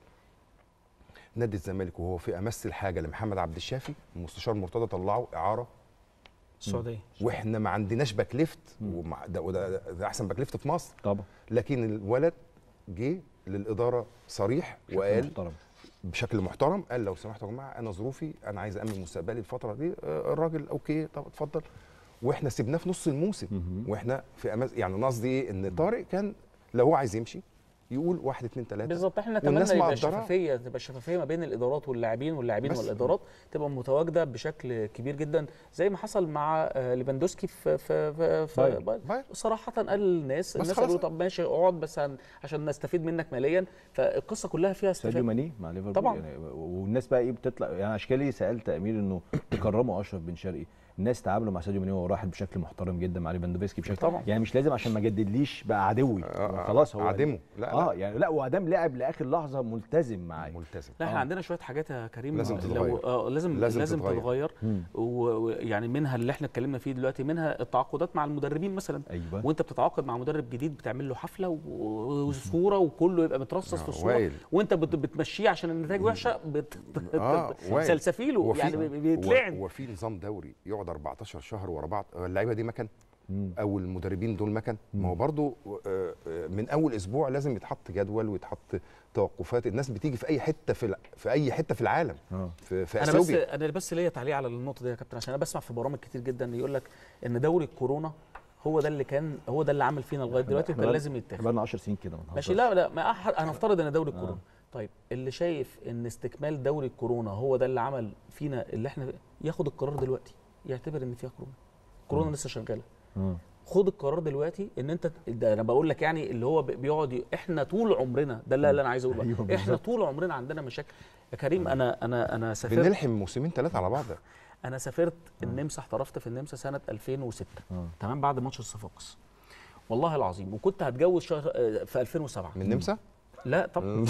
نادي الزمالك وهو في امس الحاجه لمحمد عبد الشافي المستشار مرتضى طلعه اعاره السعوديه واحنا ما عندناش باك ليفت ومع- ده, وده ده احسن باك ليفت في مصر طبعا لكن الولد جه للاداره صريح وقال محترم بشكل محترم قال لو سمحتوا يا جماعه انا ظروفي انا عايز امن مستقبلي الفتره دي آه، الراجل اوكي طب اتفضل واحنا سيبناه في نص الموسم مهم. واحنا في أمز... يعني أنا قصدي ايه ان طارق كان لو هو عايز يمشي يقول واحد اتنين تلاته بالظبط احنا نتمنى والناس يبقى مقدرة. الشفافيه تبقى الشفافيه ما بين الادارات واللاعبين واللاعبين بس. والادارات تبقى متواجده بشكل كبير جدا زي ما حصل مع آه، ليفاندوسكي في في في, في بايرن. بايرن. بايرن. صراحه قال للناس الناس خلاص. قالوا طب ماشي اقعد بس هن- عشان نستفيد منك ماليا فالقصه كلها فيها ساديو استفاده ماني مع ليفربول طبعاً. يعني والناس بقى ايه بتطلع يعني عشان كده ليه سالت امير انه تكرموا اشرف بن شرقي الناس تعاملوا مع ساديو ماني وهو راحل بشكل محترم جدا مع ليفاندوفسكي بشكل طبعاً. يعني مش لازم عشان ما جددليش بقى عدوي آه، خلاص هو عدمه لا اه لا يعني لا وادام لعب لاخر لحظه ملتزم معايا ملتزم لا احنا آه. عندنا شويه حاجات يا كريم لازم لو- تتغير. آه لازم لازم لازم, تتغير. تتغير مم. و- ويعني منها اللي احنا اتكلمنا فيه دلوقتي منها التعاقدات مع المدربين مثلا ايوه وانت بتتعاقد مع مدرب جديد بتعمل له حفله و- وصوره وكله يبقى مترصص آه، في الصوره وائل. وانت بت- بتمشيه عشان النتائج وحشه بت... آه، وائل. سلسفيله وفي- يعني بي- بيتلعن هو في نظام دوري يقعد 14 شهر ورا بعض آه، اللعيبه دي مكان مم. او المدربين دول مكان ما هو برضو آه، آه، من اول اسبوع لازم يتحط جدول ويتحط توقفات الناس بتيجي في اي حته في الع- في اي حته في العالم اه في, في انا بس اثيوبيا انا بس ليا تعليق على النقطه دي يا كابتن عشان انا بسمع في برامج كتير جدا يقول لك ان دوري الكورونا هو ده اللي كان هو ده اللي عمل فينا لغايه دلوقتي وكان بقى- لازم يتاخد بقى لنا 10 سنين كده ما ماشي نهزرش. لا لا ما أح- هنفترض ان دوري الكورونا طيب اللي شايف ان استكمال دوري الكورونا هو ده اللي عمل فينا اللي احنا ياخد القرار دلوقتي يعتبر ان فيها كورونا كورونا لسه شغاله آه. خد القرار دلوقتي ان انت ده انا بقول لك يعني اللي هو بيقعد ي- احنا طول عمرنا ده اللي اللي انا عايز اقوله أيوه بقى. احنا بالظبط. طول عمرنا عندنا مشاكل يا كريم انا انا انا سافرت بنلحم موسمين ثلاثه على بعض انا سافرت النمسا احترفت في النمسا سنه 2006 آه. تمام بعد ماتش الصفاقس والله العظيم وكنت هتجوز شهر آه، في 2007 من النمسا لا طب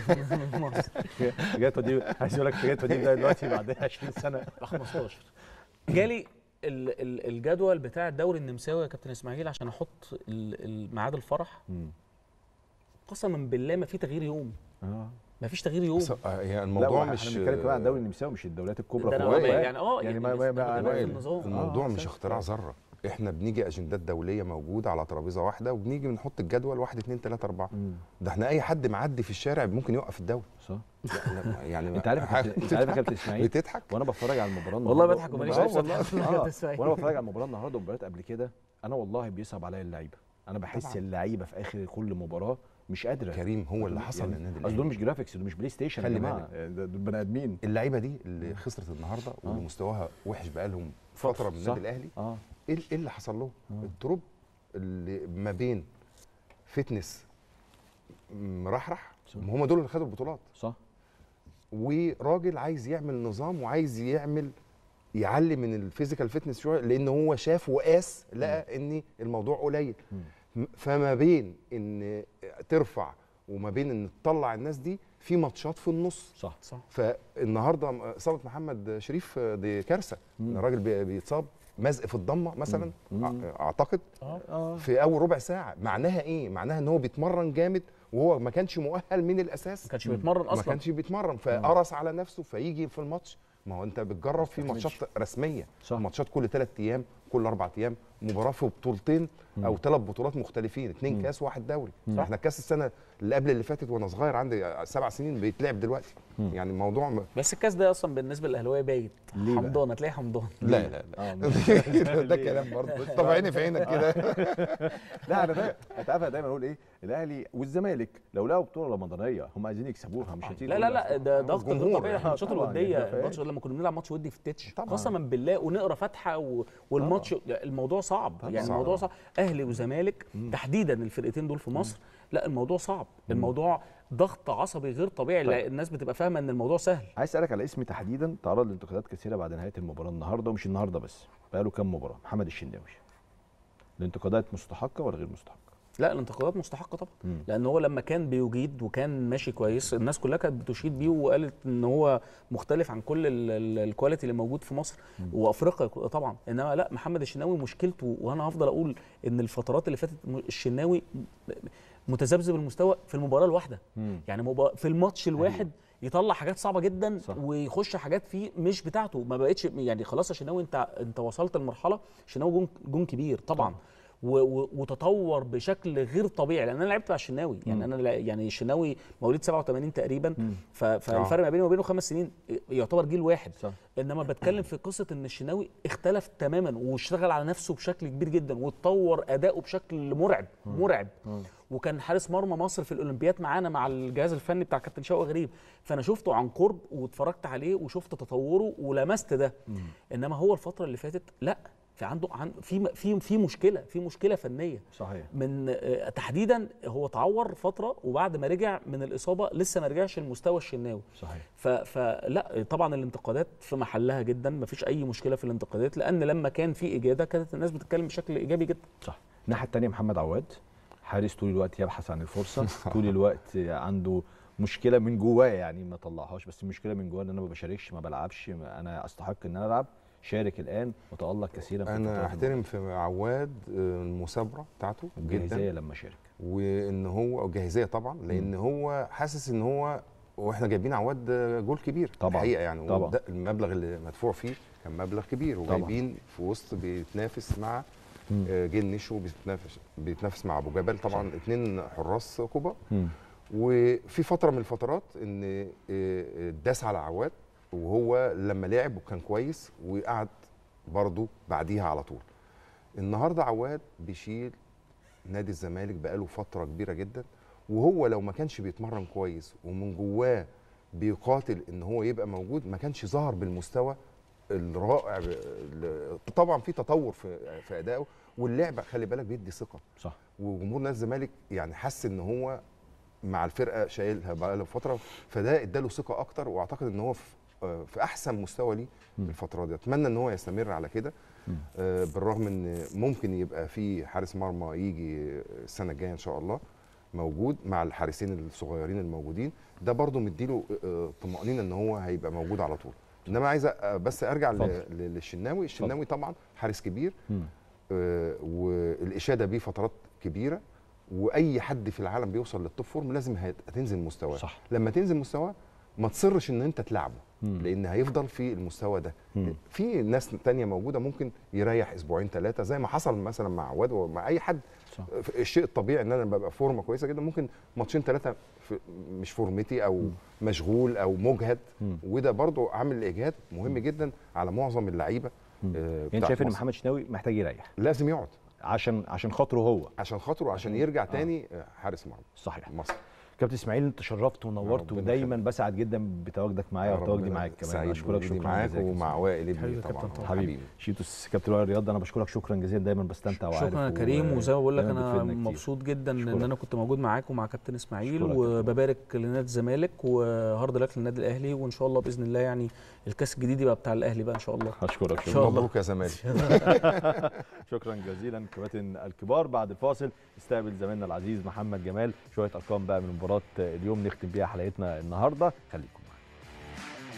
جاته دي عايز اقول لك جاته دي بقى دلوقتي بعد 20 سنه 15 جالي ال- ال- الجدول بتاع الدوري النمساوي يا كابتن اسماعيل عشان احط ال- ال- ميعاد الفرح مم. قسما بالله ما في تغيير يوم اه ما فيش تغيير يوم بس- آه، هي لا الموضوع احنا مش بنتكلم كمان عن الدوري النمساوي مش الدوريات الكبرى ده في أنا أوروبا يعني- يعني يعني اه يعني يعني ما- بس ما- ده ما- بنفس وائل، النظام. الموضوع آه، مش صح. اختراع ذره احنا بنيجي اجندات دوليه موجوده على ترابيزه واحده وبنيجي بنحط الجدول واحد اتنين تلاته اربعه مم. ده احنا اي حد معدي في الشارع ممكن يوقف الدوري صح لا، يعني انت عارف حاجة- انت عارف يا كابتن اسماعيل بتضحك وانا بتفرج على المباراه والله النهاردة- بضحك وماليش آه نفس والله. أضحك. آه. تسمعي. وانا بتفرج على المباراه النهارده ومباريات قبل كده انا والله بيصعب عليا اللعيبه انا بحس طبعاً. اللعيبه في اخر كل مباراه مش قادره كريم هو اللي حصل يعني للنادي اصل دول الاهلي مش جرافيكس دول مش بلاي ستيشن يا خلي جماعه بالك. يعني ده- دول بني ادمين اللعيبه دي اللي خسرت النهارده واللي مستواها وحش بقالهم فتره من صح. النادي الاهلي اه ايه إيه اللي حصل لهم؟ الدروب اللي ما بين فتنس مرحرح هم دول اللي خدوا البطولات صح وراجل عايز يعمل نظام وعايز يعمل يعلي من الفيزيكال فتنس شويه لان هو شاف وقاس لقى ان الموضوع قليل م- فما بين ان ترفع وما بين ان تطلع الناس دي في ماتشات في النص صح صح فالنهارده اصابه محمد شريف دي كارثه مم. الراجل بي- بيتصاب مزق في الضمه مثلا مم. أع- اعتقد اه في اول ربع ساعه معناها ايه معناها ان هو بيتمرن جامد وهو ما كانش مؤهل من الاساس ما كانش بيتمرن ما اصلا كانش بيتمرن فقرص على نفسه فيجي في الماتش ما هو انت بتجرب في ماتشات رسميه صح. ماتشات كل ثلاث ايام كل اربع ايام مباراه في بطولتين او ثلاث بطولات مختلفين اثنين كاس واحد دوري احنا كاس السنه اللي قبل اللي فاتت وانا صغير عندي سبع سنين بيتلعب دلوقتي يعني الموضوع م... بس الكاس ده اصلا بالنسبه للاهلاويه بايت ليه بقى؟ حمضان هتلاقي حمضان لا لا اه لا ده كلام برضه طب عيني في عينك كده لا انا دايما انت عارف أنا دايما اقول ايه الاهلي والزمالك لو لقوا بطوله رمضانيه هم عايزين يكسبوها مش هتيجي لا لا لا ده ضغط غير الجمهور. طبيعي الماتشات طبعاً، الوديه ده فاهم. الماتش لما كنا بنلعب ماتش ودي في التتش طبعاً. قسما بالله ونقرا فاتحه و... والماتش الموضوع صعب يعني صعب. الموضوع صعب اهلي وزمالك تحديدا الفرقتين دول في مصر لا الموضوع صعب الموضوع ضغط عصبي غير طبيعي لا، الناس بتبقى فاهمه ان الموضوع سهل عايز اسالك على اسم تحديدا تعرض لانتقادات كثيره بعد نهايه المباراه النهارده ومش النهارده بس بقاله كام مباراه محمد الشناوي الانتقادات مستحقه ولا غير مستحقه لا الانتقادات مستحقه طبعا مم. لان هو لما كان بيجيد وكان ماشي كويس الناس كلها كانت بتشيد بيه وقالت ان هو مختلف عن كل ال- ال- الكواليتي اللي موجود في مصر وافريقيا طبعا انما لا محمد الشناوي مشكلته وانا هفضل اقول ان الفترات اللي فاتت م- الشناوي متذبذب المستوى في المباراه الواحده مم. يعني مبا- في الماتش الواحد يطلع حاجات صعبه جدا صح. ويخش حاجات فيه مش بتاعته ما بقتش يعني خلاص يا شناوي انت انت وصلت لمرحله شناوي جون جون كبير طبعا و- و- وتطور بشكل غير طبيعي لان انا لعبت مع الشناوي يعني انا لا- يعني الشناوي مواليد 87 تقريبا ف- فالفرق ما بيني وبينه خمس سنين يعتبر جيل واحد صح. انما بتكلم في قصه ان الشناوي اختلف تماما واشتغل على نفسه بشكل كبير جدا واتطور اداؤه بشكل مرعب مرعب وكان حارس مرمى مصر في الاولمبياد معانا مع الجهاز الفني بتاع كابتن شوقي غريب فانا شفته عن قرب واتفرجت عليه وشفت تطوره ولمست ده انما هو الفتره اللي فاتت لا في عنده عن في في في مشكله في مشكله فنيه صحيح من آه، تحديدا هو اتعور فتره وبعد ما رجع من الاصابه لسه ما رجعش لمستوى الشناوي صحيح ف- فلا طبعا الانتقادات في محلها جدا ما فيش اي مشكله في الانتقادات لان لما كان في اجاده كانت الناس بتتكلم بشكل ايجابي جدا صح الناحيه الثانيه محمد عواد حارس طول الوقت يبحث عن الفرصه طول الوقت عنده مشكله من جواه يعني ما طلعهاش بس المشكله من جواه ان انا ما بشاركش ما بلعبش ما انا استحق ان انا العب شارك الان وتالق كثيرا في انا الفترات احترم في عواد آه، المثابره بتاعته الجاهزيه جدا لما شارك وان هو جاهزيه طبعا لان هو حاسس ان هو واحنا جايبين عواد آه، جول كبير طبعاً. الحقيقه يعني طبعاً. وده المبلغ اللي مدفوع فيه كان مبلغ كبير وجايبين في وسط بيتنافس مع مم. آه، جنش وبيتنافس بيتنافس مع ابو جبل طبعا اثنين حراس كبار مم. وفي فتره من الفترات ان آه، آه، داس على عواد وهو لما لعب وكان كويس وقعد برضه بعديها على طول النهارده عواد بيشيل نادي الزمالك بقاله فتره كبيره جدا وهو لو ما كانش بيتمرن كويس ومن جواه بيقاتل ان هو يبقى موجود ما كانش ظهر بالمستوى الرائع ب- ال- طبعا في تطور في في ادائه واللعبه خلي بالك بيدي ثقه صح وجمهور نادي الزمالك يعني حس ان هو مع الفرقه شايلها بقى له فتره فده اداله ثقه اكتر واعتقد ان هو في آه، في احسن مستوى ليه الفتره دي اتمنى ان هو يستمر على كده آه، بالرغم ان ممكن يبقى في حارس مرمى يجي السنه الجايه ان شاء الله موجود مع الحارسين الصغيرين الموجودين ده برضو مديله آه، طمانينه ان هو هيبقى موجود على طول انما عايز أ- بس ارجع ل- اتفضل. ل- للشناوي الشناوي طبعا حارس كبير مم. آه، والاشاده بيه فترات كبيره واي حد في العالم بيوصل للتوب فورم لازم هت- هتنزل مستواه صح. لما تنزل مستواه ما تصرش ان انت تلعبه مم. لان هيفضل في المستوى ده مم. في ناس تانية موجوده ممكن يريح اسبوعين ثلاثه زي ما حصل مثلا مع عواد ومع اي حد صح. الشيء الطبيعي ان انا ببقى فورمه كويسه جدا ممكن ماتشين ثلاثه مش فورمتي او مشغول او مجهد مم. وده برضو عامل اجهاد مهم جدا على معظم اللعيبه آه، يعني بتاعت شايف ان مصر. محمد شناوي محتاج يريح لازم يقعد عشان عشان خاطره هو عشان خاطره عشان يرجع تاني آه، حارس مرمى صحيح مصر كابتن اسماعيل انت شرفت ونورت ربنا ودايما بسعد جدا بتواجدك معايا يا وتواجدي ربنا معاك كمان سعيد اشكرك بوجودي شكرا معاك جزيلا يا ومع وائل ابني حبيبي يا طبعا كابتن طبعا. حبيبي شيتوس كابتن وائل رياض انا بشكرك شكرا جزيلا دايما بستمتع وعارف شكرا يا و- كريم وزي ما بقول لك دايماً انا بتفيدنا كتير. مبسوط جدا أشكرك. ان انا كنت موجود معاك ومع كابتن اسماعيل أشكرك يا وببارك لنادي الزمالك وهارد لك للنادي الاهلي وان شاء الله باذن الله يعني الكاس الجديد يبقى بتاع الاهلي بقى ان شاء الله اشكرك إن شاء شكرا الله. مبروك يا زمالك شكرا جزيلا كباتن الكبار بعد الفاصل استقبل زميلنا العزيز محمد جمال شويه ارقام بقى من مباراه اليوم نختم بيها حلقتنا النهارده خليكم معانا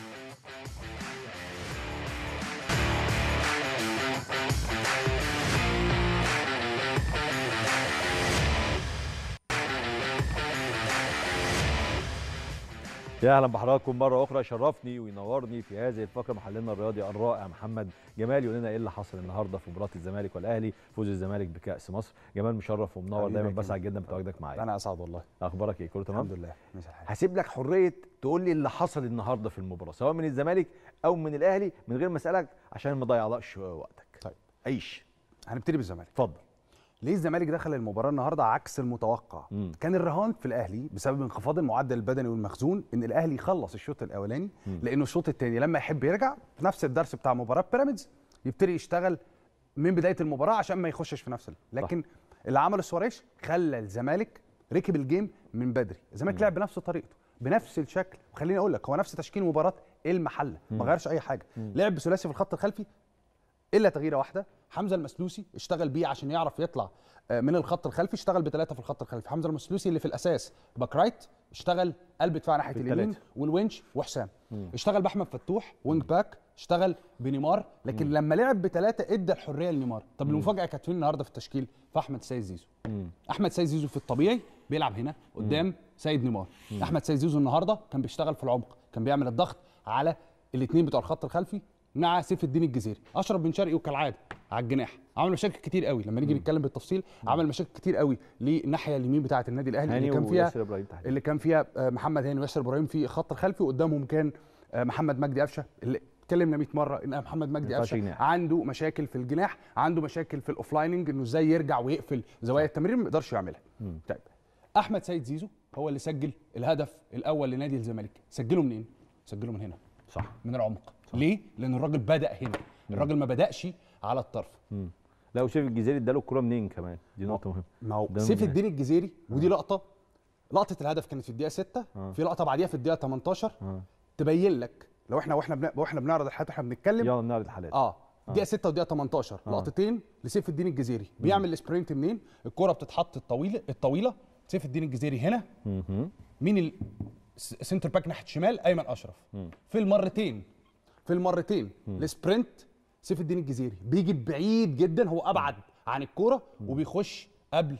يا اهلا بحضراتكم مره اخرى يشرفني وينورني في هذه الفقره محللنا الرياضي الرائع محمد جمال يقول لنا ايه اللي حصل النهارده في مباراه الزمالك والاهلي فوز الزمالك بكاس مصر جمال مشرف ومنور حبيبي دايما يا بسعد كريم. جدا بتواجدك معايا انا اسعد والله اخبارك ايه كله تمام الحمد لله ماشي الحال هسيب لك حريه تقول لي اللي حصل النهارده في المباراه سواء من الزمالك او من الاهلي من غير ما اسالك عشان ما اضيعلكش وقتك طيب. عيش هنبتدي بالزمالك اتفضل ليه الزمالك دخل المباراه النهارده عكس المتوقع مم. كان الرهان في الاهلي بسبب انخفاض المعدل البدني والمخزون ان الاهلي يخلص الشوط الاولاني لانه الشوط الثاني لما يحب يرجع في نفس الدرس بتاع مباراه بيراميدز يبتدي يشتغل من بدايه المباراه عشان ما يخشش في نفس ال- لكن اللي عمله سواريش خلى الزمالك ركب الجيم من بدري الزمالك لعب بنفس طريقته بنفس الشكل وخليني اقول لك هو نفس تشكيل مباراه المحله ما غيرش اي حاجه لعب بثلاثي في الخط الخلفي الا تغييره واحده حمزه المسلوسي اشتغل بيه عشان يعرف يطلع آه، من الخط الخلفي اشتغل بثلاثه في الخط الخلفي حمزه المسلوسي اللي في الاساس باك رايت اشتغل قلب دفاع ناحيه في اليمين التلاتة. والونش وحسام اشتغل باحمد فتوح وينج باك اشتغل بنيمار لكن لما لعب بثلاثه ادى الحريه لنيمار طب المفاجاه كانت فين النهارده في التشكيل في احمد سيد زيزو احمد سيد زيزو في الطبيعي بيلعب هنا قدام سيد نيمار احمد سيد زيزو النهارده كان بيشتغل في العمق كان بيعمل الضغط على الاثنين بتوع الخط الخلفي مع سيف الدين الجزيري اشرف بن شرقي وكالعاده على الجناح عمل مشاكل كتير قوي لما نيجي نتكلم بالتفصيل عمل مشاكل كتير قوي للناحيه اليمين بتاعه النادي الاهلي هاني اللي كان فيها وياسر ابراهيم تحديدا اللي كان فيها آه، محمد هاني وياسر ابراهيم في الخط الخلفي وقدامهم كان آه، محمد مجدي قفشه اللي اتكلمنا 100 مره ان محمد مجدي ينفعش قفشه جناح. عنده مشاكل في الجناح عنده مشاكل في الاوفلايننج انه ازاي يرجع ويقفل زوايا التمرير ما يقدرش يعملها طيب احمد سيد زيزو هو اللي سجل الهدف الاول لنادي الزمالك سجله منين سجله من هنا صح من العمق ليه لان الراجل بدا هنا الراجل ما بداش على الطرف لا وسيف الجزيري اداله الكوره منين كمان دي نقطه مهمه ما هو ده سيف من- الدين الجزيري ودي لقطه لقطه الهدف كانت في الدقيقه 6 آه. في لقطه بعديها في الدقيقه 18 آه. تبين لك لو احنا واحنا بن... واحنا بنعرض الحلقات واحنا بنتكلم يلا نعرض الحالات اه دقيقه 6 ودقيقه 18 آه. لقطتين لسيف الدين الجزيري بيعمل السبرنت منين الكره بتتحط الطويله الطويله سيف الدين الجزيري هنا مهم. مين ال... س- سنتر باك ناحيه شمال ايمن اشرف في المرتين في المرتين السبرنت سيف الدين الجزيري بيجي بعيد جدا هو ابعد عن الكوره وبيخش قبل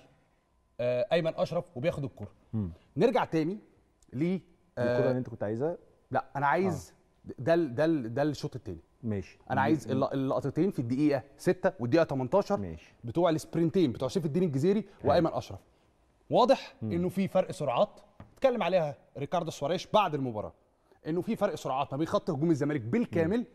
آه ايمن اشرف وبياخد الكوره نرجع تاني ل الكوره آه اللي انت كنت عايزها لا انا عايز ده ال- ده ال- ده الشوط التاني ماشي انا عايز الل- اللقطتين في الدقيقه 6 والدقيقه 18 ماشي بتوع السبرنتين بتوع سيف الدين الجزيري وايمن اشرف واضح انه في فرق سرعات اتكلم عليها ريكاردو سواريش بعد المباراه انه في فرق سرعات ما بين خط هجوم الزمالك بالكامل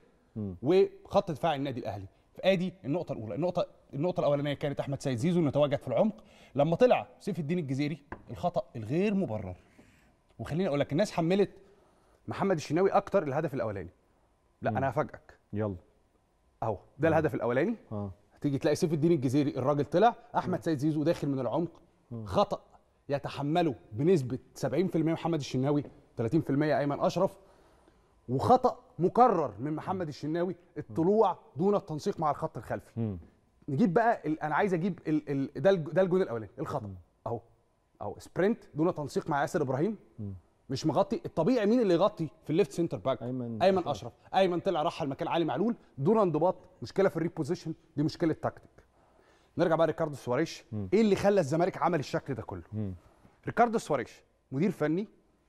وخط دفاع النادي الاهلي فادي النقطه الاولى النقطه النقطه الاولانيه كانت احمد سيد زيزو انه تواجد في العمق لما طلع سيف الدين الجزيري الخطا الغير مبرر وخليني اقول لك الناس حملت محمد الشناوي اكتر الهدف الاولاني لا انا هفاجئك يلا اهو ده الهدف الاولاني اه هتيجي تلاقي سيف الدين الجزيري الراجل طلع احمد سيد زيزو داخل من العمق خطا يتحمله بنسبه 70% محمد الشناوي 30% ايمن اشرف وخطا مكرر من محمد الشناوي الطلوع دون التنسيق مع الخط الخلفي نجيب بقى ال... انا عايز اجيب ال... ال... ده الج- ده الجون الاولاني الخطا اهو اهو سبرنت دون تنسيق مع ياسر ابراهيم مش مغطي الطبيعي مين اللي يغطي في الليفت سنتر باك أيمن ايمن اشرف ايمن طلع راح مكان علي معلول دون انضباط مشكله في الريبوزيشن دي مشكله تكتيك نرجع بقى ريكاردو سواريش ايه اللي خلى الزمالك عمل الشكل ده كله ريكاردو سواريش مدير فني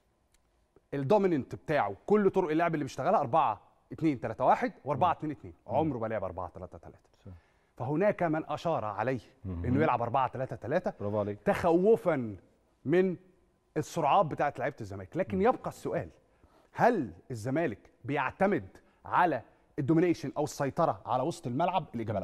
الدوميننت بتاعه كل طرق اللعب اللي بيشتغلها 4 2 3 1 و4 2 2 عمره ما لعب 4 3 3 فهناك من اشار عليه انه يلعب 4 3 3 برافو عليك تخوفا من السرعات بتاعت لعيبه الزمالك لكن يبقى السؤال هل الزمالك بيعتمد على الدومينيشن او السيطره على وسط الملعب الاجابه لا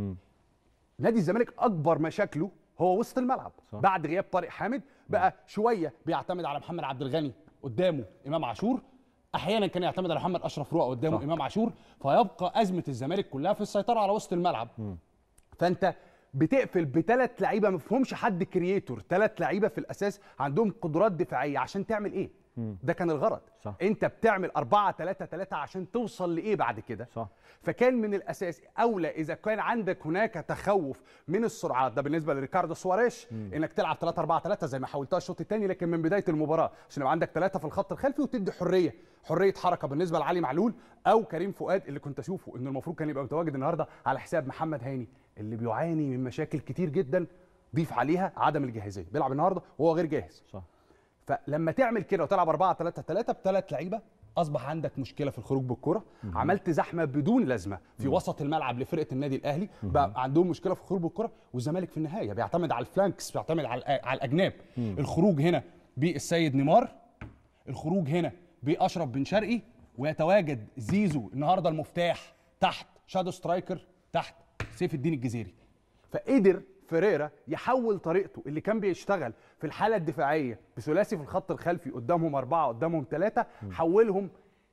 نادي الزمالك اكبر مشاكله هو وسط الملعب صح. بعد غياب طارق حامد بقى شويه بيعتمد على محمد عبد الغني قدامه امام عاشور احيانا كان يعتمد على محمد اشرف روقه قدامه صح. امام عاشور فيبقى ازمه الزمالك كلها في السيطره على وسط الملعب فانت بتقفل بثلاث لعيبه ما فيهمش حد كرييتور ثلاث لعيبه في الاساس عندهم قدرات دفاعيه عشان تعمل ايه ده كان الغرض صح. انت بتعمل 4 3 3 عشان توصل لايه بعد كده صح فكان من الاساس اولى اذا كان عندك هناك تخوف من السرعات ده بالنسبه لريكاردو سواريش انك تلعب 3 4 3 زي ما حاولتها الشوط الثاني لكن من بدايه المباراه عشان يبقى عندك ثلاثه في الخط الخلفي وتدي حريه حريه حركه بالنسبه لعلي معلول او كريم فؤاد اللي كنت اشوفه انه المفروض كان يبقى متواجد النهارده على حساب محمد هاني اللي بيعاني من مشاكل كتير جدا ضيف عليها عدم الجاهزيه بيلعب النهارده وهو غير جاهز صح فلما تعمل كده وتلعب 4 3 3 بثلاث لعيبه اصبح عندك مشكله في الخروج بالكره عملت زحمه بدون لازمه في وسط الملعب لفرقه النادي الاهلي بقى عندهم مشكله في الخروج بالكره والزمالك في النهايه بيعتمد على الفلانكس بيعتمد على على الاجناب الخروج هنا بالسيد نيمار الخروج هنا باشرف بن شرقي ويتواجد زيزو النهارده المفتاح تحت شادو سترايكر تحت سيف الدين الجزيري فقدر فيريرا يحول طريقته اللي كان بيشتغل في الحاله الدفاعيه بثلاثي في الخط الخلفي قدامهم اربعه قدامهم ثلاثه حولهم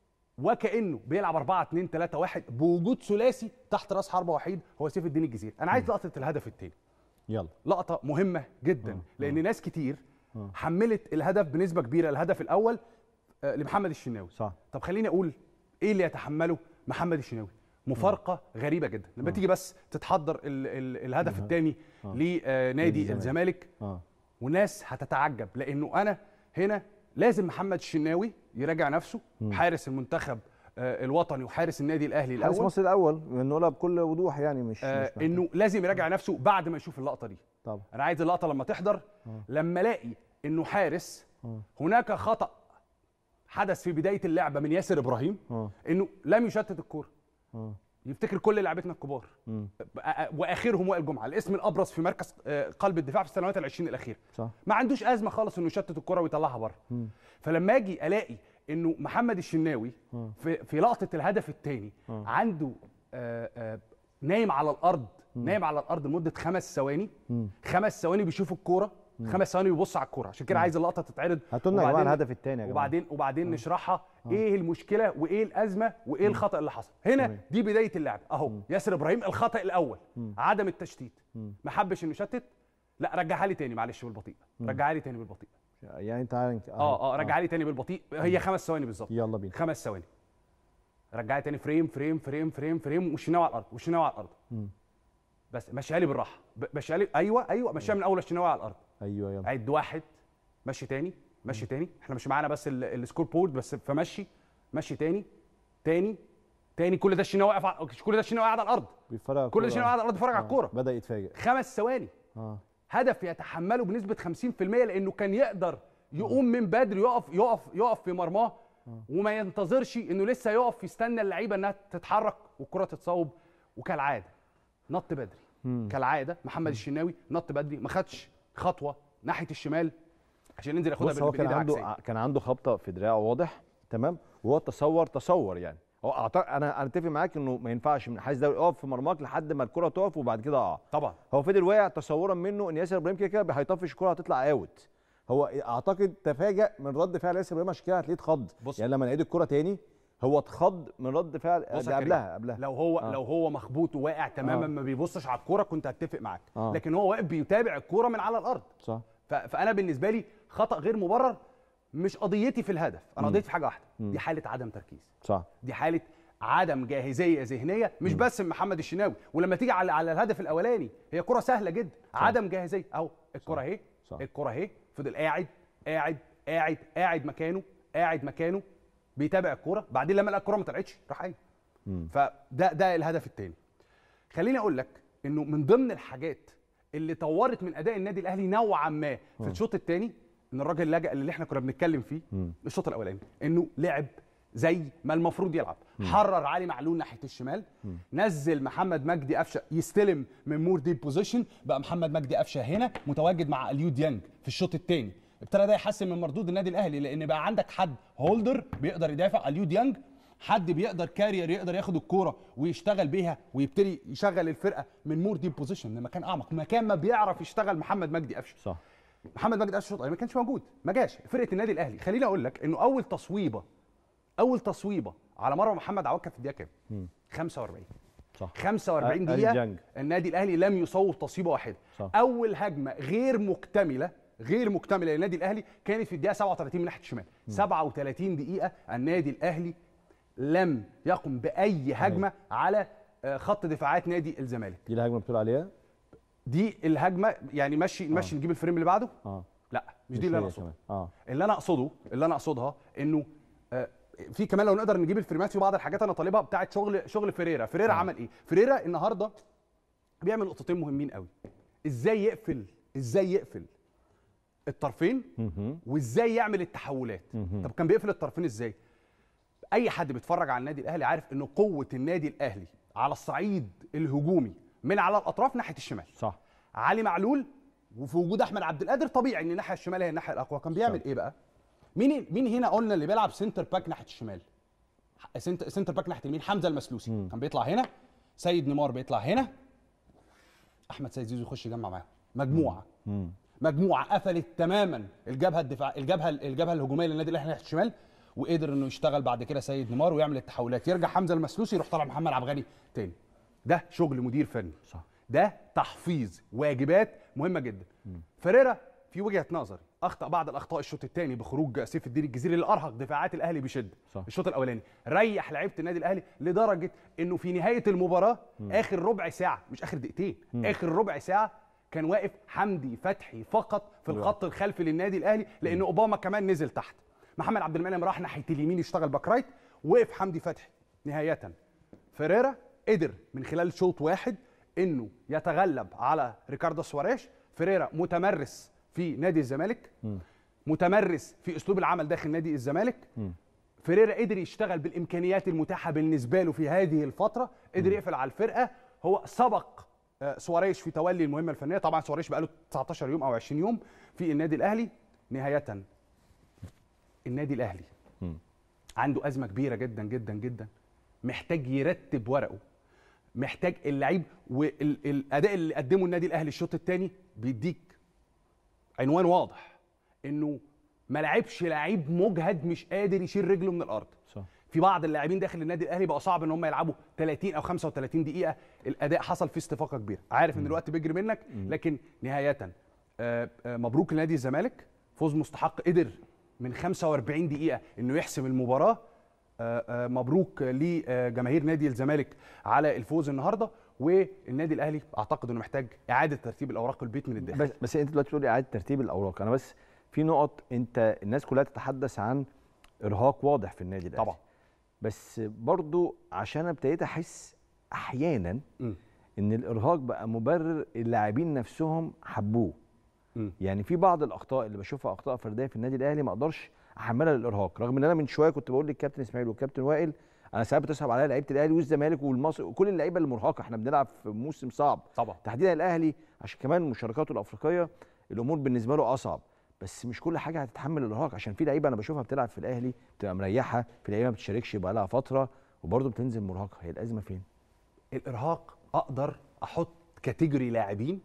وكانه بيلعب 4 2 3 1 بوجود ثلاثي تحت راس حربه وحيد هو سيف الدين الجزيري انا عايز لقطه الهدف الثاني يلا لقطه مهمه جدا لان ناس كتير حملت الهدف بنسبه كبيره الهدف الاول آه، لمحمد الشناوي صح طب خليني اقول ايه اللي يتحمله محمد الشناوي مفارقه غريبه جدا لما تيجي بس تتحضر ال ال الهدف الثاني لنادي الزمالك اه وناس هتتعجب لانه انا هنا لازم محمد الشناوي يراجع نفسه حارس المنتخب آه، الوطني وحارس النادي الاهلي حارس الاول مصر الاول بنقولها بكل وضوح يعني مش, آه مش محتاج. انه لازم يراجع نفسه بعد ما يشوف اللقطه دي طبعا انا عايز اللقطه لما تحضر لما الاقي انه حارس هناك خطا حدث في بدايه اللعبه من ياسر ابراهيم اه انه لم يشتت الكوره اه يفتكر كل لعيبتنا الكبار مم. بقى- واخرهم وائل جمعه الاسم الابرز في مركز آه، قلب الدفاع في السنوات العشرين الاخيره صح ما عندوش ازمه خالص انه يشتت الكره ويطلعها بره فلما اجي الاقي انه محمد الشناوي في في لقطه الهدف الثاني عنده آه، آه، نايم على الارض نايم على الارض لمده خمس ثواني خمس ثواني بيشوف الكوره خمس ثواني بيبص على الكوره عشان كده عايز اللقطه تتعرض هاتوا لنا يا جماعه وبعدين- الهدف الثاني يا جماعه وبعدين وبعدين نشرحها ايه المشكله وايه الازمه وايه الخطا اللي حصل هنا دي بدايه اللعب اهو ياسر ابراهيم الخطا الاول عدم التشتيت ما حبش انه يشتت لا رجعها لي تاني معلش بالبطيء رجعها لي تاني بالبطيء يعني تعالى اه اه رجعها لي تاني بالبطيء هي خمس ثواني بالظبط يلا بينا خمس ثواني رجعها تاني فريم فريم فريم فريم فريم والشناوي على الارض والشناوي على الارض بس مشيها لي بالراحه ب- مشيها لي ايوه ايوه مشيها من اول الشناوي على الارض ايوه يلا عد واحد مشي تاني مشي تاني احنا مش معانا بس ال- السكور بورد بس فمشي مشي تاني تاني تاني كل ده الشناوي واقف على- كل ده الشناوي قاعد على الارض بيتفرج كل ده الشناوي قاعد على الارض بيتفرج على الكوره بدا يتفاجئ خمس ثواني اه هدف يتحمله بنسبه 50% لانه كان يقدر يقوم من بدري يقف يقف يقف في مرماه وما ينتظرش انه لسه يقف يستنى اللعيبه انها تتحرك والكره تتصوب وكالعاده نط بدري كالعاده محمد الشناوي نط بدري ما خدش خطوه ناحيه الشمال عشان ينزل ياخدها بص هو كان بالإيد عنده العكسية. كان عنده خبطه في دراعه واضح تمام وهو تصور تصور يعني هو أعتقد انا انا اتفق معاك انه ما ينفعش من حارس دوري يقف في مرماك لحد ما الكره تقف وبعد كده اقع طبعا هو فضل واقع تصورا منه ان ياسر ابراهيم كده كده هيطفش الكره هتطلع اوت هو اعتقد تفاجأ من رد فعل ياسر ابراهيم عشان كده هتلاقيه اتخض بص. يعني لما نعيد الكره تاني هو اتخض من رد فعل بص ده يا كريم، قبلها قبلها لو هو آه. لو هو مخبوط وواقع تماما آه. ما بيبصش على الكوره كنت هتفق معاك آه. لكن هو واقف بيتابع الكوره من على الارض صح ف- فانا بالنسبه لي خطا غير مبرر مش قضيتي في الهدف انا قضيتي في حاجه واحده دي حاله عدم تركيز صح دي حاله عدم جاهزيه ذهنيه مش بس من محمد الشناوي ولما تيجي على على الهدف الاولاني هي كره سهله جدا عدم جاهزيه اهو الكره اهي صح. الكره اهي فضل قاعد قاعد قاعد قاعد مكانه قاعد مكانه بيتابع الكوره بعدين لما لقى الكوره ما طلعتش راح قايم فده ده الهدف الثاني خليني اقول لك انه من ضمن الحاجات اللي طورت من اداء النادي الاهلي نوعا ما في الشوط الثاني ان الراجل لجأ اللي احنا كنا بنتكلم فيه الشوط الاولاني انه لعب زي ما المفروض يلعب حرر علي معلول ناحيه الشمال نزل محمد مجدي قفشه يستلم من مور ديب بوزيشن بقى محمد مجدي قفشه هنا متواجد مع اليو ديانج في الشوط الثاني ابتدى ده يحسن من مردود النادي الاهلي لان بقى عندك حد هولدر بيقدر يدافع اليو ديانج حد بيقدر كارير يقدر ياخد الكوره ويشتغل بيها ويبتدي يشغل الفرقه من مور ديب بوزيشن لمكان اعمق مكان ما بيعرف يشتغل محمد مجدي قفشه صح محمد مجدي قفشه الشوط الأولاني ما كانش موجود ما جاش فرقه النادي الاهلي خليني اقول لك انه اول تصويبه اول تصويبه على مرمى محمد عواد كانت في الدقيقه كام 45 صح 45 آل دقيقه ديانج. النادي الاهلي لم يصوب تصويبه واحده صح. اول هجمه غير مكتمله غير مكتمله للنادي الاهلي كانت في الدقيقه 37 من ناحيه الشمال 37 دقيقه النادي الاهلي لم يقم باي هجمه على آه، خط دفاعات نادي الزمالك دي الهجمه بتقول عليها دي الهجمه يعني مشي مشي نجيب الفريم اللي بعده اه لا مش دي اللي انا هي اقصدها كمان. اه اللي انا اقصده اللي انا اقصدها انه آه، في كمان لو نقدر نجيب الفريمات في بعض الحاجات انا طالبها بتاعت شغل شغل فيريرا فيريرا عمل ايه فيريرا النهارده بيعمل نقطتين مهمين قوي ازاي يقفل ازاي يقفل الطرفين مهم. وازاي يعمل التحولات مهم. طب كان بيقفل الطرفين ازاي اي حد بيتفرج على النادي الاهلي عارف ان قوه النادي الاهلي على الصعيد الهجومي من على الاطراف ناحيه الشمال صح علي معلول وفي وجود احمد عبد القادر طبيعي ان الناحيه الشمال هي الناحيه الاقوى كان بيعمل ايه بقى مين مين هنا قلنا اللي بيلعب سنتر باك ناحيه الشمال سنتر, سنتر باك ناحيه اليمين حمزه المسلوسي مم. كان بيطلع هنا سيد نيمار بيطلع هنا احمد سيد زيزو يخش يجمع معاهم مجموعه مم. مجموعه قفلت تماما الجبهه الدفاع الجبهه الجبهه الهجوميه للنادي الاهلي ناحيه الشمال وقدر انه يشتغل بعد كده سيد نيمار ويعمل التحولات يرجع حمزه المسلوسي يروح طالع محمد عبد الغني تاني ده شغل مدير فني صح ده تحفيظ واجبات مهمه جدا فريرا في وجهه نظري اخطا بعض الاخطاء الشوط الثاني بخروج سيف الدين الجزيري اللي ارهق دفاعات الاهلي بشده صح. الشوط الاولاني ريح لعيبه النادي الاهلي لدرجه انه في نهايه المباراه اخر ربع ساعه مش اخر دقيقتين اخر ربع ساعه كان واقف حمدي فتحي فقط في الخط الخلفي للنادي الاهلي لان اوباما كمان نزل تحت محمد عبد المنعم راح ناحيه اليمين يشتغل باك رايت وقف حمدي فتحي نهايه فيريرا قدر من خلال شوط واحد انه يتغلب على ريكاردو سواريش فيريرا متمرس في نادي الزمالك متمرس في اسلوب العمل داخل نادي الزمالك فيريرا قدر يشتغل بالامكانيات المتاحه بالنسبه له في هذه الفتره قدر يقفل على الفرقه هو سبق آه، سواريش في تولي المهمه الفنيه طبعا سواريش بقى له 19 يوم او 20 يوم في النادي الاهلي نهايه النادي الاهلي عنده ازمه كبيره جدا جدا جدا محتاج يرتب ورقه محتاج اللعيب والاداء اللي قدمه النادي الاهلي الشوط الثاني بيديك عنوان واضح انه ما لعبش لعيب مجهد مش قادر يشيل رجله من الارض صح في بعض اللاعبين داخل النادي الاهلي بقى صعب ان هم يلعبوا 30 او 35 دقيقه الاداء حصل فيه استفاقه كبيره عارف ان الوقت بيجري منك لكن نهايه آه، آه، مبروك لنادي الزمالك فوز مستحق قدر من 45 دقيقه انه يحسم المباراه آه، آه، مبروك لجماهير نادي الزمالك على الفوز النهارده والنادي الاهلي اعتقد انه محتاج اعاده ترتيب الاوراق البيت من الداخل بس بس انت دلوقتي بتقولي اعاده ترتيب الاوراق انا بس في نقط انت الناس كلها تتحدث عن ارهاق واضح في النادي الاهلي طبعا بس برضو عشان أنا ابتديت احس احيانا م. ان الارهاق بقى مبرر اللاعبين نفسهم حبوه م. يعني في بعض الاخطاء اللي بشوفها اخطاء فرديه في النادي الاهلي ما اقدرش احملها للارهاق رغم ان انا من شويه كنت بقول للكابتن اسماعيل والكابتن وائل انا ساعات بتصعب عليا لعيبه الاهلي والزمالك والمصري وكل اللعيبه المرهقه احنا بنلعب في موسم صعب طبعا تحديدا الاهلي عشان كمان مشاركاته الافريقيه الامور بالنسبه له اصعب بس مش كل حاجه هتتحمل الارهاق عشان في لعيبه انا بشوفها بتلعب في الاهلي بتبقى مريحه في لعيبه ما بتشاركش بقى لها فتره وبرضه بتنزل مرهقه هي الازمه فين الارهاق اقدر احط كاتيجوري لاعبين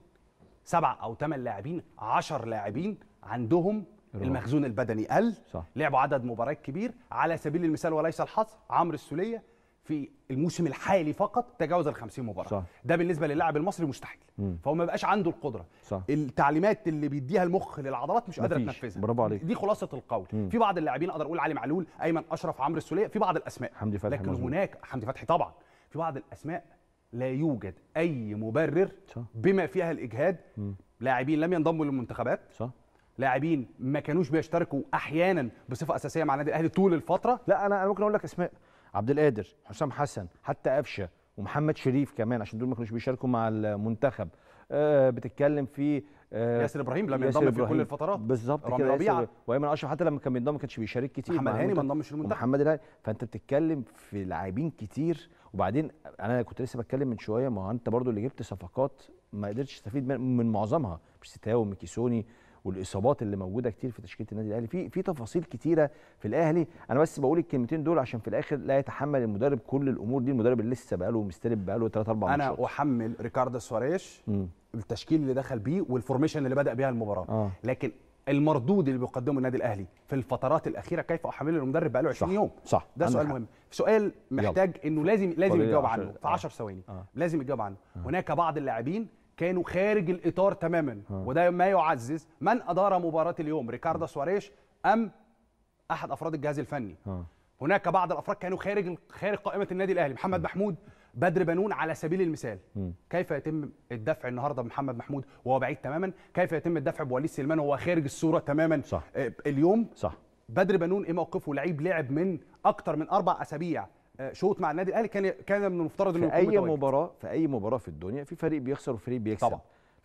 سبع او ثمان لاعبين عشر لاعبين عندهم إرهاق. المخزون البدني قل صح لعبوا عدد مباريات كبير على سبيل المثال وليس الحصر عمرو السوليه في الموسم الحالي فقط تجاوز ال 50 مباراه صح. ده بالنسبه للاعب المصري مستحيل مم. فهو ما بقاش عنده القدره صح التعليمات اللي بيديها المخ للعضلات مش قادره مفيش. تنفذها برافو عليك. دي خلاصه القول مم. في بعض اللاعبين اقدر اقول علي معلول ايمن اشرف عمرو السوليه في بعض الاسماء حمدي فتحي لكن مظبوط. هناك حمدي فتحي طبعا في بعض الاسماء لا يوجد اي مبرر صح. بما فيها الاجهاد مم. لاعبين لم ينضموا للمنتخبات صح لاعبين ما كانوش بيشتركوا احيانا بصفه اساسيه مع النادي الاهلي طول الفتره لا انا انا ممكن اقول لك اسماء عبد القادر حسام حسن حتى قفشه ومحمد شريف كمان عشان دول ما كانوش بيشاركوا مع المنتخب آه بتتكلم في آه ياسر ابراهيم لم ياسر ينضم في كل إبراهيم. الفترات بالظبط رامي كده ربيعة. ياسر وايمن اشرف حتى لما كان بينضم ما كانش بيشارك كتير محمد مع هاني ما المنتخب. انضمش للمنتخب ومحمد الهاني فانت بتتكلم في لاعبين كتير وبعدين انا كنت لسه بتكلم من شويه ما هو انت برضو اللي جبت صفقات ما قدرتش تستفيد من, من معظمها مش ستاو وميكيسوني والاصابات اللي موجوده كتير في تشكيله النادي الاهلي في في تفاصيل كتيره في الاهلي انا بس بقول الكلمتين دول عشان في الاخر لا يتحمل المدرب كل الامور دي المدرب اللي لسه بقاله مستلم بقاله 3 4 انا ماتشات احمل ريكاردو سواريش مم. التشكيل اللي دخل بيه والفورميشن اللي بدا بيها المباراه اه لكن المردود اللي بيقدمه النادي الاهلي في الفترات الاخيره كيف احمله المدرب بقاله 20 صح يوم صح ده عندك سؤال حق. مهم سؤال محتاج انه لازم لازم فاضل لي يجاوب عشر- عنه في آه. 10 ثواني آه. لازم يجاوب عنه هناك بعض اللاعبين كانوا خارج الاطار تماما آه. وده ما يعزز من ادار مباراه اليوم ريكاردو سواريش ام احد افراد الجهاز الفني اه هناك بعض الافراد كانوا خارج خارج قائمه النادي الاهلي محمد محمود بدر بنون على سبيل المثال مم. كيف يتم الدفع النهارده بمحمد محمود وهو بعيد تماما كيف يتم الدفع بوليد سليمان وهو خارج الصوره تماما صح. آه، اليوم صح بدر بنون ايه موقفه لعيب لعب من اكتر من اربع اسابيع آه، شوط مع النادي الاهلي كان كان من المفترض انه في يكون اي متواجد. مباراه في اي مباراه في الدنيا في فريق بيخسر وفريق بيكسب طبعا.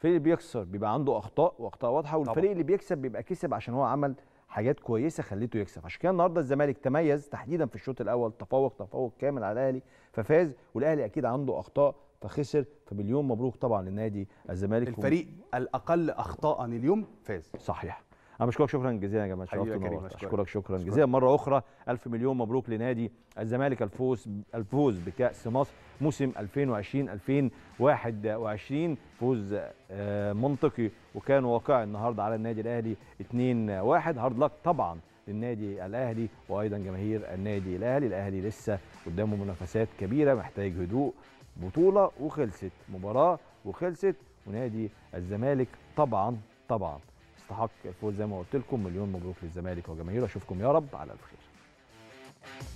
الفريق اللي بيخسر بيبقى عنده اخطاء واخطاء واضحه والفريق اللي بيكسب بيبقى كسب عشان هو عمل حاجات كويسه خليته يكسب عشان كده النهارده الزمالك تميز تحديدا في الشوط الاول تفوق تفوق كامل على الاهلي ففاز والاهلي اكيد عنده اخطاء فخسر فمليون مبروك طبعا لنادي الزمالك الفريق الاقل اخطاء اليوم فاز صحيح انا بشكرك شكرا جزيلا يا جماعه حبيبي يا شرفت كريم، ونورت. أشكرك. اشكرك شكرا جزيلا مره اخرى الف مليون مبروك لنادي الزمالك الفوز الفوز بكاس مصر موسم 2020 2021 فوز آه، منطقي وكان واقعي النهارده على النادي الاهلي 2-1 هارد لك طبعا للنادي الاهلي وايضا جماهير النادي الاهلي الاهلي لسه قدامه منافسات كبيره محتاج هدوء بطوله وخلصت مباراه وخلصت ونادي الزمالك طبعا طبعا استحق الفوز زي ما قلت لكم مليون مبروك للزمالك وجماهيره اشوفكم يا رب على الف خير